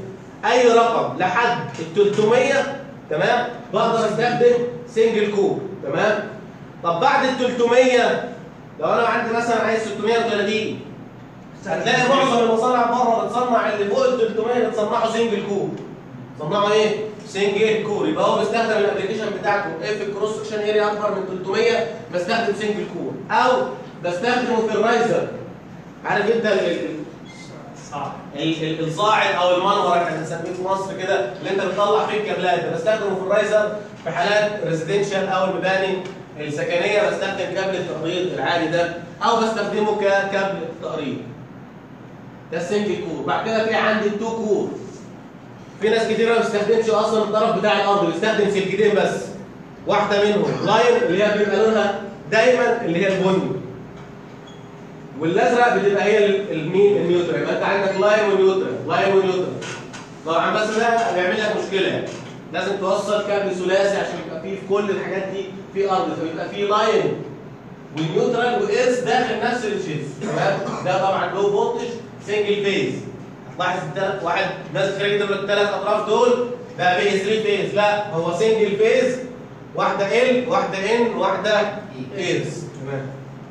اي رقم لحد ال 300 تمام بقدر استخدم سنجل كور تمام طب بعد ال 300 لو انا عندي مثلا عايز 630 هتلاقي معظم المصانع بره بتصنع اللي فوق ال 300 بتصنعه سنجل كور صنعوا ايه؟ سنجل كور يبقى هو بيستخدم الابلكيشن بتاعته اف الكروس سكشن اريا اكبر من 300 بستخدم سنجل كور او بستخدمه في الرايزر عارف انت ال- ال- صح ال- ال- الصاعد او المنور احنا بنسميه في مصر كده اللي انت بتطلع فيه الكابلات ده بستخدمه في الرايزر في حالات ريزيدنشال او المباني السكنيه بستخدم كابل التقريض العالي ده او بستخدمه ككابل تقريض ده السنجل كور بعد كده في عندي التو كور في ناس كتير ما بتستخدمش اصلا الطرف بتاع الارض بيستخدم سلكتين بس واحده منهم لاين اللي هي بيبقى لونها دايما اللي هي البني والازرق بتبقى هي ال- المين النيوترال يبقى انت عندك لاين ونيوترال لاين ونيوترال طبعا بس ده بيعمل لك مشكله يعني لازم توصل كابل ثلاثي عشان يبقى فيه في كل الحاجات دي في ارض فيبقى فيه لاين ونيوترال وايرث داخل نفس الشيز تمام ده طبعا لو فولتج سنجل فيز لاحظ التلات واحد ناس كتير جدا من الثلاث اطراف دول بقى بي 3 فيز لا هو سنجل فيز واحده ال واحده ان واحده ايرث تمام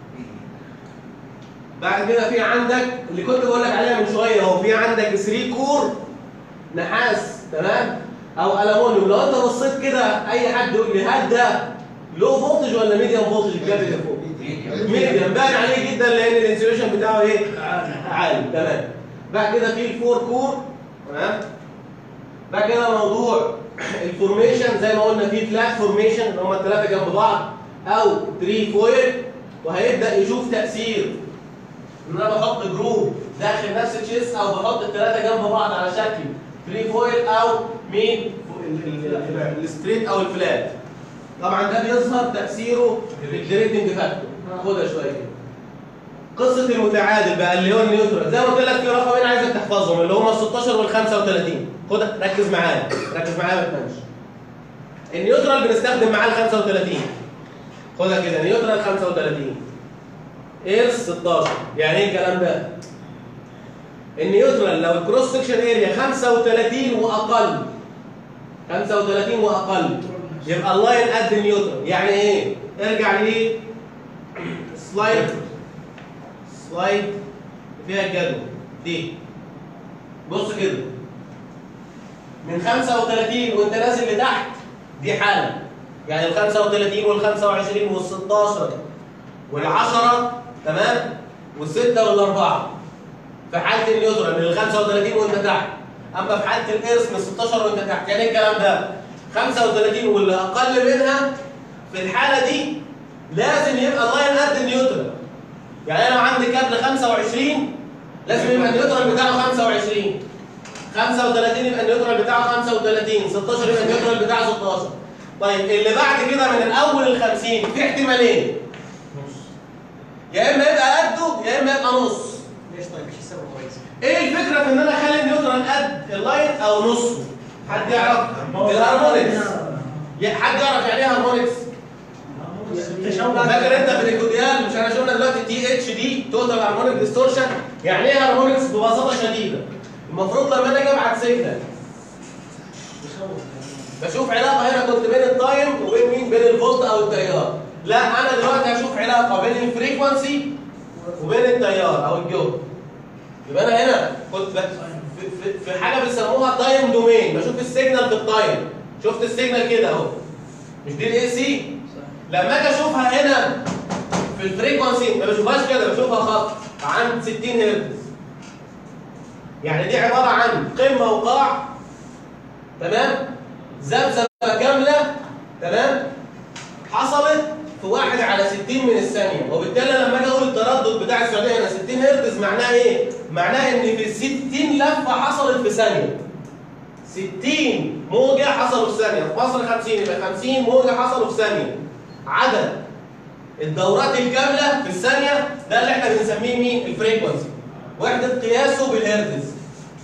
بعد كده في عندك اللي كنت بقول لك عليها من شويه هو في عندك 3 كور نحاس تمام او الومنيوم لو انت بصيت كده اي حد يقول لي هل ده لو فولتج ولا ميديوم فولتج الكابل اللي فوق؟ ميديوم باين عليه جدا لان الانسيوليشن بتاعه ايه؟ عالي تمام بعد كده في الفور كور تمام بعد كده موضوع الفورميشن زي ما قلنا في فلات فورميشن اللي هم الثلاثه جنب بعض او تري فويل وهيبدا يشوف تاثير ان انا بحط جروب داخل نفس الشيس او بحط الثلاثه جنب بعض على شكل فري فويل او مين ال- ال- ال- الستريت او الفلات طبعا ده بيظهر تاثيره في الديريكتنج فاكتور خدها شويه كده قصه المتعادل بقى اللي هو النيوترال زي ما قلت لك في رقمين عايزك تحفظهم اللي هم ال 16 وال 35 خدها ركز معايا ركز معايا ما تنامش النيوترال بنستخدم معاه ال 35 خدها كده نيوترال 35 ايرس 16 يعني ايه الكلام ده؟ النيوترال لو الكروس سكشن اريا 35 واقل 35 واقل يبقى اللاين قد النيوترال يعني ايه؟ ارجع ليه سلايد سلايد فيها الجدول دي بص كده من 35 وانت نازل لتحت دي حاله يعني ال 35 وال 25 وال 16 والعشرة تمام والستة والأربعة في حالة النيوترال من ال 35 وأنت تحت أما في حالة الإرث من 16 وأنت تحت يعني إيه الكلام ده 35 واللي أقل منها في الحالة دي لازم يبقى اللاين قد النيوترال يعني أنا لو عندي كابل 25 لازم يبقى النيوترال بتاعه 25 35 يبقى النيوترال بتاعه 35 16 يبقى النيوترال بتاعه 16 طيب اللي بعد كده من الأول ال 50 في احتمالين يا اما يبقى قده يا اما يبقى نص ليش طيب ايش يسوي كويس؟ ايه الفكره في ان انا اخلي النيوترال قد اللاين او نصه حد يعرف الهارمونكس يا- حد يعرف يعني ايه هارمونكس فاكر انت في الاكوديال مش احنا شفنا دلوقتي تي اتش دي توتال هارمونيك ديستورشن يعني ايه هارمونكس ببساطه شديده المفروض لما انا اجي ابعت سيجنال بشوف علاقه هنا كنت بين التايم وبين مين بين الفولت او التيار لا انا دلوقتي هشوف علاقه بين الفريكونسي وبين التيار او الجهد يبقى انا هنا كنت ب- في, في, في حاجه بيسموها تايم دومين بشوف السيجنال في التايم شفت السيجنال كده اهو مش دي الاي سي لما اجي اشوفها هنا في الفريكونسي ما بشوفهاش كده بشوفها خط عند 60 هرتز يعني دي عباره عن قمه وقاع تمام ذبذبه كامله تمام حصلت في واحد على 60 من الثانيه وبالتالي لما اجي اقول التردد بتاع السعوديه هنا 60 هرتز معناه ايه؟ معناه ان في 60 لفه حصلت في ثانيه 60 موجه حصلوا في ثانيه في مصر 50 يبقى 50 موجه حصلوا في ثانيه عدد الدورات الكامله في الثانيه ده اللي احنا بنسميه مين؟ الفريكونسي وحده قياسه بالهرتز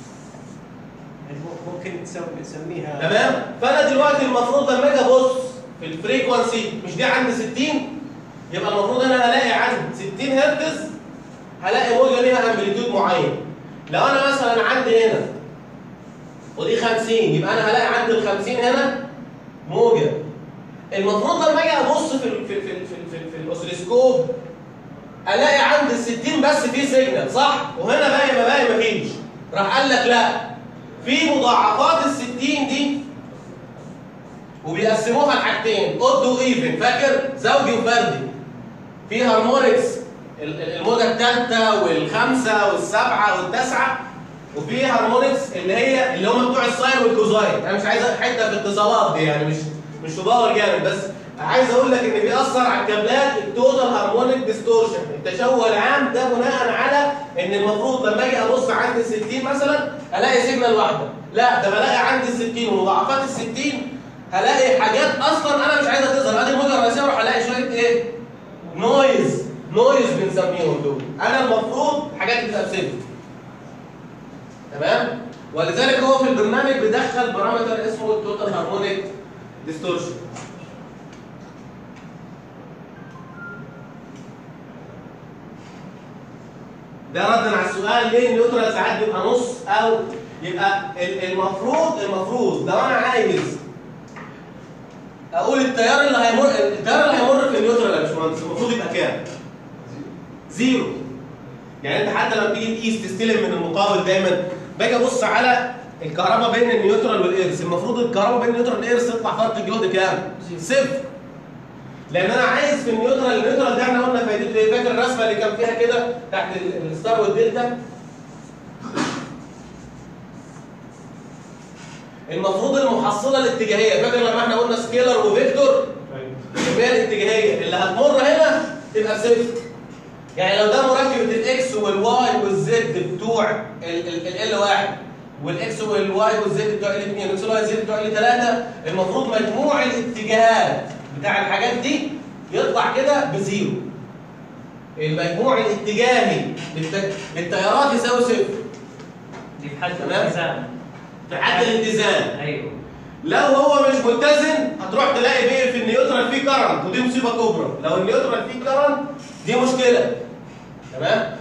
ممكن تسوي نسميها تمام فانا دلوقتي المفروض لما اجي ابص في الفريكونسي مش دي عند 60 يبقى المفروض انا هلاقي عند 60 هرتز هلاقي موجه ليها امبليتيود معين لو انا مثلا عندي هنا ودي 50 يبقى انا هلاقي عند ال 50 هنا موجب المفروض لما اجي ابص في ال- في في في, في, في الاوسيلوسكوب الاقي عند ال 60 بس في سيجنال صح وهنا باقي ما باقي مفيش راح قال لك لا في مضاعفات ال 60 دي وبيقسموها لحاجتين اود وايفن فاكر زوجي وفردي في هارمونكس ال- ال- الموجه الثالثه والخامسه والسبعه والتاسعه وفي هارمونكس اللي هي اللي هم بتوع الساين والكوزاين انا مش عايز حته في اتصالات دي يعني مش مش في باور جامد بس عايز اقول لك ان بيأثر على الكابلات التوتال هارمونيك ديستورشن التشوه العام ده بناء على ان المفروض لما اجي ابص عند ال 60 مثلا الاقي سيجنال واحده لا ده بلاقي عند ال 60 ومضاعفات ال 60 هلاقي حاجات اصلا انا مش عايزها تظهر ادي الموجه الرئيسيه اروح الاقي شويه ايه نويز نويز بنسميهم دول انا المفروض حاجات بتبقى تمام ولذلك هو في البرنامج بيدخل بارامتر اسمه التوتال هارمونيك ديستورشن ده ردا على السؤال ليه النيوترال ساعات بيبقى نص او يبقى ال- المفروض المفروض لو انا عايز اقول التيار اللي هيمر التيار اللي هيمر في النيوترال يا باشمهندس المفروض يبقى كام؟ زيرو يعني انت حتى لما تيجي تقيس تستلم من المقابل دايما باجي ابص على الكهرباء بين النيوترال والارث المفروض الكهرباء بين النيوترال والارث تطلع فرق الجهد كام؟ صفر لان انا عايز في النيوترال النيوترال ده احنا قلنا فايدته ايه فاكر الرسمه اللي كان فيها كده تحت ال- الستار والدلتا المفروض المحصله الاتجاهيه فاكر لما احنا قلنا سكيلر وفيكتور الكميه الاتجاهيه اللي هتمر هنا تبقى بصفر يعني لو ده مركب الاكس والواي والزد بتوع ال واحد والاكس والواي والزد بتوع ال 2 والاكس والواي والزد بتوع ال 3 المفروض مجموع الاتجاهات بتاع الحاجات دي يطلع كده بزيرو المجموع الاتجاهي للت- للتيارات يساوي صفر دي في حد تمام. الالتزام في حد الاتزان ايوه لو هو مش متزن هتروح تلاقي بيه في النيوترال فيه كرنت ودي مصيبه كبرى لو النيوترال فيه كرنت دي مشكله تمام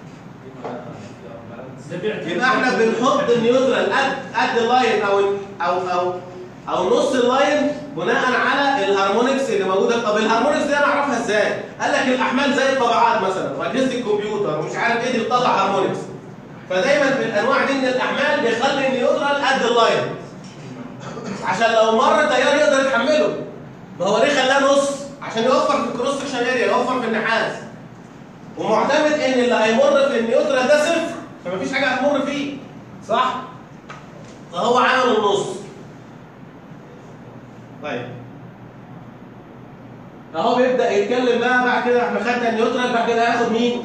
ده بيعتمد يبقى احنا بنحط النيوترال قد قد اللاين او او او او نص اللاين بناء على الهارمونكس اللي موجوده طب الهارمونكس دي انا اعرفها ازاي؟ قال لك الاحمال زي الطبعات مثلا واجهزه الكمبيوتر ومش عارف ايه دي بتطلع هارمونكس فدايما في الانواع دي من الاحمال بيخلي النيوترال قد اللاين عشان لو مر تيار يقدر يتحمله ما هو ليه خلاه نص عشان يوفر في الكروس سكشن اريا يوفر في النحاس ومعتمد ان اللي هيمر في النيوترال ده صفر فمفيش حاجه هتمر فيه صح فهو عامل النص طيب اهو بيبدا يتكلم بقى بعد كده احنا خدنا النيوترال بعد كده هياخد مين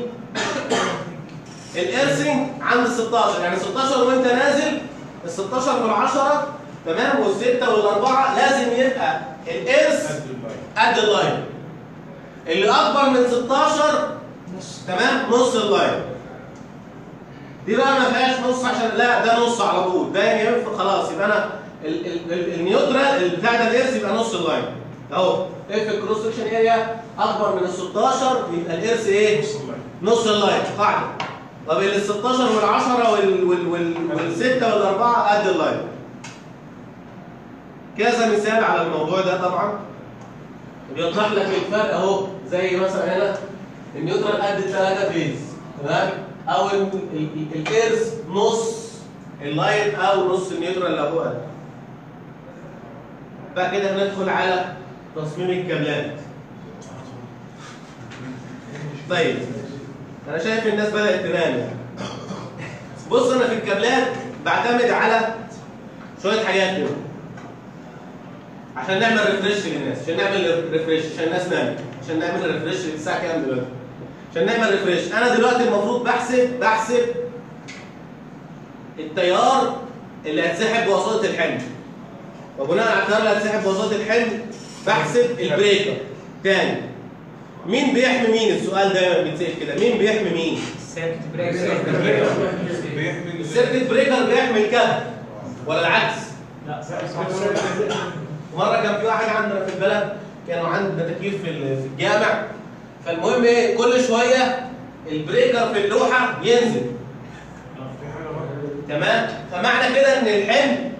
الارسنج عند ال 16 يعني 16 وانت نازل ال 16 والعشرة تمام والستة والأربعة لازم يبقى الإرث قد اللاين قد اللاين اللي أكبر من 16 تمام نص اللاين دي بقى ما فيهاش نص عشان لا ده نص على طول ده ينفع خلاص يبقى أنا ال- ال- ال- النيوترال اللي بتاع ده الإرث يبقى نص اللاين أهو اف الكروس سكشن اريا أكبر من ال 16 يبقى الإرث إيه؟ نص اللاين نص اللاين قاعدة طب ال 16 وال10 وال وال وال والستة والأربعة قد اللاين كذا مثال على الموضوع ده طبعا بيوضح لك الفرق اهو زي مثلا هنا النيوترال قد الثلاثة فيز تمام او ال- ال- الكيرز نص اللاين او نص النيوترال لو هو قد بقى كده هندخل على تصميم الكابلات طيب انا شايف الناس بدات تنام يعني بص انا في الكابلات بعتمد على شويه حاجات كده عشان نعمل ريفريش للناس عشان نعمل ريفريش عشان الناس نامت عشان نعمل ريفريش الساعه كام دلوقتي عشان نعمل ريفريش انا دلوقتي المفروض بحسب بحسب التيار اللي هتسحب بواسطه الحمل وبناء على التيار اللي هتسحب بواسطه الحمل بحسب البريكر تاني مين بيحمي مين السؤال دايما بيتسال كده مين بيحمي مين سيركت بريك بيحمل السيركت بريكر بيحمي الكابل ولا العكس لا مره كان في واحد عندنا في البلد كانوا عندنا تكييف في ال- في الجامع فالمهم ايه كل شويه البريكر في اللوحه ينزل في حاجه بقى تمام فمعنى كده ان الحمل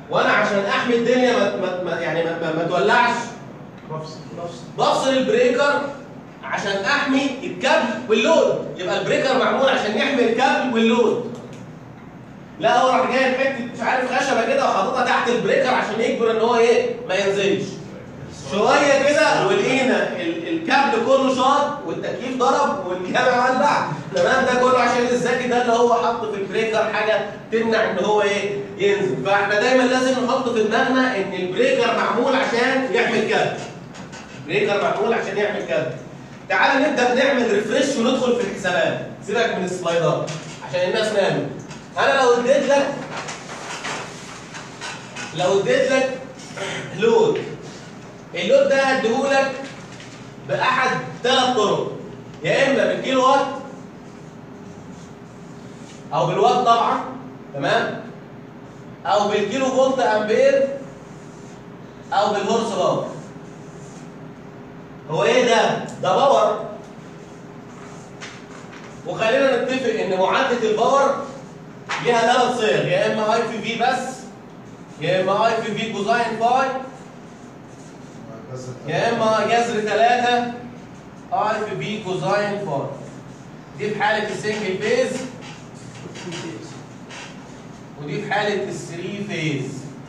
وانا عشان احمي الدنيا ما ما- ما يعني ما, ما, ما تولعش بفصل البريكر عشان احمي الكابل واللود يبقى البريكر معمول عشان يحمي الكابل واللود لا هو راح جايب حته مش عارف خشبه كده وحاططها تحت البريكر عشان يجبر ان هو ايه ما ينزلش شويه كده ولقينا ال- الكابل كله شاط والتكييف ضرب والكاميرا ولع تمام ده كله عشان الذكي ده اللي هو حط في البريكر حاجه تمنع ان هو ايه ينزل فاحنا دايما لازم نحط في دماغنا ان البريكر معمول عشان يحمي الكابل بريكر معمول عشان يعمل كابل تعال نبدا نعمل ريفرش وندخل في الحسابات سيبك من السلايدات عشان الناس نامت انا لو اديت لك لو اديت لك لود اللود ده هديهولك باحد ثلاث طرق يا اما بالكيلو وات او بالوات طبعا تمام او بالكيلو فولت امبير او بالهورس باور هو ايه ده ده باور وخلينا نتفق ان معادله الباور ليها ثلاث صيغ يا اما اي في في بس يا اما اي في في كوزاين فاي يا اما جذر 3 اي في بي كوزاين فاي دي في حاله السنجل فيز ودي في حاله الثري فيز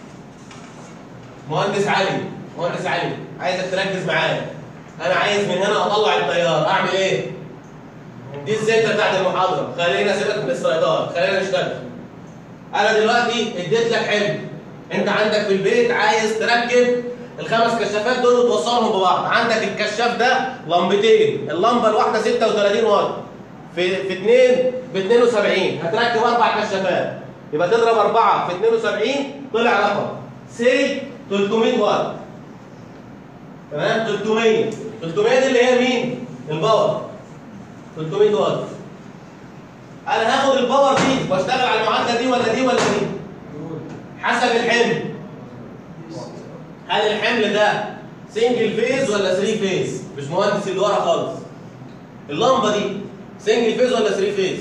مهندس علي مهندس علي عايزك تركز معايا انا عايز من هنا اطلع التيار اعمل ايه دي الزبده بتاعت المحاضره خلينا سيبك من السلايدات خلينا نشتغل انا دلوقتي اديت لك حلم انت عندك في البيت عايز تركب الخمس كشافات دول وتوصلهم ببعض عندك الكشاف ده لمبتين اللمبه الواحده 36 واط في في 2 ب 72 هتركب اربع كشافات يبقى تضرب اربعه في 72 طلع رقم سي 300 واط تمام 300 300 دي اللي هي مين؟ الباور 300 واط انا هاخد الباور دي واشتغل على المعادله دي ولا دي ولا دي؟ حسب الحمل هل الحمل ده سنجل فيز ولا 3 فيز؟ مش مهندس اللي ورا خالص اللمبه دي سنجل فيز ولا 3 فيز؟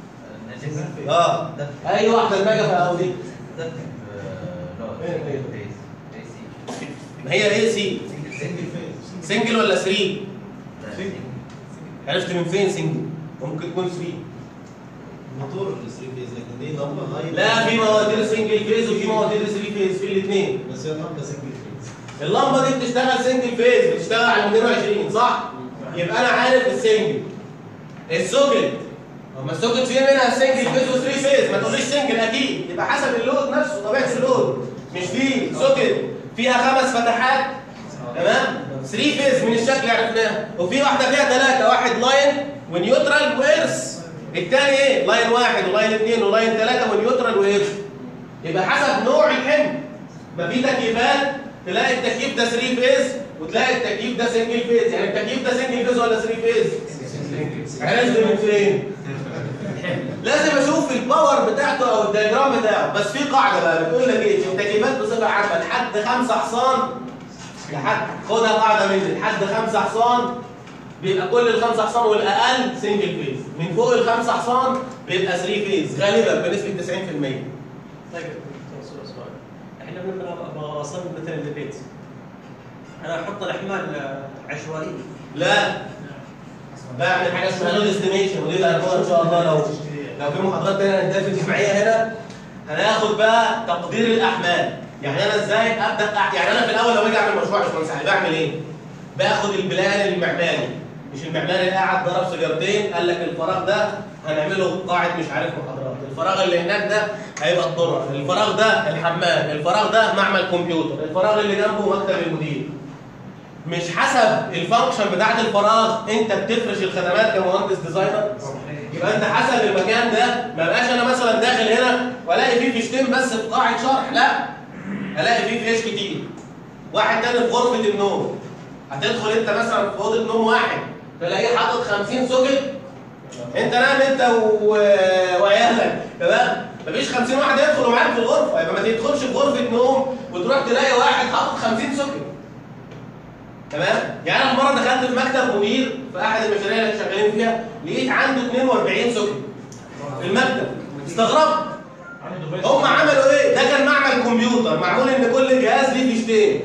اه اي واحده الميجا او دي ما هي ايه سي سنجل ولا 3 عرفت من فين سنجل ممكن تكون 3 موتور 3 فيز لكن دي لمبه هاي لا في مواتير سنجل فيز وفي مواتير 3 فيز في الاثنين بس هي لمبه سنجل فيز اللمبه دي بتشتغل سنجل فيز بتشتغل على 220 صح يبقى انا عارف السنجل السوكت اما السوكت فيه منها سنجل فيز و3 فيز ما تقوليش سنجل اكيد يبقى حسب اللود نفسه طبيعه اللود مش في سوكت فيها خمس فتحات تمام 3 فيز من الشكل عرفناه وفي واحده فيها ثلاثه واحد لاين ونيوترال وارث الثاني ايه لاين واحد ولاين اثنين ولاين ثلاثه ونيوترال وارث يبقى حسب نوع الحمل ما في تكييفات تلاقي التكييف ده 3 فيز وتلاقي التكييف ده سنجل فيز يعني التكييف ده سنجل فيز ولا 3 فيز عرفت من فين لازم اشوف الباور بتاعته او الدياجرام بتاعه بس في قاعده بقى بتقول لك ايه في التكييفات بصفه عامه لحد 5 حصان لحد خدها قاعده مني لحد 5 حصان بيبقى كل الخمسه حصان والاقل سنجل فيز من فوق الخمسه حصان بيبقى 3 فيز غالبا بنسبه 90% طيب دكتور سؤال سؤال احنا لما ابغى اصمم مثلا البيت انا احط الاحمال آه، عشوائيه لا بعمل حاجه اسمها لود استيميشن ودي اللي هناخدها ان شاء الله لو لو في محاضرات تانية هنديها في الجمعيه هنا هناخد بقى تقدير الاحمال يعني انا ازاي ابدا أح- يعني انا في الاول لو باجي اعمل مشروع يا باشمهندس علي بعمل ايه؟ باخد البلان المعماري مش المعماري اللي قاعد ضرب سيجارتين قال لك الفراغ ده هنعمله قاعه مش عارف محاضرات الفراغ اللي هناك ده هيبقى الطرق الفراغ ده الحمام الفراغ ده معمل كمبيوتر الفراغ اللي جنبه مكتب المدير مش حسب الفانكشن بتاعت الفراغ انت بتفرش الخدمات كمهندس ديزاينر يبقى انت حسب المكان ده ما بقاش انا مثلا داخل هنا والاقي فيه فيشتين بس في قاعه شرح لا الاقي فيه فيش كتير واحد تاني في غرفه النوم هتدخل انت مثلا في اوضه نوم واحد تلاقيه حاطط 50 سوكت انت نام انت و... وعيالك تمام مفيش 50 واحد يدخلوا معاك في الغرفه يبقى ما تدخلش في غرفه نوم وتروح تلاقي واحد حاطط 50 سوكت تمام يعني انا في مره دخلت في مكتب مدير في احد المشاريع اللي شغالين فيها لقيت عنده 42 سوكت في المكتب استغربت هم عملوا ايه ده كان معمل كمبيوتر فين؟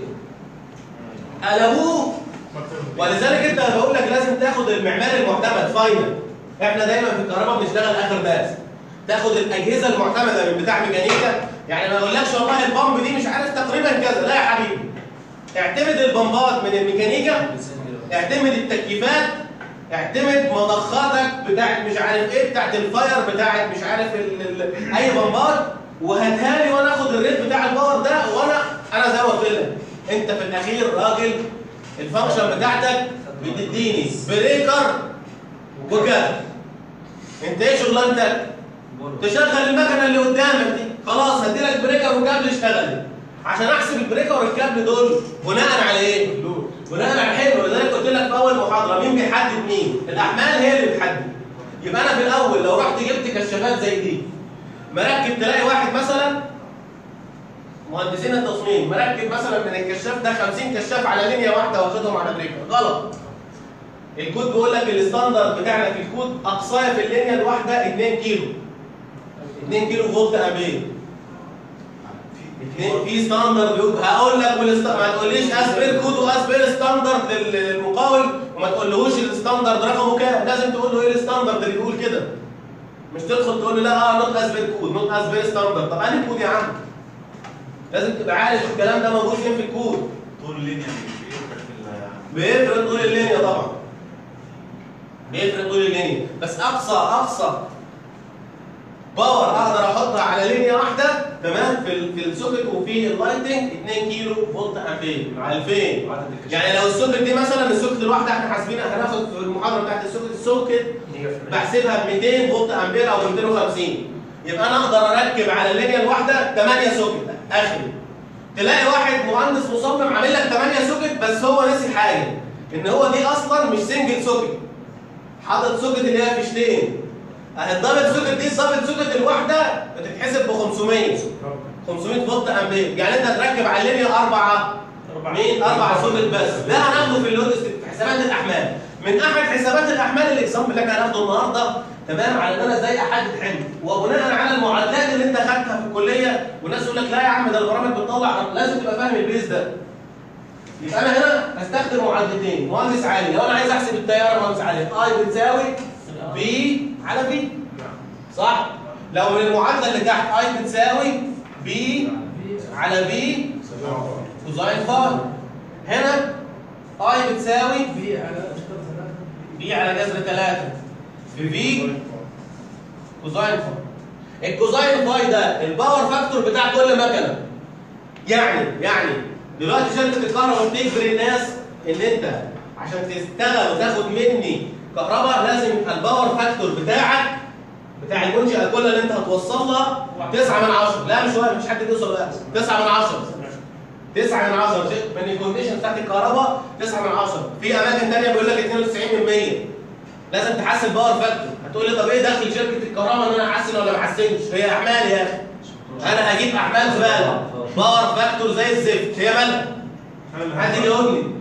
قلبوه ولذلك انت بقول لك لازم تاخد المعماري المعتمد فاينل احنا دايما في الكهرباء بنشتغل اخر درس تاخد الاجهزه المعتمده من بتاع ميكانيكا يعني ما اقولكش والله البامب دي مش عارف تقريبا كذا لا يا حبيبي اعتمد البمبات من الميكانيكا اعتمد التكييفات اعتمد مضخاتك بتاعت مش عارف ايه بتاعت الفاير بتاعت مش عارف ال ال اي بمبات وهاتها لي وانا اخد الريت بتاع الباور ده وانا انا زي ما قلت لك انت في الاخير راجل الفانكشن بتاعتك بتديني بريكر وكده انت ايه شغلانتك؟ تشغل المكنه اللي قدامك دي خلاص هديلك بريكر وكابل اشتغل عشان احسب البريكر والكابل دول بناء على ايه؟ بناء على حلو لذلك قلت لك في اول محاضره مين بيحدد مين؟ الاحمال هي اللي بتحدد يبقى انا في الاول لو رحت جبت كشافات زي دي مركب تلاقي واحد مثلا مهندسين التصميم مركب مثلا من الكشاف ده 50 كشاف على لينيا واحده واخدهم على بريكر غلط الكود بيقول لك الستاندرد بتاعنا في الكود اقصاها في اللينيا الواحده 2 كيلو 2 كيلو فولت امبير اتنين في ستاندرد بيقول هقول لك والست... ما تقوليش اسبير كود واسبير ستاندرد للمقاول وما تقولهوش الستاندرد رقمه كام لازم تقول له ايه الستاندرد اللي بيقول كده مش تدخل تقول له لا اه نوت اسبير كود نوت اسبير ستاندرد طب انهي كود يا عم لازم تبقى عارف الكلام ده موجود فين في الكود طول اللينيا بيفرق في ال- بيفرق طول اللينيا طبعا بيفرق طول اللينيا بس اقصى اقصى باور اقدر احطها على لينيا واحده تمام في ال- في السوكت وفي اللايتنج 2 كيلو فولت امبير 2000 يعني لو السوكت دي مثلا السوكت الواحده احنا حاسبينها هناخد في المحاضره بتاعت السوكت السوكت بحسبها ب 200 فولت امبير او 250 يبقى انا اقدر اركب على اللينيا الواحده 8 سوكت اخري تلاقي واحد مهندس مصمم عامل لك 8 سوكت بس هو نسي حاجه ان هو دي اصلا مش سنجل سوكت حاطط سوكت اللي هي فيشتين اهي الدبل سوكت دي الدبل سوكت الواحده بتتحسب ب 500 500 فولت امبير يعني انت هتركب على اللينيا اربعه مين اربع سوكت بس ده هناخده في اللود في حسابات الاحمال من احد حسابات الاحمال الاكزامبل اللي احنا هناخده النهارده تمام على ان انا ازاي احدد حمل وبناء على المعادلات اللي انت خدتها في الكليه والناس يقول لك لا يا عم ده البرامج بتطلع لازم تبقى فاهم البيز ده يبقى انا هنا هستخدم معادلتين مهندس عالي لو انا عايز احسب التيار مهندس عالي اي بتساوي بي على بي صح لو من المعادله اللي تحت اي بتساوي بي على بي كوزاين فاي هنا اي بتساوي بي على بي على جذر 3 في في كوزاين فاي الكوزاين فاي ده الباور فاكتور بتاع كل مكنه يعني يعني دلوقتي شركه الكهرباء بتجبر الناس ان انت عشان تشتغل وتاخد مني كهرباء لازم يبقى الباور فاكتور بتاعك بتاع المنشأة كلها اللي انت هتوصلها 9 من 10 لا مش واحد مش حد يوصل بقى 9 من 10 9 من 10 من الكونديشن بتاعت الكهرباء 9 من 10 في اماكن ثانيه بيقول لك 92 من 100 لازم تحسن باور فاكتور هتقول لي طب ايه دخل شركه الكهرباء ان انا احسن ولا ما احسنش هي اعمال يا اخي انا هجيب اعمال زباله باور فاكتور زي الزفت هي مالها حد يجي يقول لي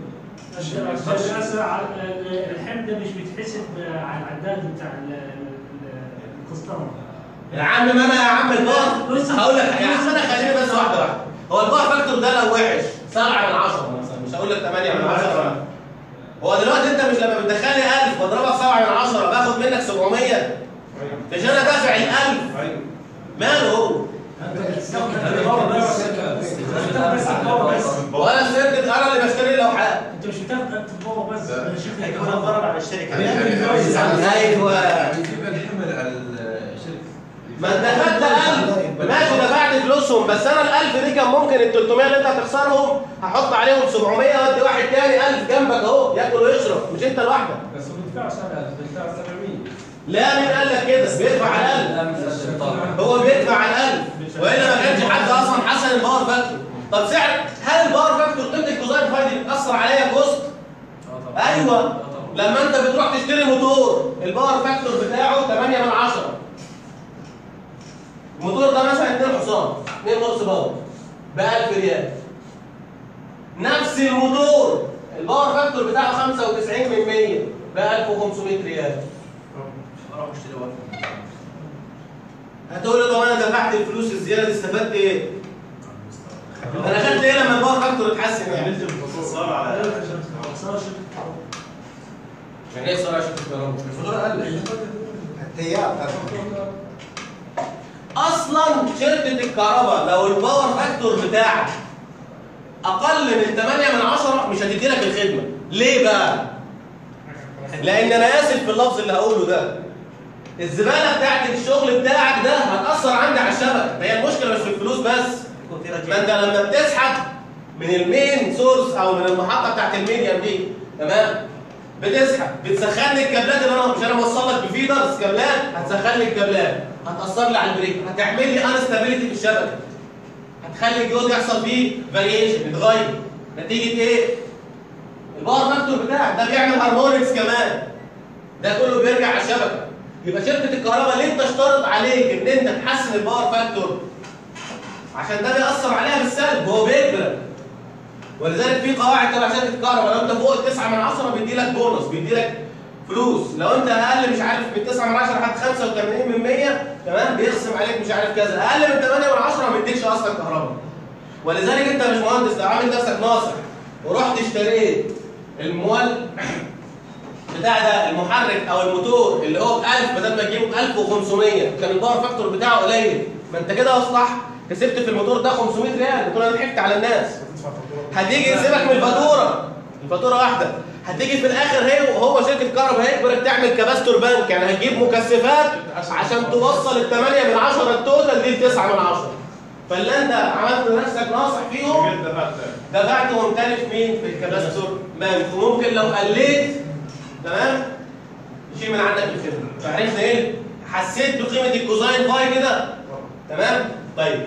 الحمل ده مش بيتحسب على العداد بتاع ال- ال- الكستمر يا عم ما انا يا عم الباور بص- هقول لك يا عم انا خليني بس واحده واحده هو الباور فاكتور ده لو وحش 7 من 10 مثلا مش هقول لك 8 من 10 هو دلوقتي انت مش لما بتدخل لي 1000 واضربها في 7 من 10 باخد منك 700 مش انا دافع ال 1000 ماله هو ولا الشركه انا اللي بشتري لوحات انت مش بتاخد اكتب باور بس شوف هيكون الضرر على الشركه ايوه يجيب الحمل على الشركه ما انت خدت 1000 ماشي دفعت فلوسهم بس انا ال 1000 دي كان ممكن ال 300 اللي انت هتخسرهم هحط عليهم 700 وادي واحد تاني 1000 جنبك اهو ياكل ويشرب مش انت لوحدك بس هو بيدفع سنة بيدفع 700 لا مين قال لك كده بيدفع على ال 1000 لا مش الشيطان هو بيدفع على 1000 والا ما كانش حد اصلا حسن الباور فاكتور طب سعر هل الباور فاكتور قيمه الكوزاين فاي دي بتاثر عليا كوست؟ ايوه لما انت بتروح تشتري موتور الباور فاكتور بتاعه 8 من 10 الموتور ده مثلا 2 حصان 2 نص باور ب 1000 ريال نفس الموتور الباور فاكتور بتاعه 95 من 100 ب 1500 ريال اروح اشتري واحد هتقول له طب انا دفعت الفلوس الزياده دي استفدت ايه؟ انا خدت ايه لما الباور فاكتور اتحسن يعني صار على صار شركه يعني ايه صار عشان الكهرباء الفاتوره قلت التيار اصلا شركه الكهرباء لو الباور فاكتور بتاعك اقل من 8 من 10 مش هتدي لك الخدمه ليه بقى لان انا اسف في اللفظ اللي هقوله ده الزباله بتاعت الشغل بتاعك ده هتاثر عندي على الشبكه هي المشكله مش في الفلوس بس يكون في ما رجال انت لما بتسحب من المين سورس او من المحطه بتاعت الميديم دي تمام بتسحب بتسخن لي الكابلات اللي انا مش انا موصل لك بفيدرز كابلات هتسخن لي الكابلات هتاثر لي على البريك هتعمل لي انستابيليتي في الشبكه هتخلي الجهد يحصل فيه فاريشن يتغير نتيجه ايه؟ الباور فاكتور بتاعك ده بيعمل هارمونكس كمان ده كله بيرجع على الشبكه يبقى شركه الكهرباء ليه بتشترط عليك ان انت تحسن الباور فاكتور عشان ده بيأثر عليها بالسلب هو بيكبر ولذلك في قواعد تبع شركه الكهرباء لو انت فوق ال 9 من 10 بيدي لك بونص بيدي لك فلوس لو انت اقل مش عارف من 9 من 10 لحد 85 من 100 تمام بيخصم عليك مش عارف كذا اقل من 8 من 10 ما بيديكش اصلا كهرباء ولذلك انت مش مهندس لو عامل نفسك ناصح ورحت اشتريت المول بتاع ده المحرك او الموتور اللي هو ب 1000 بدل ما تجيبه ب 1500 كان الباور فاكتور بتاعه قليل ما انت كده اصلح كسبت في الموتور ده 500 ريال بتقول انا ضحكت على الناس هتيجي يسيبك من الفاتوره الفاتوره واحده هتيجي في الاخر هي وهو شركه كهرباء هيجبرك تعمل كباستور بانك يعني هتجيب مكثفات عشان توصل ال 8 من 10 التوتال دي ل 9 من 10 فاللي انت عملت نفسك ناصح فيهم دفعتهم تاني في مين؟ في الكباستور بانك وممكن لو قليت تمام يشيل من عندك الخدمه فعرفنا ايه؟ حسيت بقيمه الكوزاين فاي كده تمام؟ طيب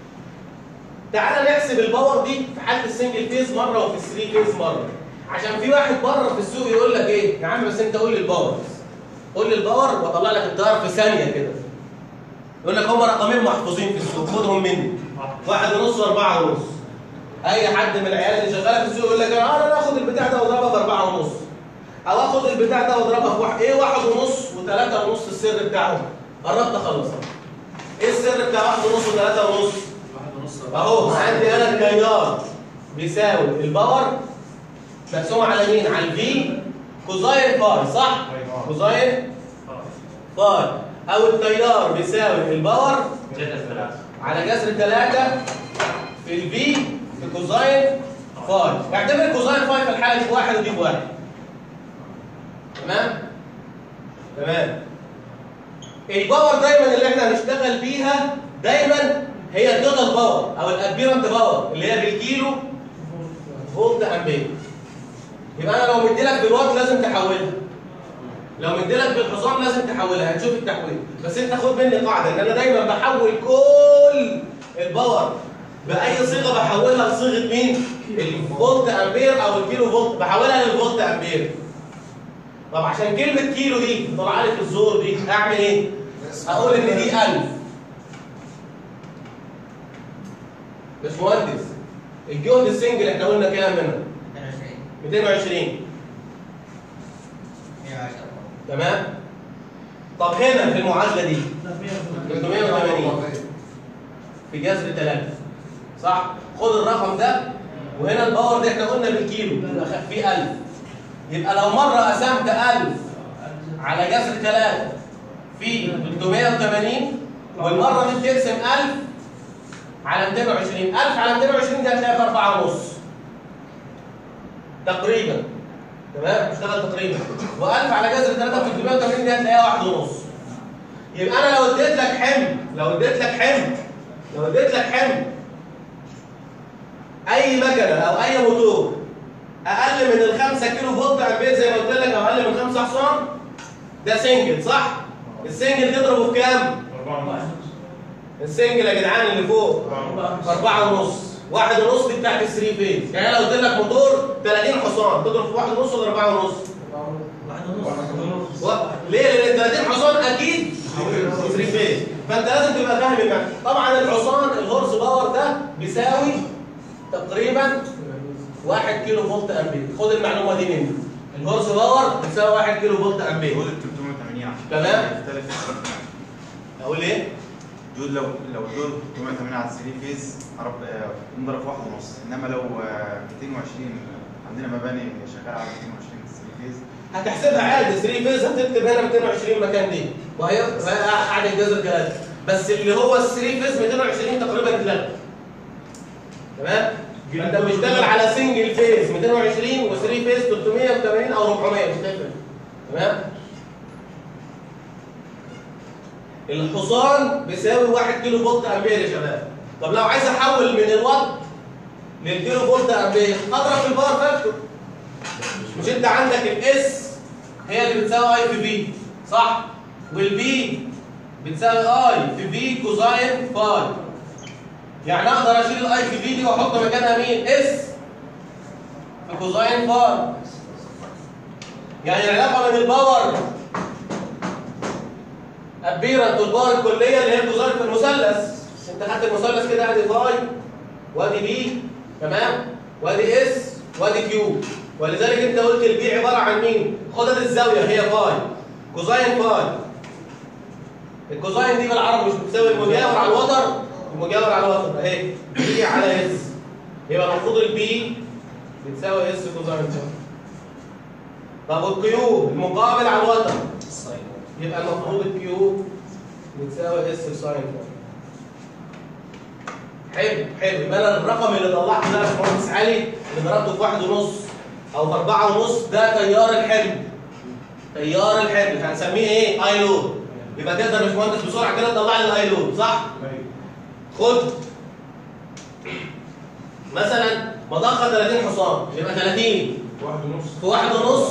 تعالى نحسب الباور دي في حاله السنجل فيز مره وفي الثري فيز مره عشان في واحد بره في السوق يقول لك ايه يا عم بس انت قول لي الباور بس قول لي الباور واطلع لك التيار في ثانيه كده يقول لك هم رقمين محفوظين في السوق خدهم مني واحد ونص واربعه ونص اي حد من العيال اللي شغاله في السوق يقول لك انا انا اخد البتاع ده واضربها باربعه ونص او اخد البتاع ده واضربها في واحد ايه واحد ونص وثلاثه ونص السر بتاعهم قربت اخلص ايه السر بتاع واحد ونص وثلاثه ونص واحد ونص اهو عندي انا التيار بيساوي الباور مقسوم على مين؟ على الفي كوزاين فاي صح؟ كوزاين فاي او التيار بيساوي الباور على جذر 3 في الفي في كوزاين فاي اعتبر كوزاين فاي في الحاله دي بواحد ودي بواحد تمام؟ تمام الباور دايما اللي احنا هنشتغل بيها دايما هي التوتال باور او الابيرنت باور اللي هي بالكيلو فولت امبير يبقى انا لو مديلك بالوات لازم تحولها لو مديلك بالحصان لازم تحولها هتشوف التحويل بس انت خد مني قاعده ان انا دايما بحول كل الباور باي صيغه بحولها لصيغه مين الفولت امبير او الكيلو فولت بحولها للفولت امبير طب عشان كلمه كيلو دي طلع لي في الزور دي اعمل ايه اقول ان دي 1000 مش مهندس الجهد السنجل احنا قلنا كام منها 220 تمام طب هنا في المعادله دي 380 في جذر 3 صح خد الرقم ده وهنا الباور ده احنا قلنا بالكيلو يبقى خ- في 1000 يبقى لو مره قسمت 1000 على جذر 3 في 380 والمره دي بتقسم 1000 على 220 1000 على 220 دي هتلاقيها في 4 ونص تقريبا تمام اشتغل تقريبا و1000 على جذر 3 في 380 دي هتلاقيها واحد ونص يبقى انا لو اديت لك حمل لو اديت لك حمل لو اديت لك حمل اي مكنه او اي موتور اقل من ال 5 كيلو فولت امبير زي ما قلت لك او اقل من 5 حصان ده سنجل صح؟ السنجل تضربه في كام؟ السنجل يا جدعان اللي فوق أربعة ونص واحد ونص دي بتاعت الثري فيز يعني لو قلت لك موتور 30 حصان تضرب في واحد ونص ولا أربعة ونص؟ و... ليه؟ لأن 30 حصان أكيد 3 فيز فأنت لازم تبقى فاهم المعنى طبعا الحصان الهورس باور ده بيساوي تقريبا 1 كيلو فولت أمبير خد المعلومة دي مني الهورس باور بيساوي 1 كيلو فولت أمبير يقول ال 380 تمام. يختلف أقول إيه؟ جود لو لو دول 380 على 3 فيز عرب- آه، نضرب في واحد ونص انما لو آه، 220 عندنا مباني شغاله على 220 3 فيز هتحسبها عادي 3 فيز هتكتب هنا 220 مكان دي وهي وهي قاعده الجذر ثلاثه بس اللي هو ال 3 فيز 220 تقريبا اتلغى تمام؟ فانت بتشتغل على سنجل فيز 220 و3 فيز 380 او 400 مش تفرق تمام؟ الحصان بيساوي 1 كيلو فولت امبير يا شباب طب لو عايز احول من الوات للكيلو فولت امبير اضرب في الباور فاكتور مش انت عندك الاس هي اللي بتساوي اي في في صح والبي بتساوي اي في في كوزاين فاي يعني اقدر اشيل الاي في في دي واحط مكانها مين اس في كوزاين فاي يعني العلاقه بين الباور ابيرنت والباور الكليه اللي هي الكوزاين في المثلث انت خدت المثلث كده ادي فاي وادي بي تمام وادي اس وادي كيو ولذلك انت قلت البي عباره عن مين؟ خدد الزاويه هي فاي كوزاين فاي الكوزاين دي بالعربي مش بتساوي المجاور على الوتر المجاور على الوتر اهي بي على اس يبقى المفروض البي بتساوي اس كوزاين فاي طب والكيو المقابل على الوتر الساين يبقى المفروض الكيو بتساوي اس ساين فاي حلو حلو يبقى انا الرقم اللي طلعته ده يا باشمهندس علي اللي ضربته في واحد ونص او في أربعة ونص ده تيار الحمل تيار الحمل هنسميه ايه؟ اي لود يبقى تقدر يا باشمهندس بسرعه كده تطلع لي الاي لود صح؟ خد مثلا مضخه 30 حصان يبقى 30 واحد ونص في واحد ونص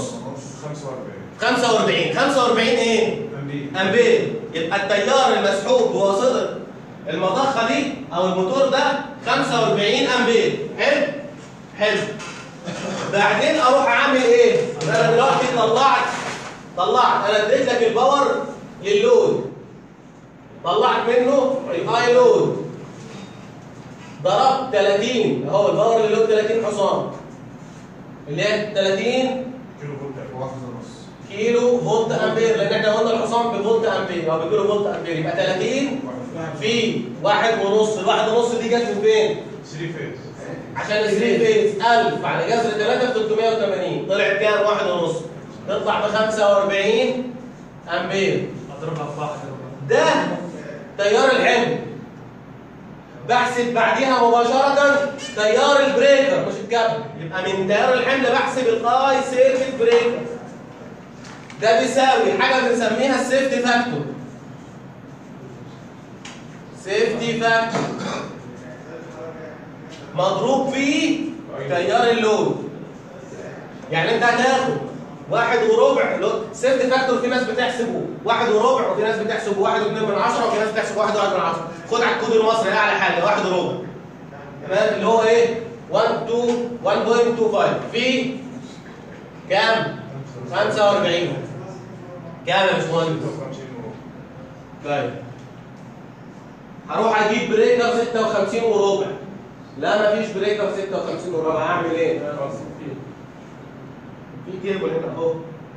45 45 45 ايه؟ امبير يبقى التيار المسحوب بواسطه المضخه دي او الموتور ده 45 امبير حلو حلو بعدين اروح اعمل ايه انا دلوقتي طلعت طلعت انا اديت لك الباور لللود طلعت منه الاي لود ضربت 30 اهو الباور للود 30 حصان اللي هي 30 كيلو فولت في واحد ونص كيلو فولت امبير لان احنا قلنا الحصان بفولت امبير او بكيلو فولت امبير يبقى 30 في واحد ونص الواحد ونص دي جت من فين؟ 3 فيز عشان ال 3 فيز 1000 على جذر 3 في 380 طلع كام؟ واحد ونص تطلع ب 45 امبير اضربها في واحد ده تيار الحمل بحسب بعديها مباشرة تيار البريكر مش الكابل يبقى من تيار الحمل بحسب الاي سيركت بريكر ده بيساوي حاجة بنسميها السيفتي فاكتور سيفتي فاكتور مضروب فيه تيار اللود يعني انت هتاخد واحد وربع سيفتي فاكتور في ناس بتحسبه واحد وربع وفي ناس بتحسبه واحد واثنين من عشرة وفي ناس بتحسبه واحد وواحد من عشرة خد على الكود المصري اعلى حاجة واحد وربع تمام اللي هو ايه 1 2 1.25 في كام 45 كام يا باشمهندس 56 طيب هروح اجيب بريكر 56 وربع لا مفيش بريكر 56 وربع هعمل ايه في كيبل هنا اهو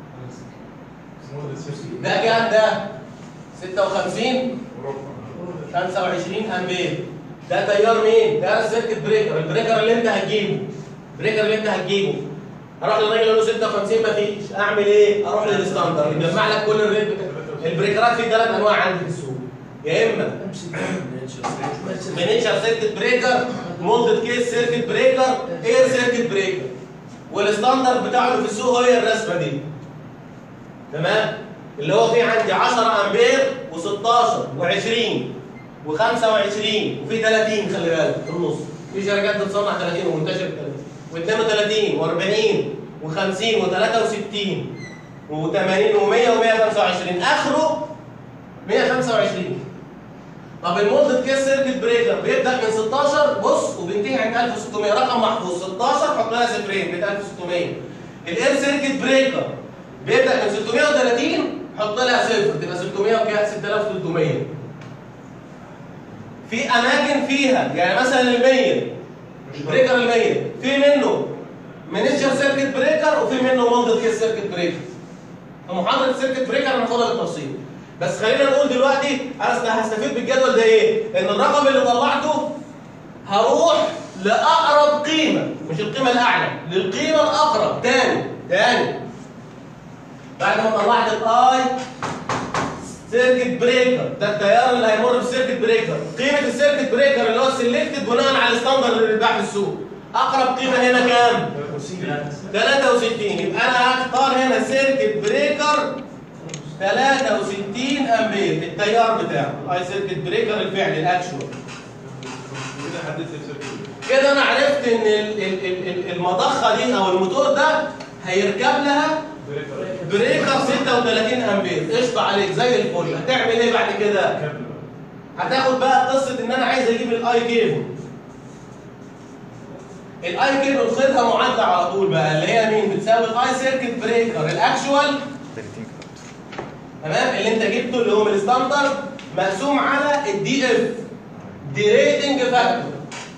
ده كام ده 56 25 امبير ده تيار مين ده السيركت بريكر البريكر اللي انت هتجيبه البريكر اللي انت هتجيبه اروح للراجل اقول له 56 مفيش اعمل ايه اروح للستاندر يجمع لك كل الريت بتاع البريكرات في ثلاث انواع عندي في السوق يا اما مينيتشر سيركت بريكر مولدد كيس سيركت بريكر اير سيركت بريكر والستاندرد بتاعه اللي في السوق هي الرسمه دي تمام اللي هو فيه عندي 10 امبير و16 و20 و25 وفي 30 خلي بالك في النص في شركات بتصنع 30 ومنتشر 30 و32 و40 و50 و63 و80 و100 و125 اخره 125 طب المولدد كيس سيركت بريكر بيبدا من 16 بص وبينتهي عند 1600 رقم محفوظ 16 حط لها صفرين بيبقى 1600 الاير سيركت بريكر بيبدا من 630 حط لها صفر تبقى 600 وكام 6300 في اماكن فيها يعني مثلا ال 100 البريكر ال 100 في منه مانجر سيركت بريكر وفي منه مولدد كيس سيركت بريكر في محاضره السيركت بريكر هناخدها بالتفصيل بس خلينا نقول دلوقتي انا است- هستفيد بالجدول ده ايه؟ ان الرقم اللي طلعته هروح لاقرب قيمه مش القيمه الاعلى للقيمه الاقرب تاني تاني بعد ما طلعت الاي سيركت بريكر ده التيار اللي هيمر بالسيركت بريكر قيمه السيركت بريكر اللي هو السلكتد بناء على الستاندرد اللي بيتباع في السوق اقرب قيمه هنا كام 63 يبقى انا هختار هنا سيركت بريكر 63 امبير التيار بتاعه اي سيركت بريكر الفعلي الاكشوال كده حددت السيركت كده انا عرفت ان ال- ال- ال- ال- المضخه دي او الموتور ده هيركب لها بريكر 36 امبير قشطه عليك زي الفل هتعمل ايه بعد كده هتاخد بقى قصه ان انا عايز اجيب الاي كيبل الاي كيبل خدها معادله على طول بقى اللي هي مين بتساوي الاي سيركت بريكر الاكشوال تمام اللي انت جبته اللي هو من الستاندرد مقسوم على الدي اف دي ريتنج فاكتور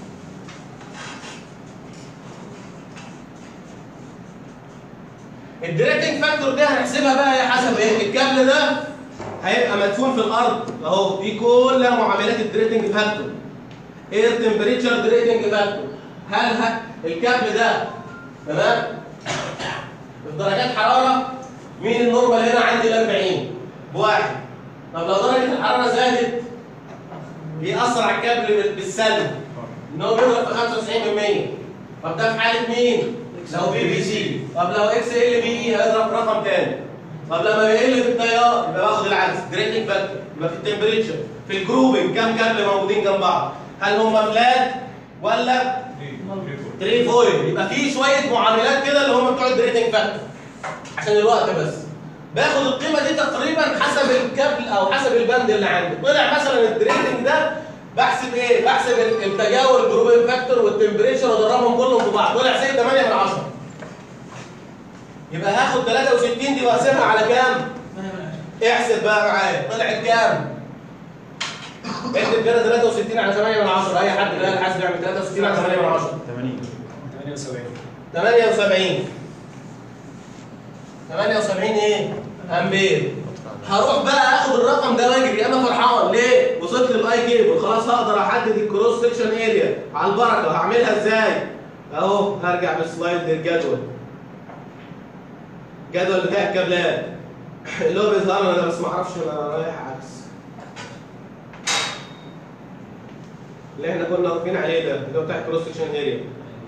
الديريتنج فاكتور ده هنحسبها بقى هي حسب ايه الكابل ده هيبقى مدفون في الارض اهو دي كلها معاملات الديريتنج فاكتور اير تمبريتشر ديريتنج فاكتور هل ه... الكابل ده تمام في درجات حراره مين النورمال هنا عندي ال 40 بواحد طب لو درجه الحراره زادت بيأثر على الكابل بالسلب ان هو بيضرب في 95% طب ده في حاله مين؟ لو بي بي سي طب لو اكس ال بي اي هيضرب رقم تاني طب لما بيقل في التيار يبقى باخد العكس دريتنج فاكتور يبقى في التمبريتشر في الجروبنج كام كابل موجودين جنب بعض هل هم فلات ولا 3 فويل يبقى في شويه معاملات كده اللي هم بتوع الدريتنج فاكتور عشان الوقت بس باخد القيمه دي تقريبا حسب الكابل او حسب البند اللي عندي طلع مثلا الدريتنج ده بحسب ايه بحسب ال- التجاور الجروبين فاكتور والتمبريتشر واضربهم كلهم في بعض طلع زي 8 من 10 يبقى هاخد 63 دي واقسمها على كام احسب بقى معايا طلعت كام اكتب كده 63 على 8 من 10 اي حد لا حاسب يعمل 63 على 8 من 10 80 78 78 78 ايه؟ امبير هروح بقى اخد الرقم ده واجري انا فرحان ليه؟ وصلت للاي كيبل خلاص هقدر احدد الكروس سكشن اريا على البركه هعملها ازاي؟ اهو هرجع بالسلايد للجدول الجدول بتاع الكابلات اللي هو بيظهر لنا ده بس ما اعرفش انا رايح عكس اللي احنا كنا واقفين عليه ده اللي هو بتاع الكروس سكشن اريا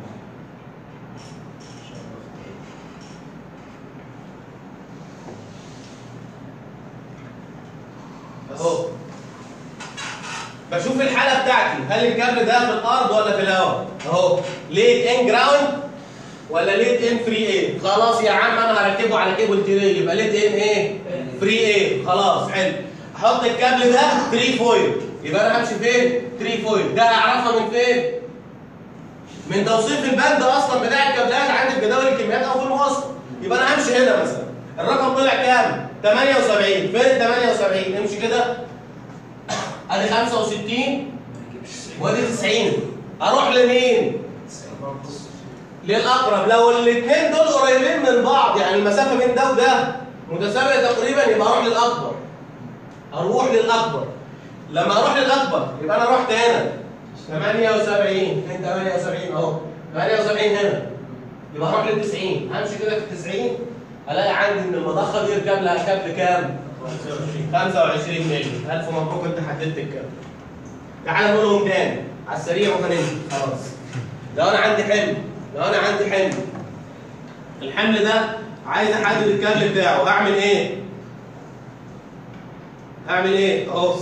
اهو بشوف الحاله بتاعتي هل الكابل ده في الارض ولا في الهواء اهو ليد ان جراوند ولا ليد ان فري ايه خلاص يا عم انا هركبه على كيبل تري يبقى ليد ان ايه فري ايه خلاص حلو احط الكابل ده 3 فويل يبقى انا همشي فين 3 فويل ده اعرفها من فين من توصيف البند اصلا بتاع الكابلات عندي في جداول الكميات او في المواصفه يبقى انا همشي هنا مثلا الرقم طلع كام 78 فين ال 78 امشي كده ادي 65 وادي 90 اروح لمين للاقرب لو الاثنين دول قريبين من بعض يعني المسافه بين ده وده متساويه تقريبا يبقى اروح للاكبر اروح للاكبر لما اروح للاكبر يبقى انا رحت هنا 78 فين 78 اهو 78 هنا يبقى اروح لل 90 همشي كده في ال 90 الاقي عندي ان المضخه دي يركب لها كابل كام؟ 25 مللي الف مبروك انت حددت الكابل تعال نقولهم تاني على السريع وهننزل خلاص لو انا عندي حمل لو انا عندي حمل الحمل ده عايز احدد الكابل بتاعه اعمل ايه؟ اعمل ايه؟ اهو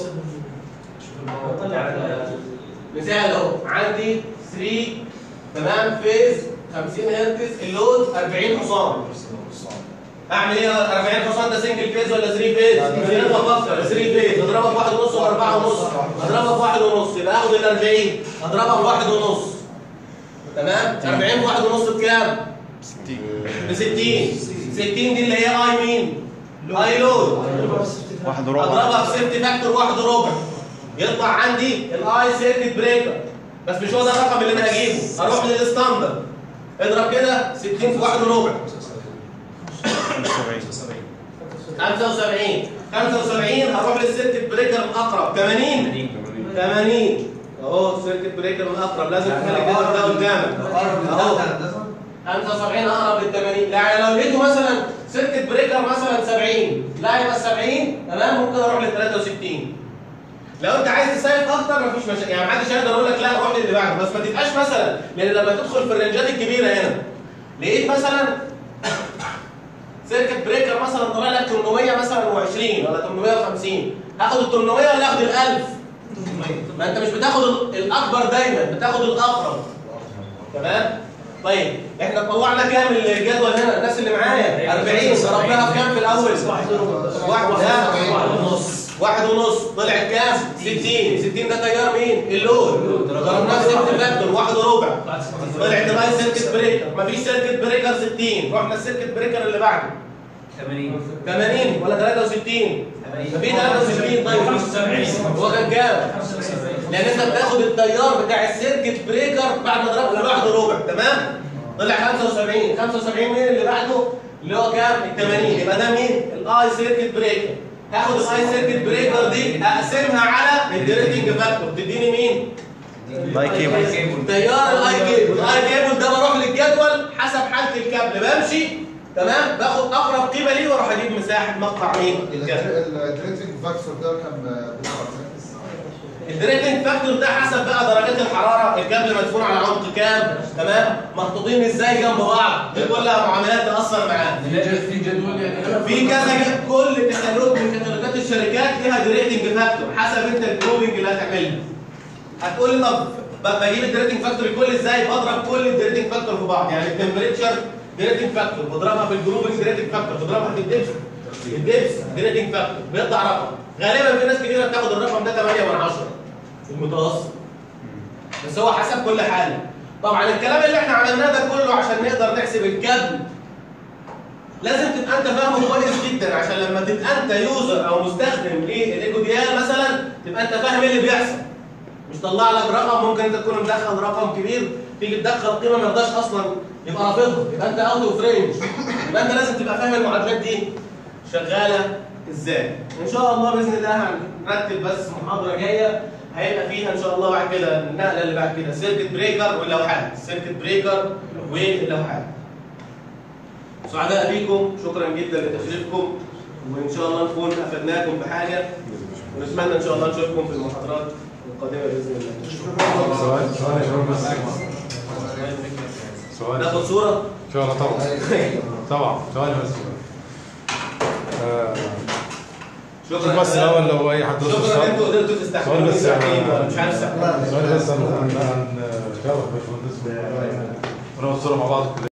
مثال اهو عندي 3 تمام فيز 50 هرتز اللود 40 حصان اعمل ايه 40 حصان ده سنجل فيز ولا 3 فيز؟ خلينا نفكر 3 فيز اضربها في واحد ونص ولا 4 ونص اضربها في واحد ونص يبقى اخد ال 40 اضربها في واحد ونص تمام 40 في واحد ونص بكام؟ ب 60 60 دي اللي هي اي مين؟ اي لود واحد وربع اضربها في سيفتي فاكتور واحد وربع يطلع عندي الاي سيركت بريكر بس مش هو ده الرقم اللي انا هجيبه هروح للستاندرد اضرب كده 60 في واحد وربع 75 75 هروح للسيركت بريكر الاقرب 80 80 اهو السيركت بريكر الاقرب لازم تخلي الجدول ده قدامك اهو 75 اقرب لل 80 يعني لو لقيته مثلا سيركت بريكر مثلا 70 لا يبقى 70 تمام ممكن اروح لل 63 لو انت عايز تسيف اكتر مفيش مشاكل يعني محدش هيقدر يقول لك لا روح للي بعده بس ما تبقاش مثلا لان لما تدخل في الرنجات الكبيره هنا لقيت مثلا سيركت بريكر مثلا طلع لك 800 مثلا و20 ولا 850 هاخد ال 800 ولا اخد ال 1000 ما انت مش بتاخد ال- الاكبر دايما بتاخد الاقرب تمام طيب احنا طلعنا كام الجدول هنا الناس اللي معايا 40 ضربناها في كام في الاول واحد واحد ونص واحد ونص طلعت كام 60 60 ده تيار مين اللود ضربناها في 6 فاكتور واحد وربع طلعت بقى سيركت بريكر مفيش سيركت بريكر 60 رحنا السيركت بريكر اللي بعده 80 80 ولا 63 مفيش 63 طيب 75 هو كان كام؟ لان انت بتاخد التيار بتاع السيركت بريكر بعد ما ضربت في واحد وربع تمام؟ طلع 75 75 مين اللي بعده؟ اللي هو كام؟ ال 80 يبقى ده مين؟ الاي سيركت بريكر هاخد الاي سيركت بريكر دي اقسمها على الديريتنج فاكتور تديني مين؟ الاي كيبل تيار الاي كيبل الاي كيبل ده بروح للجدول حسب حاله الكابل بمشي تمام باخد اقرب قيمه ليه واروح اجيب مساحه مقطع مين؟ الكابل الدريتنج فاكتور ده كان بيعرف الدريتنج فاكتور ده حسب بقى درجات الحراره الكابل مدفون على عمق كام تمام محطوطين ازاي جنب بعض دي كلها معاملات تاثر معانا في جدول يعني في كذا ج- كل كتالوج من كتالوجات الشركات ليها دريتنج فاكتور حسب انت الجروبنج اللي هتعمله هتقول لي طب ب- بجيب الدريتنج فاكتور الكل ازاي بضرب كل الدريتنج فاكتور في بعض يعني التمبريتشر دريتنج فاكتور بضربها في الجروبنج دريتنج فاكتور بضربها في الدبس الدبس دريتنج فاكتور بيطلع رقم غالبا في ناس كتيره بتاخد الرقم ده 8 من 10 في المتوسط بس هو حسب كل حاله طبعا الكلام اللي احنا عملناه ده كله عشان نقدر نحسب الكابل لازم تبقى انت فاهمه كويس جدا عشان لما تبقى انت يوزر او مستخدم للايجو ديال مثلا تبقى انت فاهم ايه اللي بيحصل مش طلع لك رقم ممكن انت تكون مدخل رقم كبير تيجي تدخل قيمه ما يرضاش اصلا يبقى رافضها يبقى انت اوت اوف رينج يبقى انت لازم تبقى فاهم المعادلات دي شغاله ازاي ان شاء الله باذن الله هنرتب بس محاضره جايه هيبقى فيها ان شاء الله بعد كده النقله اللي بعد كده سيركت بريكر واللوحات سيركت بريكر واللوحات سعداء بيكم شكرا جدا لتشريفكم وان شاء الله نكون افدناكم بحاجه ونتمنى ان شاء الله نشوفكم في المحاضرات القادمه باذن الله سؤال سؤال يا شباب بس سؤال ناخد صوره ان شاء الله طبعا طبعا سؤال بس آه، شوف بس الاول لو اي حد شكرا ان انتوا قدرتوا تستحملوا سؤال بس يعني مش عارف استحمل سؤال بس عن عن عن شرف باشمهندس وناخد صوره مع بعض